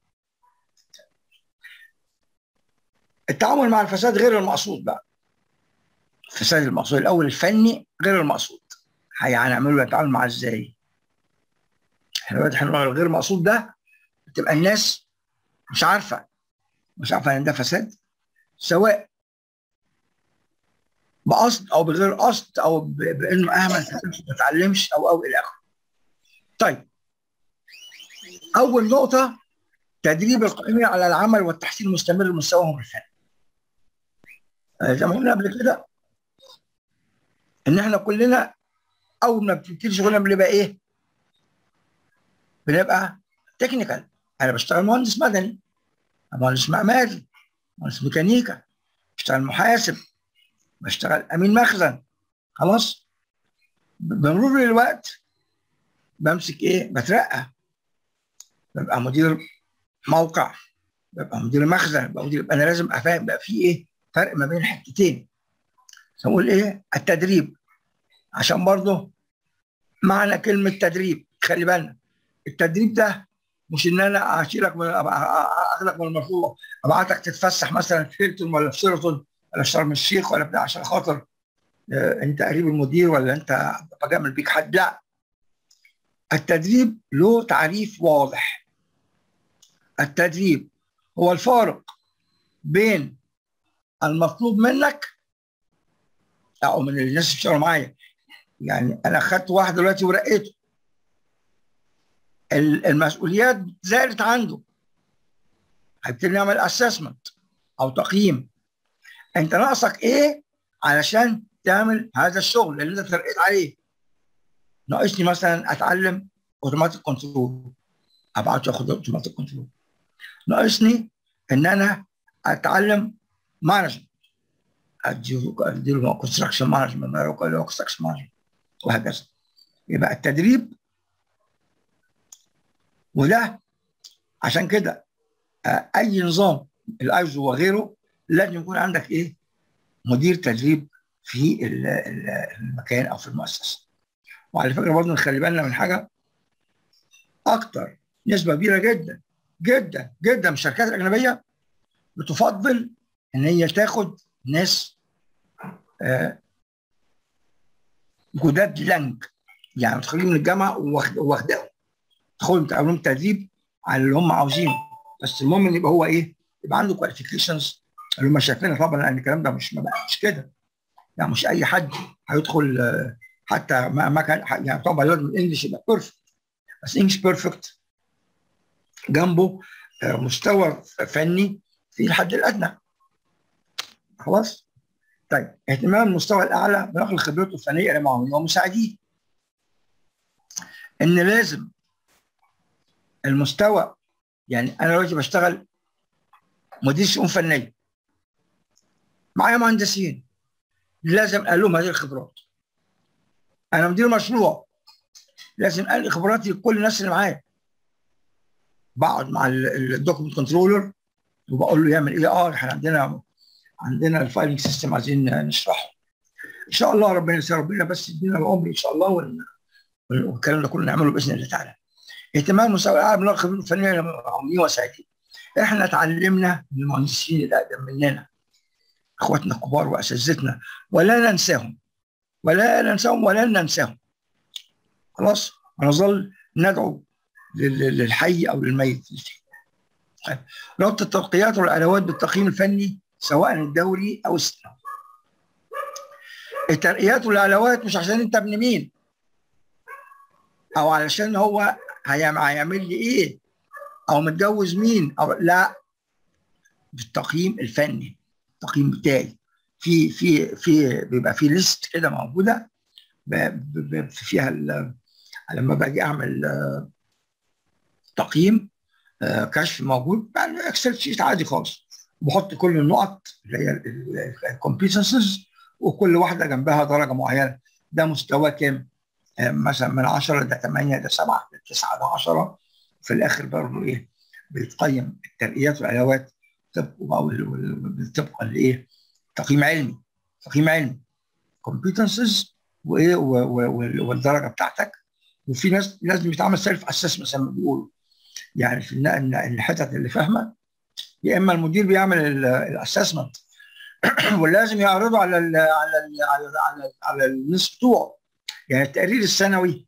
التعامل مع الفساد غير المقصود بقى الفساد المقصود الاول الفني غير المقصود هي- هنعمله نتعامل معاه ازاي؟ احنا دلوقتي احنا الغير مقصود ده بتبقى الناس مش عارفه مش عارفه ان ده فساد سواء بقصد او بغير قصد او ب- بانه اهمل ما اتعلمش او او الى اخره. طيب اول نقطه تدريب القائمين على العمل والتحسين المستمر لمستواهم الفني. آه، زي ما قلنا قبل كده ان احنا كلنا اول ما بتبتدي شغلنا بنبقى ايه؟ بنبقى تكنيكال انا بشتغل مهندس مدني مهندس معماري مهندس ميكانيكا بشتغل محاسب بشتغل امين مخزن خلاص بمرور الوقت بمسك ايه بترقى ببقى مدير موقع ببقى مدير مخزن ببقى مدير انا لازم افهم بقى في ايه فرق ما بين حتتين نقول ايه التدريب عشان برضه معنى كلمه تدريب خلي بالنا التدريب ده مش ان انا اشيلك من أبقى- اخدك من المشروع ابعتك تتفسح مثلا في هيلتون ولا في شيراتون ولا في شرم الشيخ ولا بتاع عشان خاطر آه، انت قريب المدير ولا انت بجامل بيك حد لا التدريب له تعريف واضح التدريب هو الفارق بين المطلوب منك او من الناس اللي بيشتغلوا معايا يعني انا خدت واحد دلوقتي ورقيته ال- المسؤوليات زادت عنده هيبتدي نعمل اسسمنت او تقييم انت ناقصك ايه علشان تعمل هذا الشغل اللي انت ترقيت عليه ناقصني مثلا اتعلم اوتوماتيك كنترول ابعته ياخد اوتوماتيك كنترول ناقصني ان انا اتعلم مانجمنت اديله اديله كونستراكشن مانجمنت كونستراكشن مانجمنت وهكذا يبقى التدريب وده عشان كده آه، اي نظام الايزو وغيره لازم يكون عندك ايه مدير تدريب في ال- ال- المكان او في المؤسسه وعلى فكره برضه نخلي بالنا من حاجه اكتر نسبه كبيره جدا جدا جدا من الشركات الاجنبيه بتفضل ان هي تاخد ناس آه، جداد لانج يعني متخرجين من الجامعه وواخد- واخداهم تاخدهم تعملهم تدريب على اللي هم عاوزينه بس المهم ان يبقى هو ايه يبقى عنده كواليفيكيشنز اللي هم شايفينها طبعا لان الكلام ده مش ما بقى مش كده يعني مش اي حد هيدخل آه، حتى ما ما كان يعني طبعا لازم الانجليش يبقى بيرفكت بس انجلش بيرفكت جنبه آه، مستوى فني في الحد الادنى خلاص طيب اهتمام المستوى الاعلى بنقل خبرته الفنيه الى معاونين ومساعدين ان لازم المستوى يعني انا دلوقتي بشتغل مدير شؤون فنيه معايا مهندسين لازم اقول لهم هذه الخبرات انا مدير مشروع لازم انقل خبراتي لكل الناس اللي معايا بقعد مع الدوكيمنت كنترولر وبقول له يعمل ايه اه احنا عندنا عندنا الفايلنج سيستم عايزين نشرحه ان شاء الله ربنا يسر ربنا بس يدينا العمر ان شاء الله ون- والكلام ده كله نعمله باذن الله تعالى اهتمام مستوى العالم من الخبرات الفنيه للعاملين وسائلين احنا اتعلمنا من المهندسين الاقدم مننا اخواتنا الكبار واساتذتنا ولا ننساهم ولا ننساهم ولا ننساهم خلاص ونظل ندعو لل- للحي او للميت طيب. ربط الترقيات والادوات بالتقييم الفني سواء الدوري او السنوي الترقيات والعلاوات مش عشان انت ابن مين او علشان هو هيعم- هيعمل لي ايه او متجوز مين او لا بالتقييم الفني التقييم بتاعي في في في بيبقى في ليست كده موجوده ب- ب- ب- فيها ال- لما باجي اعمل آه، تقييم آه، كشف موجود يعني اكسل شيت عادي خالص بحط كل النقط اللي هي الكومبيتنسز وكل واحده جنبها درجه معينه ده مستوى كام آه، مثلا من 10 ده 8 ده 7 ده 9 ده 10 في الاخر برضه ايه بيتقيم الترقيات والادوات طبقا او ال- وال- طبقا لايه تقييم علمي تقييم علمي كومبيتنسز وايه و- و- وال- والدرجه بتاعتك وفي ناس لازم يتعمل سيلف اسسمنت زي ما بيقولوا يعني في الن- الن- الحتت اللي فاهمه يا اما المدير بيعمل الاسسمنت ولازم يعرضه على ال على ال على ال على, ال على الناس بتوعه يعني التقرير السنوي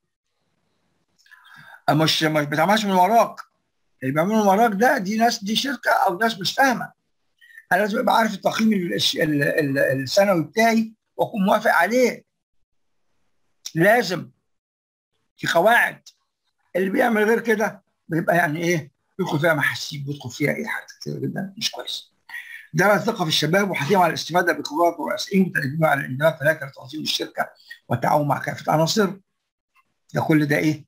مش مش بيتعملش من وراك اللي بيعملوا من وراك ده دي ناس دي شركه او ناس مش فاهمه انا لازم ابقى عارف التقييم ال- الش- ال- ال- السنوي بتاعي واكون موافق عليه لازم في قواعد اللي بيعمل غير كده بيبقى يعني ايه بيدخل فيها محاسيب بيدخل فيها ايه حاجات كتير جدا مش كويس ده الثقه في الشباب وحثهم على الاستفاده بخبرات ورؤسائهم وتدريبهم على الاندماج في هيكل تنظيم الشركه والتعاون مع كافه عناصر ده كل ده ايه؟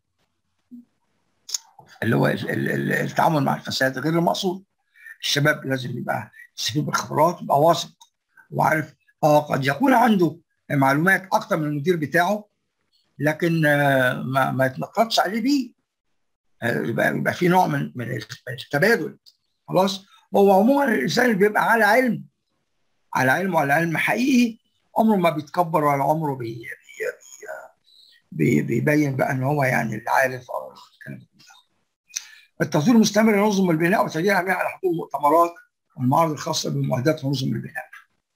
اللي هو ال- ال- ال- التعامل مع الفساد غير المقصود الشباب لازم يبقى يستفيد بالخبرات يبقى واثق وعارف اه قد يكون عنده معلومات اكتر من المدير بتاعه لكن آه، ما, ما يتنقطش عليه بيه آه، يبقى يبقى في نوع من من التبادل خلاص هو عموما الانسان اللي بيبقى على علم على علم وعلى علم حقيقي عمره ما بيتكبر ولا عمره بي بي بي بيبين بقى ان هو يعني اللي عارف او الكلام ده كله. التطوير المستمر ينظم البناء وتسجيل العمليه على حضور المؤتمرات والمعارض الخاصه بمعدات ونظم البناء.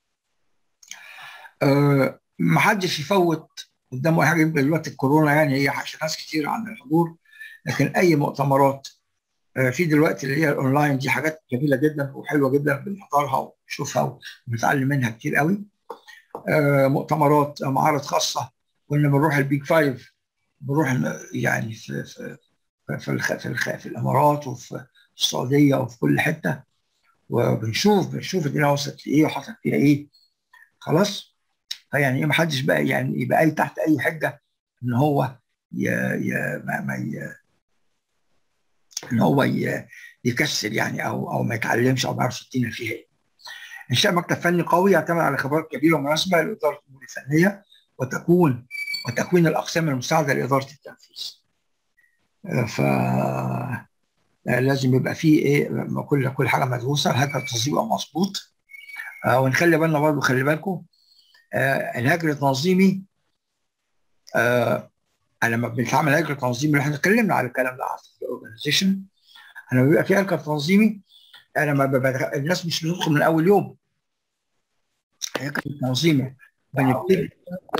أه ما حدش يفوت قدامه اي حاجه يمكن دلوقتي الكورونا يعني هي عشان ناس كتير عن الحضور لكن اي مؤتمرات آه، في دلوقتي اللي هي الاونلاين دي حاجات جميله جدا وحلوه جدا بنحضرها ونشوفها ونتعلم منها كتير قوي آه، مؤتمرات آه، معارض خاصه كنا بنروح البيج فايف بنروح ن- يعني في في في الخ... في, الخ... في الامارات وفي السعوديه وفي كل حته وبنشوف بنشوف الدنيا وصلت لايه وحصل فيها ايه خلاص فيعني ايه ما حدش بقى يعني يبقى اي تحت اي حجه ان هو ي... ي... ما... ما ي... ان هو ي... يكسل يعني او او ما يتعلمش او ما يعرفش الدنيا فيها ايه. انشاء مكتب فني قوي يعتمد على خبرات كبيره ومناسبه لاداره الامور الفنيه وتكون وتكوين الاقسام المساعده لاداره التنفيذ. آه، ف آه، لازم يبقى فيه ايه م- كل كل حاجه مدروسه الهجر التنظيمي يبقى مظبوط آه، ونخلي بالنا برضه خلي بالكم آه، الهجر التنظيمي آه، أنا لما بنتعامل هجر تنظيمي اللي احنا اتكلمنا على الكلام ده في الاورجنايزيشن انا بيبقى في هجر تنظيمي انا ما ببقى الناس مش بتدخل من اول يوم هجر تنظيمي بنبتدي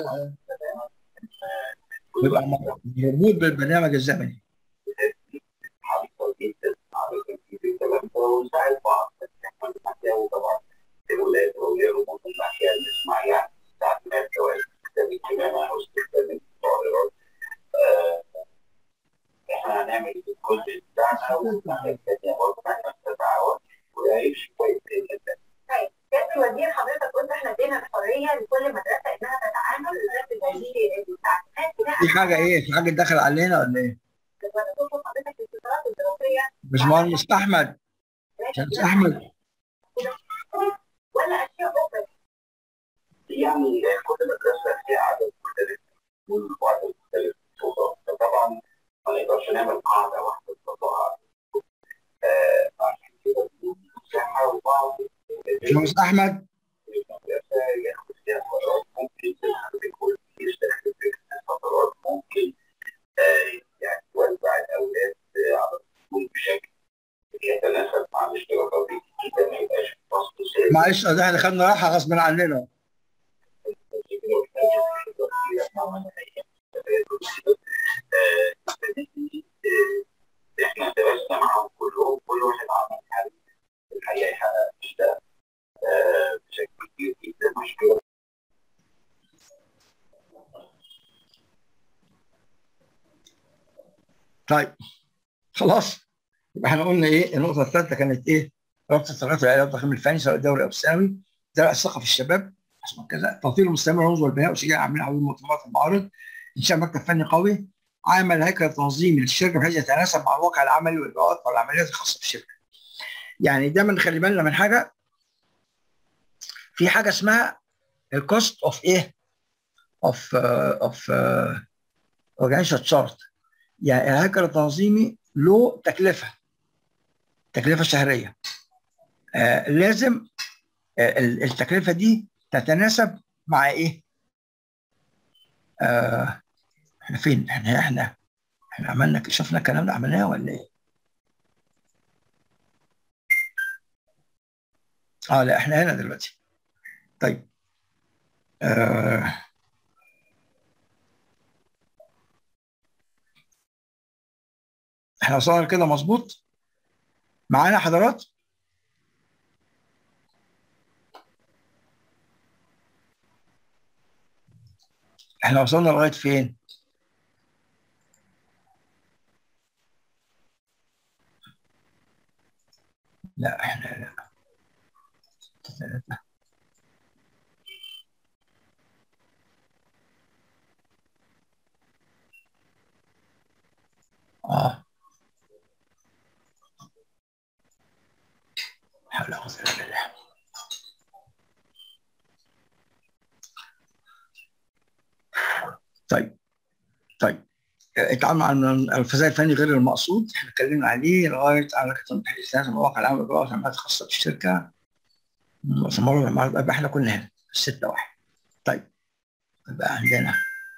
بيبقى مربوط بالبرنامج الزمني احنا هنعمل الجزء بتاعنا ونعمل كده برضه احنا نتعاون ويعيش كويس في حاجه ايه في حاجه دخل علينا ولا ايه؟ باشمهندس احمد باشمهندس احمد يعني كل مدرسه فيها عدد مختلف وعدد مختلف فطبعا ما نقدرش نعمل قاعده واحده نطبقها آه، عشان كده المساحه وبعض باشمهندس احمد المدرسه ياخد فيها فترات ممكن يكون يستخدم فيها فترات ممكن آه، يعني يوزع الاولاد آه، على الفصول بشكل يتناسب مع الاشتراكات الجديده ما يبقاش فصل ثابت معلش ده احنا خدنا راحه غصب عننا احنا درسنا معاهم كلهم كل واحد عمل حل الحقيقه يحقق ده آه، بشكل كبير جدا مشكله طيب خلاص يبقى احنا قلنا ايه النقطه الثالثه كانت ايه؟ ربط الثلاثه والعلاج والتقييم الفني سواء الدوري او الثانوي زرع الثقه في الشباب اسمه كذا تطوير المستمر والرمز والبناء وشجاع عاملين حول المؤتمرات المعارض انشاء مكتب فني قوي عمل هيكل تنظيمي للشركه بحيث يتناسب مع الواقع العملي والاجراءات والعمليات الخاصه بالشركه. يعني دايما نخلي بالنا من حاجه في حاجه اسمها الكوست اوف ايه؟ اوف اوف اورجانيزيشن تشارت يعني الهيكل التنظيمي له تكلفه تكلفه شهريه آه لازم آه التكلفه دي تتناسب مع ايه؟ آه احنا فين؟ احنا احنا احنا عملنا شفنا الكلام ده عملناه ولا ايه؟ اه لا احنا هنا دلوقتي طيب آه احنا وصلنا كده مظبوط معانا حضرات احنا وصلنا لغايه فين لا احنا لا ثلاثة اه حول ولا قوة الا بالله طيب طيب التعامل مع الفساد الفني غير المقصود احنا اتكلمنا عليه لغايه على كتاب تحديثات مواقع العمل واجراءات والعمليات الخاصه بالشركه مؤتمر يبقى احنا كنا هنا ستة واحد طيب يبقى عندنا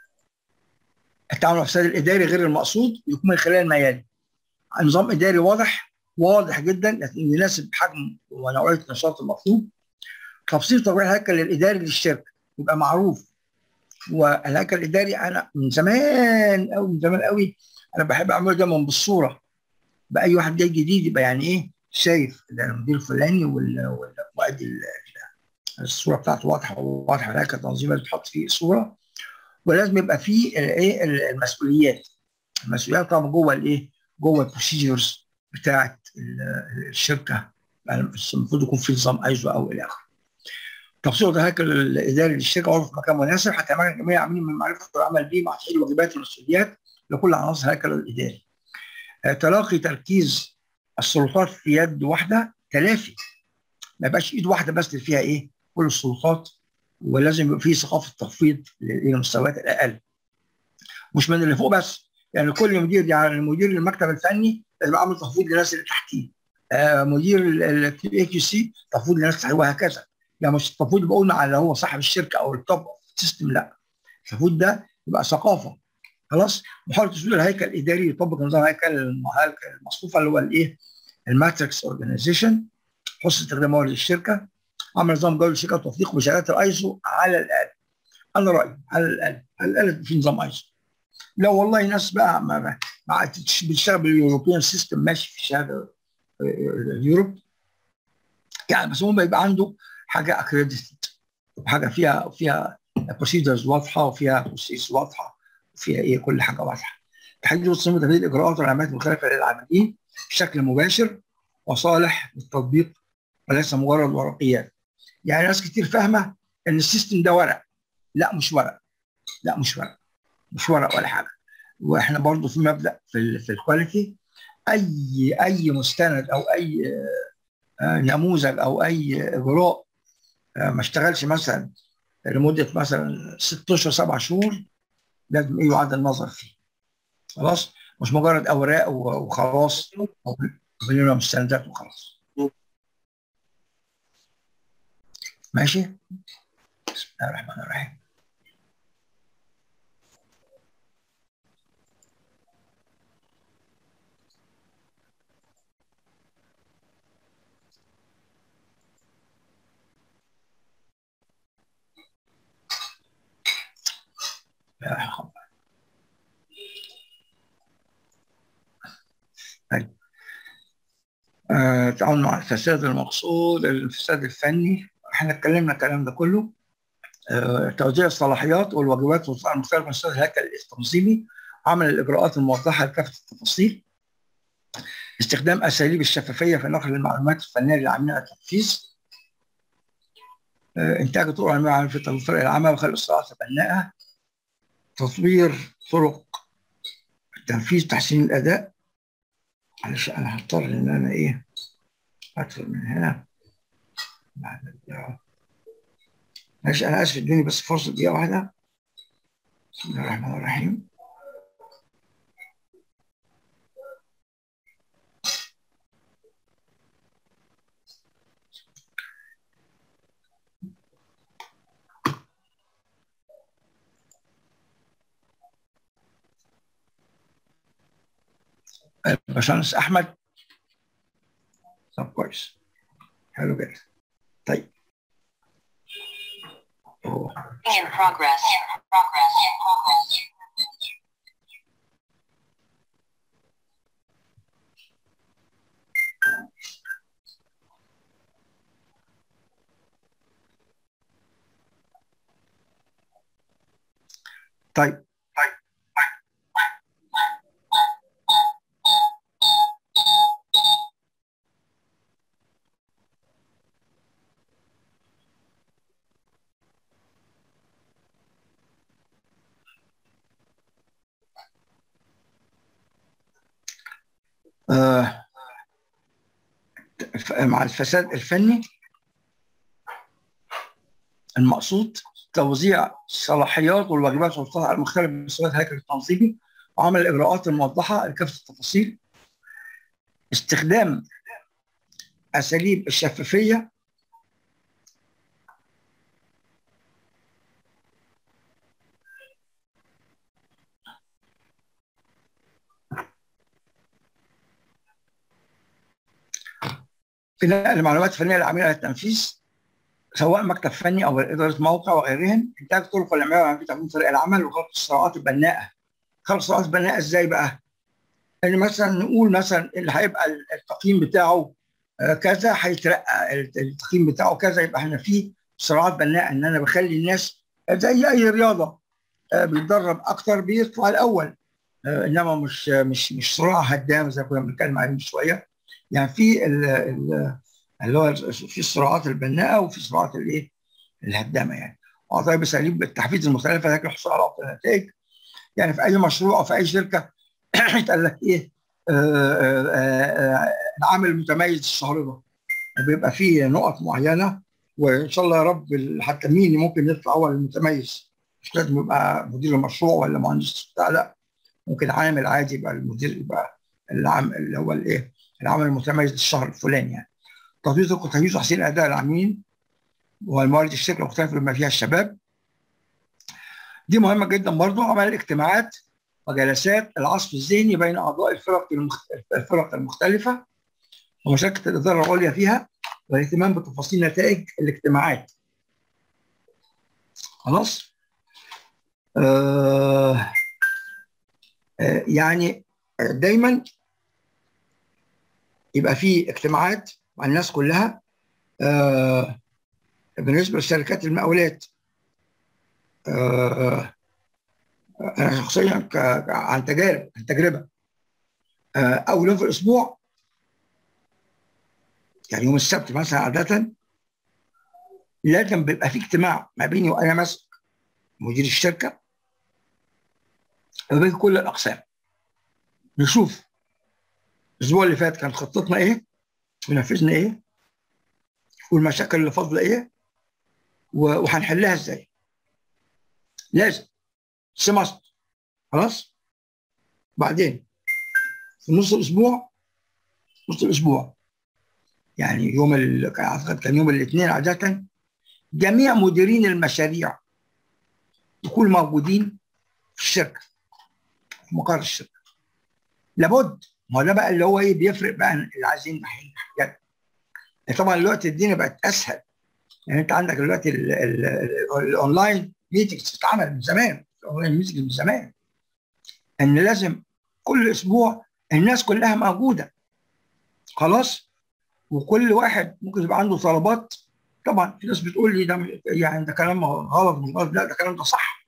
التعامل مع الفساد الاداري غير المقصود يكون من خلال ما يلي نظام اداري واضح واضح جدا يناسب حجم ونوعيه النشاط المطلوب تفصيل طبيعي الهيكل الاداري للشركه يبقى معروف والهيكل الاداري انا من زمان قوي من زمان قوي انا بحب اعمله دايما بالصوره باي واحد جاي جديد يبقى يعني ايه شايف المدير الفلاني وادي الصوره بتاعته واضحه واضحه الهيكل التنظيمي اللي بتحط فيه الصوره ولازم يبقى فيه الايه المسؤوليات المسؤوليات طبعا جوه الايه جوه البروسيجرز بتاعه الشركه المفروض يكون في نظام ايزو او الى اخره تفصيل الهيكل الاداري للشركه وضع في مكان مناسب حتى يمكن جميع العاملين من معرفه العمل به مع تحقيق الواجبات والمسؤوليات لكل عناصر الهيكل الاداري. آه تلاقي تركيز السلطات في يد واحده تلافي ما يبقاش ايد واحده بس اللي فيها ايه؟ كل السلطات ولازم يبقى في ثقافه تفويض للمستويات الاقل. مش من اللي فوق بس يعني كل مدير يعني مدير المكتب الفني لازم يعمل تفويض للناس اللي تحتيه. آه مدير الاي كيو سي تفويض للناس تحتيه وهكذا. يعني مش التفويض بقول مع اللي هو صاحب الشركه او التوب سيستم لا التفويض ده يبقى ثقافه خلاص محاوله تسويق الهيكل الاداري يطبق نظام هيكل المصفوفه اللي هو الايه الماتريكس اورجانيزيشن حسن استخدام موارد الشركه عمل نظام جوده الشركه وتطبيق بشهادات الايزو على الاقل انا رايي على الاقل على الاقل في نظام ايزو لو والله ناس بقى ما ما بتشتغل باليوروبيان سيستم ماشي في شهاده اليوروب يعني بس هم يبقى عنده حاجه اكريديتد حاجه فيها فيها بروسيدرز واضحه وفيها بروسيس واضحه وفيها ايه كل حاجه واضحه. تحديد وتصميم تنفيذ الاجراءات والعمليات المختلفه للعاملين بشكل مباشر وصالح للتطبيق وليس مجرد ورقيات. يعني ناس كتير فاهمه ان السيستم ده ورق. لا مش ورق. لا مش ورق. مش ورق ولا حاجه واحنا برضو في مبدا في ال في الكواليتي اي اي مستند او اي آه، آه، نموذج او اي اجراء آه، ما اشتغلش مثلا لمده مثلا ست اشهر سبع شهور لازم ايه يعاد النظر فيه خلاص مش مجرد اوراق و- وخلاص او بنبقى مستندات وخلاص ماشي بسم الله الرحمن الرحيم يا رحمة طيب آه، التعامل مع الفساد المقصود الفساد الفني احنا اتكلمنا الكلام ده كله آه، توزيع الصلاحيات والواجبات والوسائل المختلفه من خلال الهيكل التنظيمي عمل الاجراءات الموضحه لكافه التفاصيل استخدام اساليب الشفافيه في نقل المعلومات الفنيه للعاملين على التنفيذ آه، انتاج طرق علميه في تطوير العمل وخلق الصراعات البناءه تطوير طرق التنفيذ تحسين الاداء معلش انا هضطر ان انا ايه ادخل من هنا بعد ال- معلش انا اسف ادوني بس فرصه دقيقه واحده بسم الله الرحمن الرحيم باشمهندس احمد طب كويس حلو جدا طيب أوه. In progress. Progress. Progress. طيب آه ف- مع الفساد الفني المقصود توزيع الصلاحيات والواجبات والقطع المختلفة بصورة الهيكل التنظيمي وعمل الإجراءات الموضحة لكافة التفاصيل استخدام أساليب الشفافية في نقل المعلومات الفنية للعميل على التنفيذ سواء مكتب فني او اداره موقع وغيرهم انتاج طرق العماله في تقديم فريق العمل وخلق الصراعات البناءه خلق الصراعات البناءه ازاي بقى؟ ان مثلا نقول مثلا اللي هيبقى التقييم بتاعه آه، كذا هيترقى التقييم بتاعه كذا يبقى احنا في صراعات بناءه ان انا بخلي الناس زي اي رياضه آه، بيتدرب اكتر بيطلع الاول آه، انما مش مش مش صراع هدام زي ما كنا بنتكلم عليه من شويه يعني في ال- ال- اللي هو في الصراعات البناءه وفي صراعات الايه الهدامه يعني وطيب اساليب التحفيز المختلفه لكن الحصول على افضل النتائج يعني في اي مشروع او في اي شركه يتقال لك ايه آه، آه، آه، العامل المتميز الشهر ده بيبقى فيه نقط معينه وان شاء الله يا رب ال- حتى مين اللي ممكن يطلع هو المتميز مش لازم يبقى مدير المشروع ولا مهندس بتاع لا ممكن عامل عادي يبقى المدير يبقى العام اللي هو الايه العامل المتميز للشهر الفلاني يعني تطوير طرق التمييز وتحسين اداء العاملين والموارد الشركه المختلفه بما فيها الشباب دي مهمه جدا برضو عمل اجتماعات وجلسات العصف الذهني بين اعضاء الفرق المخت... الفرق المختلفه ومشاركه الاداره العليا فيها والاهتمام بتفاصيل نتائج الاجتماعات خلاص آه آه يعني دايما يبقى في اجتماعات مع الناس كلها آه بالنسبه لشركات المقاولات آه انا شخصيا ك... ك- عن تجارب عن تجربه آه اول يوم في الاسبوع يعني يوم السبت مثلا عاده لازم بيبقى في اجتماع ما بيني وانا ماسك مدير الشركه وبين كل الاقسام نشوف الاسبوع اللي فات كان خطتنا ايه ونفذنا ايه والمشاكل اللي فاضله ايه و- وهنحلها ازاي لازم سمست خلاص بعدين في نص الاسبوع نص الاسبوع يعني يوم ال... كان أعتقد كان يوم الاثنين عاده جميع مديرين المشاريع يكونوا موجودين في الشركه في مقر الشركه لابد ما هو ده بقى اللي هو ايه بيفرق بقى اللي عايزين نحل حاجات طبعا دلوقتي الدنيا بقت اسهل يعني انت عندك دلوقتي ال- ال- ال- الاونلاين ميتنجز بتتعمل من زمان الاونلاين ميتنجز من زمان ان لازم كل اسبوع الناس كلها موجوده خلاص وكل واحد ممكن يبقى عنده طلبات طبعا في ناس بتقول لي ده مش- يعني ده كلام غلط مش غلط لا ده كلام ده صح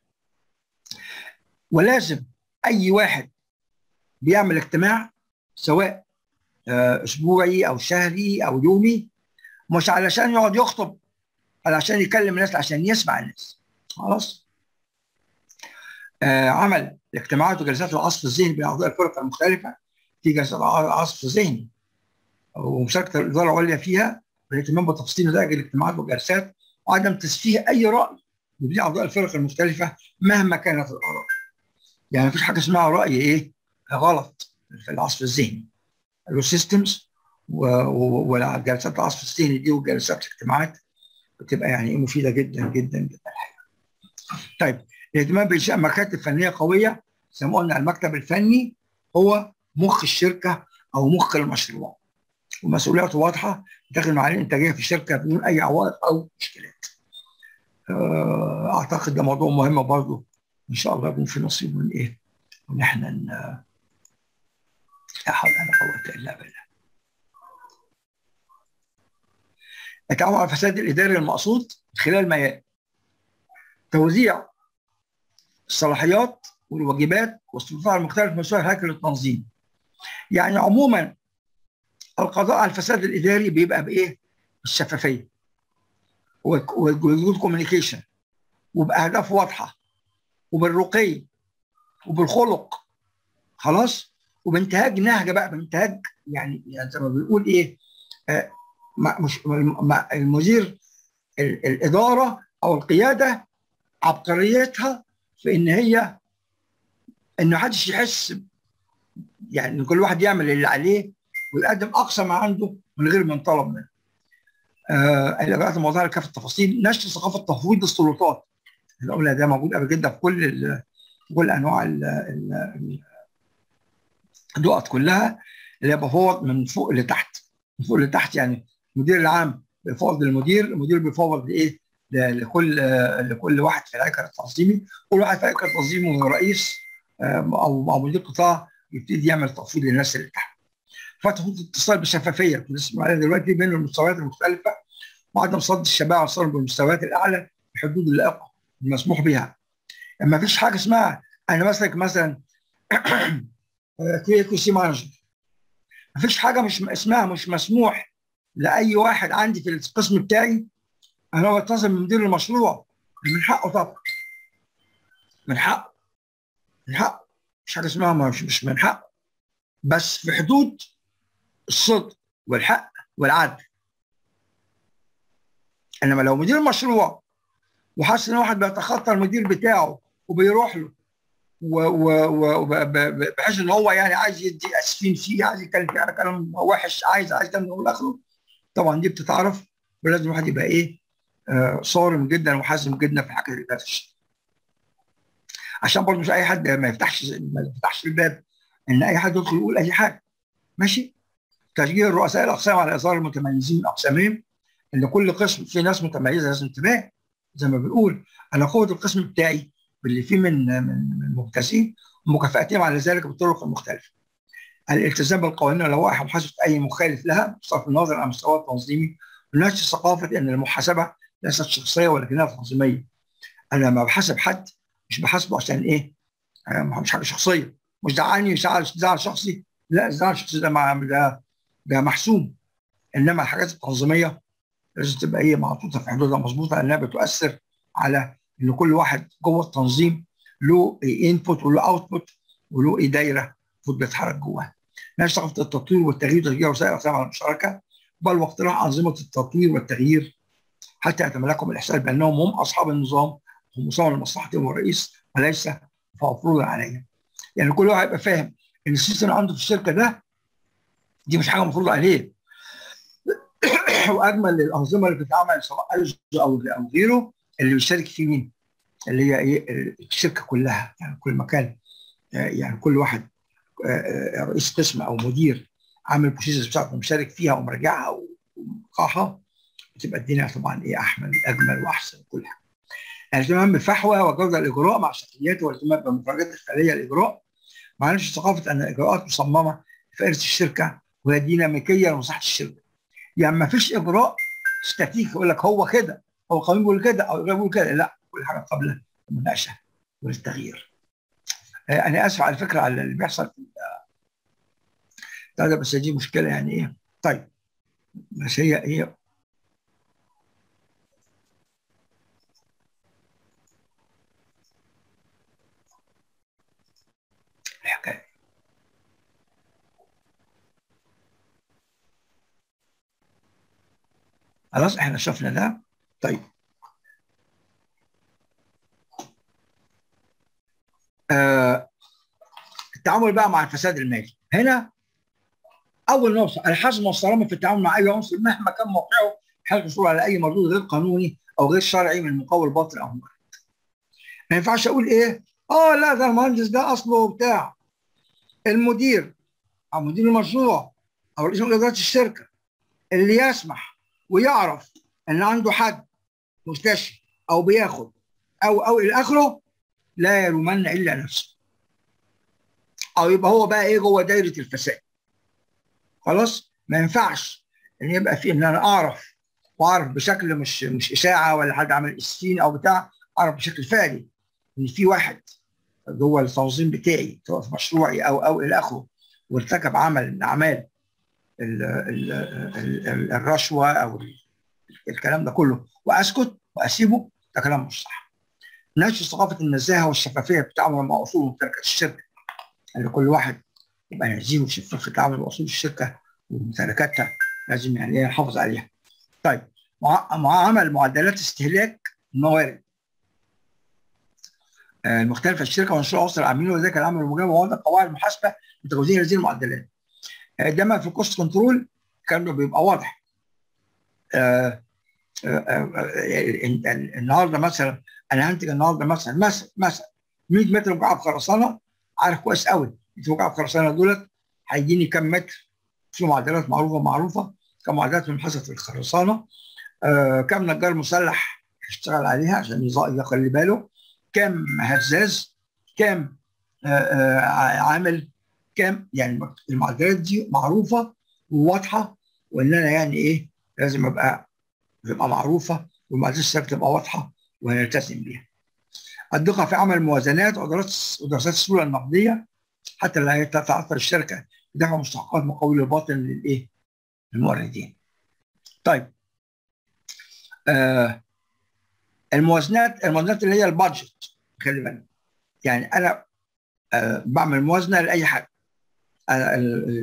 ولازم اي واحد بيعمل اجتماع سواء آه، اسبوعي او شهري او يومي مش علشان يقعد يخطب علشان يكلم الناس عشان يسمع الناس خلاص آه عمل الاجتماعات وجلسات العصف الذهني بين اعضاء الفرق المختلفه في جلسات عصف ذهني ومشاركه الاداره العليا فيها والاهتمام بتفاصيل نتائج الاجتماعات والجلسات وعدم تسفيه اي راي بين اعضاء الفرق المختلفه مهما كانت الاراء. يعني مفيش حاجه اسمها راي ايه غلط في العصف الذهني. له سيستمز وجلسات العصف الذهني دي وجلسات الاجتماعات بتبقى يعني مفيده جدا جدا جدا الحقيقه. طيب الاهتمام بانشاء مكاتب فنيه قويه زي ما قلنا المكتب الفني هو مخ الشركه او مخ المشروع. ومسؤولياته واضحه داخل معايير الانتاجيه في الشركه بدون اي عوائق او مشكلات. آه، اعتقد ده موضوع مهم برضه ان شاء الله يكون في نصيب من ايه؟ ان احنا ن- لا حول ولا قوه الا بالله. التعامل مع الفساد الاداري المقصود خلال ما يلي توزيع الصلاحيات والواجبات والسلطات المختلفه من سوى هيكل التنظيم. يعني عموما القضاء على الفساد الاداري بيبقى بايه؟ الشفافيه وجود كوميونيكيشن وباهداف واضحه وبالرقي وبالخلق خلاص وبانتهاج نهج بقى بانتهاج يعني, يعني زي ما بنقول ايه آه مع مش مع المدير ال- الاداره او القياده عبقريتها في ان هي ان محدش يحس يعني إن كل واحد يعمل اللي عليه ويقدم اقصى ما عنده من غير ما ينطلب منه. آه الاجراءات الموضوع كافه التفاصيل نشر ثقافه تفويض السلطات. الأولى ده موجود قبل كده في كل ال في كل انواع ال- ال- ال- النقط كلها اللي هي بفوض من فوق لتحت من فوق لتحت يعني المدير العام بيفوض للمدير المدير بيفوض لايه؟ ل- لكل آه، لكل واحد في الهيكل التنظيمي كل واحد في الهيكل التنظيمي رئيس آه، او او مدير قطاع يبتدي يعمل تفويض للناس اللي تحت. فتح خطوط اتصال بشفافيه بنسمع عليها دلوقتي بين المستويات المختلفه وعدم صد الشباب والصدر بالمستويات الاعلى بحدود اللائقه المسموح بها. ما فيش حاجه اسمها انا مثلا مثلا كي سي مانجر ما فيش حاجه مش اسمها مش مسموح لاي واحد عندي في القسم بتاعي انا بتصل من مدير المشروع من حقه طبعا من حقه من حقه مش حاجه اسمها مش مش من حقه بس في حدود الصدق والحق والعدل انما لو مدير مشروع وحاسس ان واحد بيتخطى المدير بتاعه وبيروح له و- و- و- وب- ب- بحيث ان هو يعني عايز يدي اسفين فيه عايز يتكلم فيه على كلام وحش عايز عايز كلام من اخره طبعا دي بتتعرف ولازم الواحد يبقى ايه آه صارم جدا وحازم جدا في الحاجات اللي بتحصل عشان برضه مش اي حد ما يفتحش ما يفتحش الباب ان اي حد يدخل يقول اي حاجه ماشي تشجيع رؤساء الاقسام على اظهار المتميزين من اقسامهم ان كل قسم فيه ناس متميزه لازم انتباه زي ما بنقول انا قوه القسم بتاعي باللي فيه من من من ممتازين ومكافاتهم على ذلك بالطرق المختلفه. الالتزام بالقوانين واللوائح ومحاسبه اي مخالف لها بصرف النظر عن مستواه التنظيمي ونشر ثقافه ان المحاسبه ليست شخصيه ولكنها تنظيميه. انا لما بحاسب حد مش بحاسبه عشان ايه؟ آه، مش حاجه شخصيه مش زعلني زعل زعل شخصي لا الزعل الشخصي ده مع ده ده محسوم انما الحاجات التنظيميه لازم تبقى هي محطوطه في حدودها مظبوطه لانها بتؤثر على ان كل واحد جوه التنظيم له انبوت وله اوتبوت وله ايه دايره المفروض بيتحرك جواها. ناقش ثقافه التطوير والتغيير تشجيع وسائل الافلام المشتركه بل واقتراح انظمه التطوير والتغيير حتى يتملكهم الاحساس بانهم هم اصحاب النظام هم مصمم لمصلحتهم والرئيس وليس مفروضا عليهم. يعني كل واحد يبقى فاهم ان السيستم اللي عنده في الشركه ده دي مش حاجه مفروضه عليه. واجمل الانظمه اللي بتتعمل سواء ايزو او او غيره اللي بيشارك فيه مين؟ اللي هي ايه الشركه كلها يعني كل مكان يعني كل واحد رئيس قسم او مدير عامل البروسيسز بتاعته مشارك فيها ومراجعها وموقعها بتبقى الدنيا طبعا ايه احمل اجمل واحسن كل حاجه. الاهتمام بالفحوى وجوده الاجراء مع شكلياته والاهتمام بالمفردات الخارجيه للاجراء مع نفس ثقافه ان الاجراءات مصممه لفائده الشركه وهي ديناميكيه لمصلحه الشركه. يعني ما فيش اجراء ستاتيك يقول لك هو كده هو قانون بيقول كده او بيقول كده لا كل حاجه قبل المناقشه والتغيير. انا اسف على فكره على اللي بيحصل في ده بس دي مشكله يعني ايه طيب بس هي ايه الحكايه خلاص احنا شفنا ده طيب آه التعامل بقى مع الفساد المالي هنا اول نقطه الحزم والصرامه في التعامل مع اي عنصر مهما كان موقعه حال الحصول على اي مردود غير قانوني او غير شرعي من مقاول باطل او مرد. ما ينفعش اقول ايه؟ اه لا ده المهندس ده اصله بتاع المدير او مدير المشروع او رئيس اداره الشركه اللي يسمح ويعرف ان عنده حد مستشفي او بياخد او او الى اخره لا يلومن الا نفسه. او يبقى هو بقى ايه جوه دايره الفساد. خلاص ما ينفعش ان يبقى في ان انا اعرف واعرف بشكل مش مش اشاعه ولا حد عمل اسفين او بتاع اعرف بشكل فعلي ان في واحد جوه التنظيم بتاعي سواء في مشروعي او او الى اخره وارتكب عمل من اعمال ال ال ال الرشوه او الكلام ده كله واسكت واسيبه ده كلام مش صح. نشر ثقافه النزاهه والشفافيه في التعامل مع اصول وممتلكات الشركه اللي كل واحد يبقى نزيه وشفاف في التعامل مع اصول الشركه وممتلكاتها لازم يعني ايه نحافظ عليها. طيب مع, مع عمل معدلات استهلاك الموارد آه المختلفه الشركه ومشروع عنصر العاملين وذلك العمل المجاب ووضع قواعد المحاسبه لتجاوزين هذه المعدلات. آه ده في الكوست كنترول الكلام ده بيبقى واضح. آه النهارده مثلا انا هنتج النهارده مثلا مثلا مثلا 100 متر مكعب خرسانه عارف كويس قوي 100 مكعب خرسانه دولت هيديني كم متر في معدلات معروفه معروفه كمعدلات من حصه الخرسانه آه كم نجار مسلح هيشتغل عليها عشان يخلي باله كم هزاز كم آه آه عامل كم يعني المعدلات دي معروفه وواضحه وان انا يعني ايه لازم ابقى تبقى معروفه والمعدلات الثابته تبقى واضحه ونلتزم بيها. الدقه في عمل الموازنات ودراسات السيوله النقديه حتى لا تتعثر الشركه بدفع مستحقات مقاول الباطن للايه؟ للموردين. طيب آه الموازنات الموازنات اللي هي البادجت خلي بالك يعني انا آه بعمل موازنه لاي حاجه أنا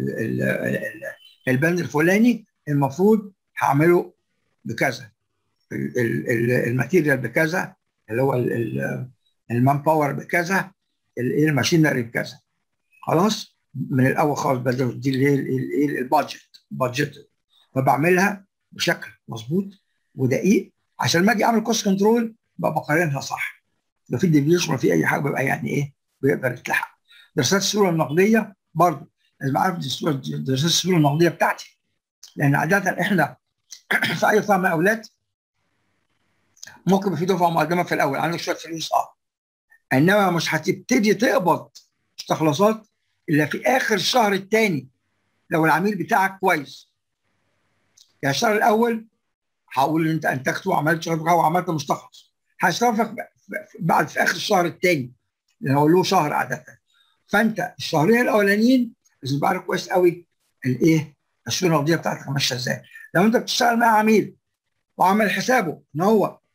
البند الفلاني المفروض هعمله بكذا الماتيريال بكذا اللي هو المان باور بكذا الماشينري بكذا خلاص من الاول خالص بدل دي اللي هي البادجت بادجت فبعملها بشكل مظبوط ودقيق عشان ما اجي اعمل كوست كنترول ببقى بقارنها صح لو في ديفيشن ولا في اي حاجه بيبقى يعني ايه بيقدر يتلحق دراسات السيوله النقديه برضه لازم اعرف دراسات السيوله النقديه بتاعتي لان عاده احنا في اي طعم اولاد ممكن يبقى في دفعه مقدمه في الاول عندك شويه فلوس اه انما مش هتبتدي تقبض مستخلصات الا في اخر الشهر الثاني لو العميل بتاعك كويس يعني الشهر الاول هقول انت انتجت وعملت شهر وعملت مستخلص هيصرفك بعد في اخر الشهر الثاني اللي هو له شهر عاده فانت الشهرين الاولانيين لازم تبقى عارف كويس قوي الايه السيوله النقديه بتاعتك ماشيه ازاي لو انت بتشتغل مع عميل وعمل حسابه ان هو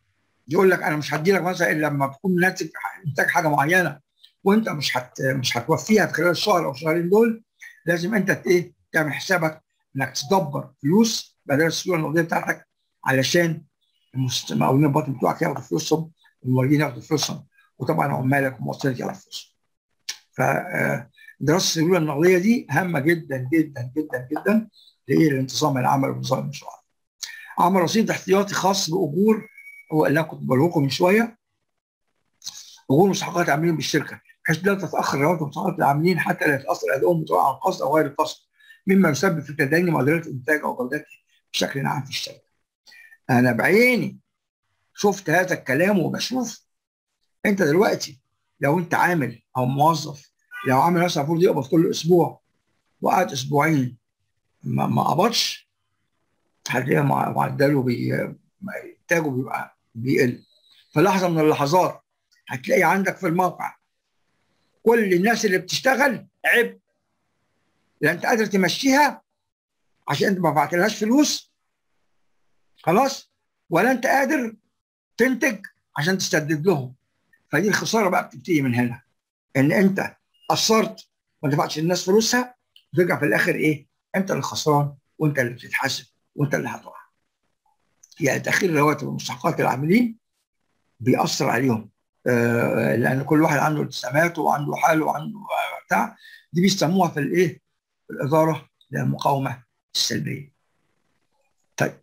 يقول لك انا مش هدي لك مثلا الا لما تكون ناتج انتاج حاجه معينه وانت مش هت مش هتوفيها في خلال الشهر او الشهرين دول لازم انت ت- ايه تعمل حسابك انك تدبر فلوس بدل السيوله النقديه بتاعتك علشان المست- المقاولين الباطن بتوعك ياخدوا فلوسهم والموردين ياخدوا فلوسهم وطبعا عمالك ومواطنينك ياخدوا فلوسهم. فدراسه السيوله النقديه دي هامه جدا جدا جدا جدا لايه لانتظام العمل ونظام المشروعات. عمل رصيد احتياطي خاص باجور هو اللي انا كنت بقوله لكم من شويه اجور مستحقات العاملين بالشركه بحيث لا تتاخر رواتب مستحقات العاملين حتى لا يتاثر ادائهم سواء عن قصد او غير قصد مما يسبب في تدين معدلات الانتاج او جودته بشكل عام في الشركه. انا بعيني شفت هذا الكلام وبشوف انت دلوقتي لو انت عامل او موظف لو عامل مثلا المفروض يقبض كل اسبوع وقعد اسبوعين ما, ما قبضش هتلاقي مع- معدله بي انتاجه بيبقى بيقل في لحظه من اللحظات هتلاقي عندك في الموقع كل الناس اللي بتشتغل عبء لا انت قادر تمشيها عشان انت ما بعتلهاش فلوس خلاص ولا انت قادر تنتج عشان تسدد لهم فدي الخساره بقى بتبتدي من هنا ان انت قصرت وما دفعتش الناس فلوسها ترجع في الاخر ايه انت اللي خسران وانت اللي بتتحاسب وانت اللي هتقع يعني تاخير رواتب ومستحقات العاملين بيأثر عليهم آه لان كل واحد عنده التزاماته وعنده حاله وعنده بتاع دي بيسموها في الايه في الاداره المقاومه السلبيه طيب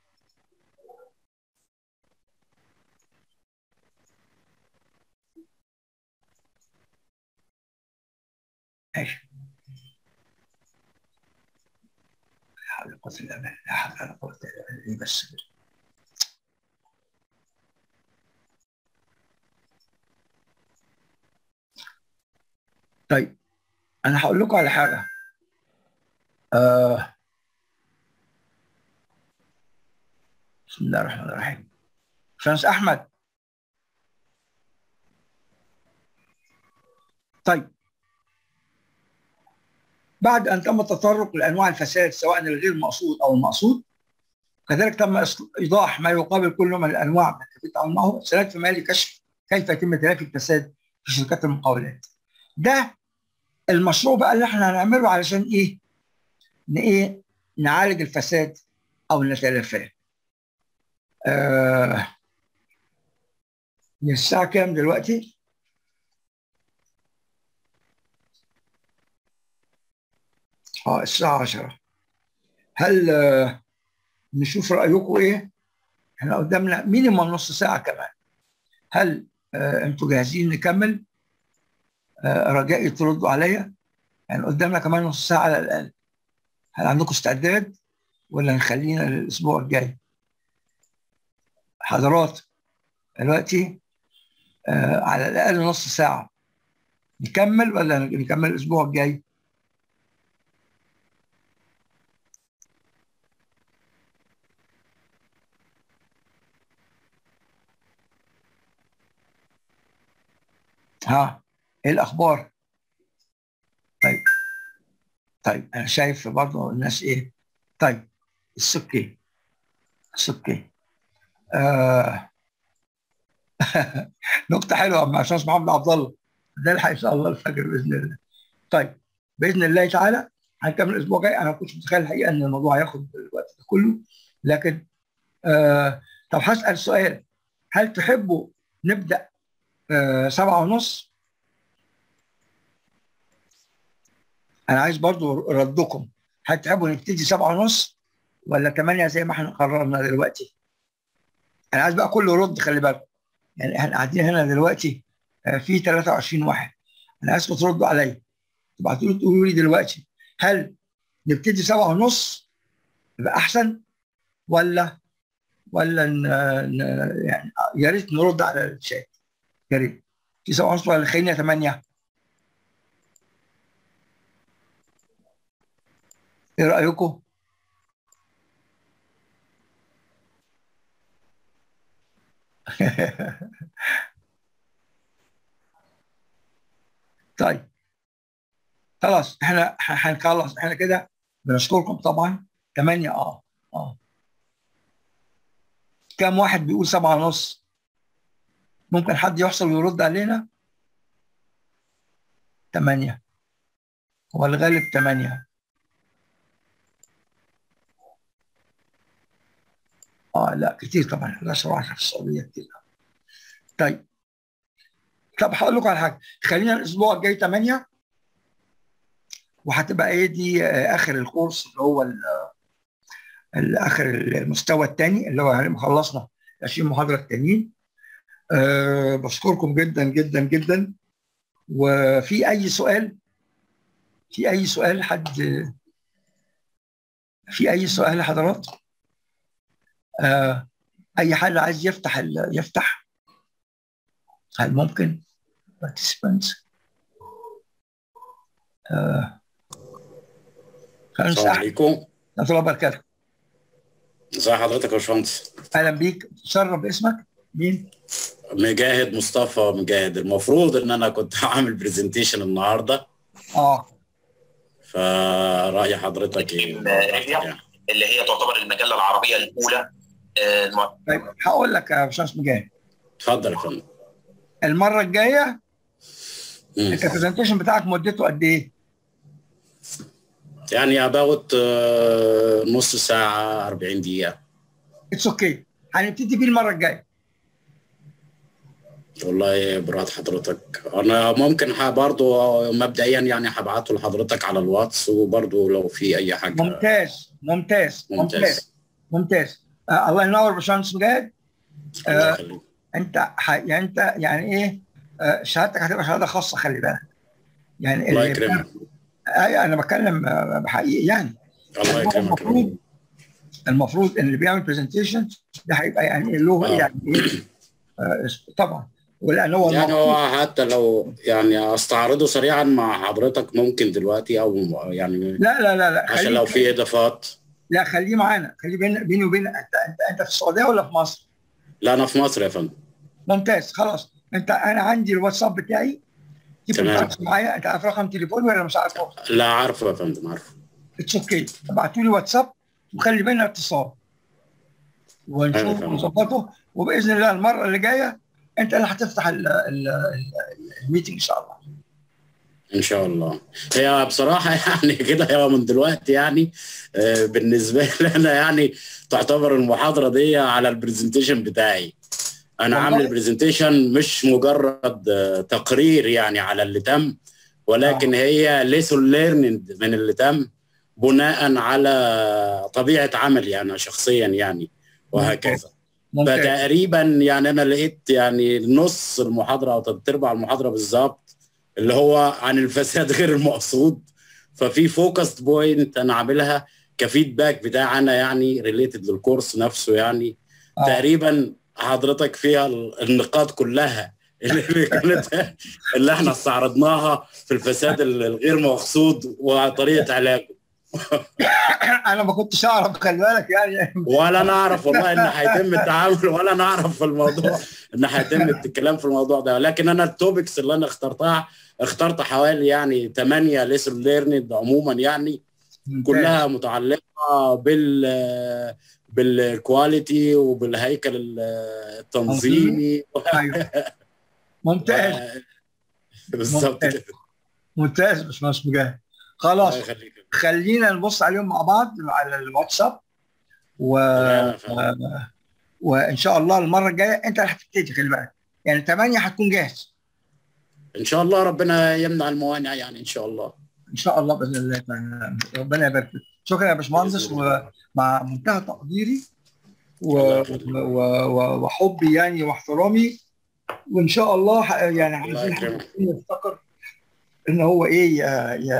ماشي لا حول ولا قوة إلا بالله لا حول ولا قوة إلا بالله بس كده. طيب أنا هقول لكم على حاجة آه. بسم الله الرحمن الرحيم شمس أحمد طيب بعد ان تم التطرق لانواع الفساد سواء الغير مقصود او المقصود كذلك تم إص- ايضاح ما يقابل كل نوع من الانواع من كيفيه التعامل معه سلك في مجال كشف كيف يتم تلافي الفساد في شركات المقاولات ده المشروع بقى اللي احنا هنعمله علشان ايه ن ايه نعالج الفساد او نتلافاه آه الساعه كام دلوقتي اه الساعة 10 هل آه، نشوف رأيكم ايه؟ احنا قدامنا مينيمم نص ساعة كمان هل آه، انتوا جاهزين نكمل؟ آه، رجائي تردوا عليا يعني قدامنا كمان نص ساعة على الأقل هل عندكم استعداد ولا نخلينا للأسبوع الجاي؟ حضرات دلوقتي آه، على الأقل نص ساعة نكمل ولا نكمل الأسبوع الجاي؟ ها ايه الاخبار طيب طيب انا شايف برضه الناس ايه طيب السكي السكي آه. نقطة حلوة مع أستاذ محمد عبد الله نلحق إن شاء الله الفجر بإذن الله. طيب بإذن الله تعالى هنكمل الأسبوع الجاي أنا ما كنتش متخيل الحقيقة إن الموضوع هياخد الوقت ده كله لكن آه طب هسأل سؤال هل تحبوا نبدأ آه سبعة ونص؟ انا عايز برضو ردكم هل تحبوا نبتدي سبعة ونص ولا ثمانية زي ما احنا قررنا دلوقتي انا عايز بقى كله رد خلي بالكم يعني احنا قاعدين هنا دلوقتي آه، في 23 واحد انا عايزكم تردوا عليا تبعتوا لي تقولوا لي دلوقتي هل نبتدي سبعة ونص يبقى احسن ولا ولا ن... ن... يعني يا ريت نرد على الشات يا ريت في سبعة ونص ولا خلينا ثمانية ايه رأيكم؟ طيب خلاص احنا ح- هنخلص احنا كده بنشكركم طبعا 8 اه اه كم واحد بيقول سبعة ونص ممكن حد يحصل ويرد علينا ثمانية هو الغالب ثمانية اه لا كتير طبعا 11 10 في السعودية كتير طيب طب هقول لكم على حاجة خلينا الأسبوع الجاي 8 وهتبقى ايه دي آه، آخر الكورس اللي هو ال- ال- آخر المستوى الثاني اللي هو يعني خلصنا 20 محاضرة التانيين أه بشكركم جدا جدا جدا وفي أي سؤال في أي سؤال حد في أي سؤال يا حضرات؟ آه أي حد عايز يفتح ال- يفتح هل ممكن؟ participants آه خلينا السلام نفتح عليكم ورحمة الله وبركاته ازي حضرتك يا باشمهندس أهلا بيك تشرف باسمك مين؟ مجاهد مصطفى مجاهد المفروض ان انا كنت هعمل برزنتيشن النهارده اه فرأي حضرتك ايه؟ براحتك يعني. اللي هي تعتبر المجله العربيه الاولى آه، الم- طيب هقول لك يا باشمهندس مجاهد اتفضل يا فندم المرة الجاية مم. انت البرزنتيشن بتاعك مدته قد ايه؟ يعني اباوت نص ساعة 40 دقيقة اتس اوكي هنبتدي بيه المرة الجاية والله برات حضرتك انا ممكن ح- برضو مبدئيا يعني هبعته لحضرتك على الواتس وبرضو لو في اي حاجة ممتاز ممتاز ممتاز ممتاز ممتاز آه الله ينور باشمهندس مجاهد الله آه، يخليك انت ح... يعني انت يعني ايه آه شهادتك هتبقى شهاده خاصه خلي بالك يعني الله اللي- يكرمك ايوه انا بتكلم آه، بحقيقي يعني الله يكرمك المفروض المفروض ان اللي بيعمل برزنتيشن ده هيبقى يعني له آه. يعني ايه آه طبعا ولان هو يعني المفروض هو حتى لو يعني استعرضه سريعا مع حضرتك ممكن دلوقتي او يعني لا لا لا لا عشان خليه لو في اضافات لا خليه معانا خليه بين- بيني وبين انت انت انت في السعوديه ولا في مصر؟ لا انا في مصر يا فندم ممتاز خلاص انت انا عندي الواتساب بتاعي keep in تمام. touch معايا انت عارف رقم تليفوني ولا مش عارفه؟ لا عارفه يا فندم عارفه اتس اوكي ابعتوا لي واتساب وخلي بينا اتصال أيوة ونشوف فاهم. ونظبطه وباذن الله المره اللي جايه انت اللي هتفتح ال- ال- ال- الميتنج ان شاء الله ان شاء الله هي بصراحه يعني كده هو من دلوقتي يعني آه، بالنسبه لي انا يعني تعتبر المحاضره دي على البرزنتيشن بتاعي انا والله. عامل البرزنتيشن مش مجرد آه، تقرير يعني على اللي تم ولكن هي ليسون ليرنينج من اللي تم بناء على طبيعه عملي انا شخصيا يعني وهكذا ممتاز فتقريبا يعني انا لقيت يعني نص المحاضره او تلات ارباع المحاضره بالظبط اللي هو عن الفساد غير المقصود ففي فوكس بوينت انا عاملها كفيدباك بتاع انا يعني ريليتد للكورس نفسه يعني آه. تقريبا حضرتك فيها ال- النقاط كلها اللي كانت اللي احنا استعرضناها في الفساد ال- الغير مقصود وطريقه علاجه انا ما كنتش اعرف خلي بالك يعني ولا نعرف والله ان هيتم التعامل ولا نعرف في الموضوع ان هيتم الكلام في الموضوع ده لكن انا التوبكس اللي انا اخترتها اخترت حوالي يعني 8 ليسون ليرنينج عموما يعني ممتاز. كلها متعلقه بال بالكواليتي وبالهيكل ال- التنظيمي ايوه ممتاز بالظبط ممتاز. كده ممتاز يا باشمهندس مجاهد خلاص الله يخليك خلينا نبص عليهم مع بعض على الواتساب و... تمام يا فندم. وان شاء الله المره الجايه انت اللي هتبتدي خلي بالك يعني 8 هتكون جاهز ان شاء الله ربنا يمنع الموانع يعني ان شاء الله ان شاء الله باذن الله تعالى. ربنا يبارك فيك شكرا يا باشمهندس بإذن الله. ومع منتهى تقديري و... الله يخليك. و... و... وحبي يعني واحترامي وان شاء الله ح- يعني الله عايزين يكرمك. حد يفتكر ان هو ايه ي... ي...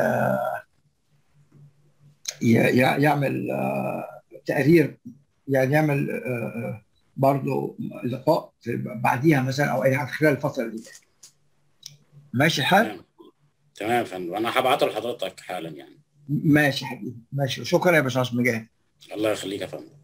ي... ي... يعمل آه، تقرير يعني يعمل آه، آه، برضه لقاء في- بعديها مثلا او اي حاجه خلال الفتره دي ماشي الحال؟ تمام تمام يا فندم انا هبعته لحضرتك حالا يعني ماشي يا حبيبي ماشي شكرا يا باشمهندس مجاهد الله يخليك يا فندم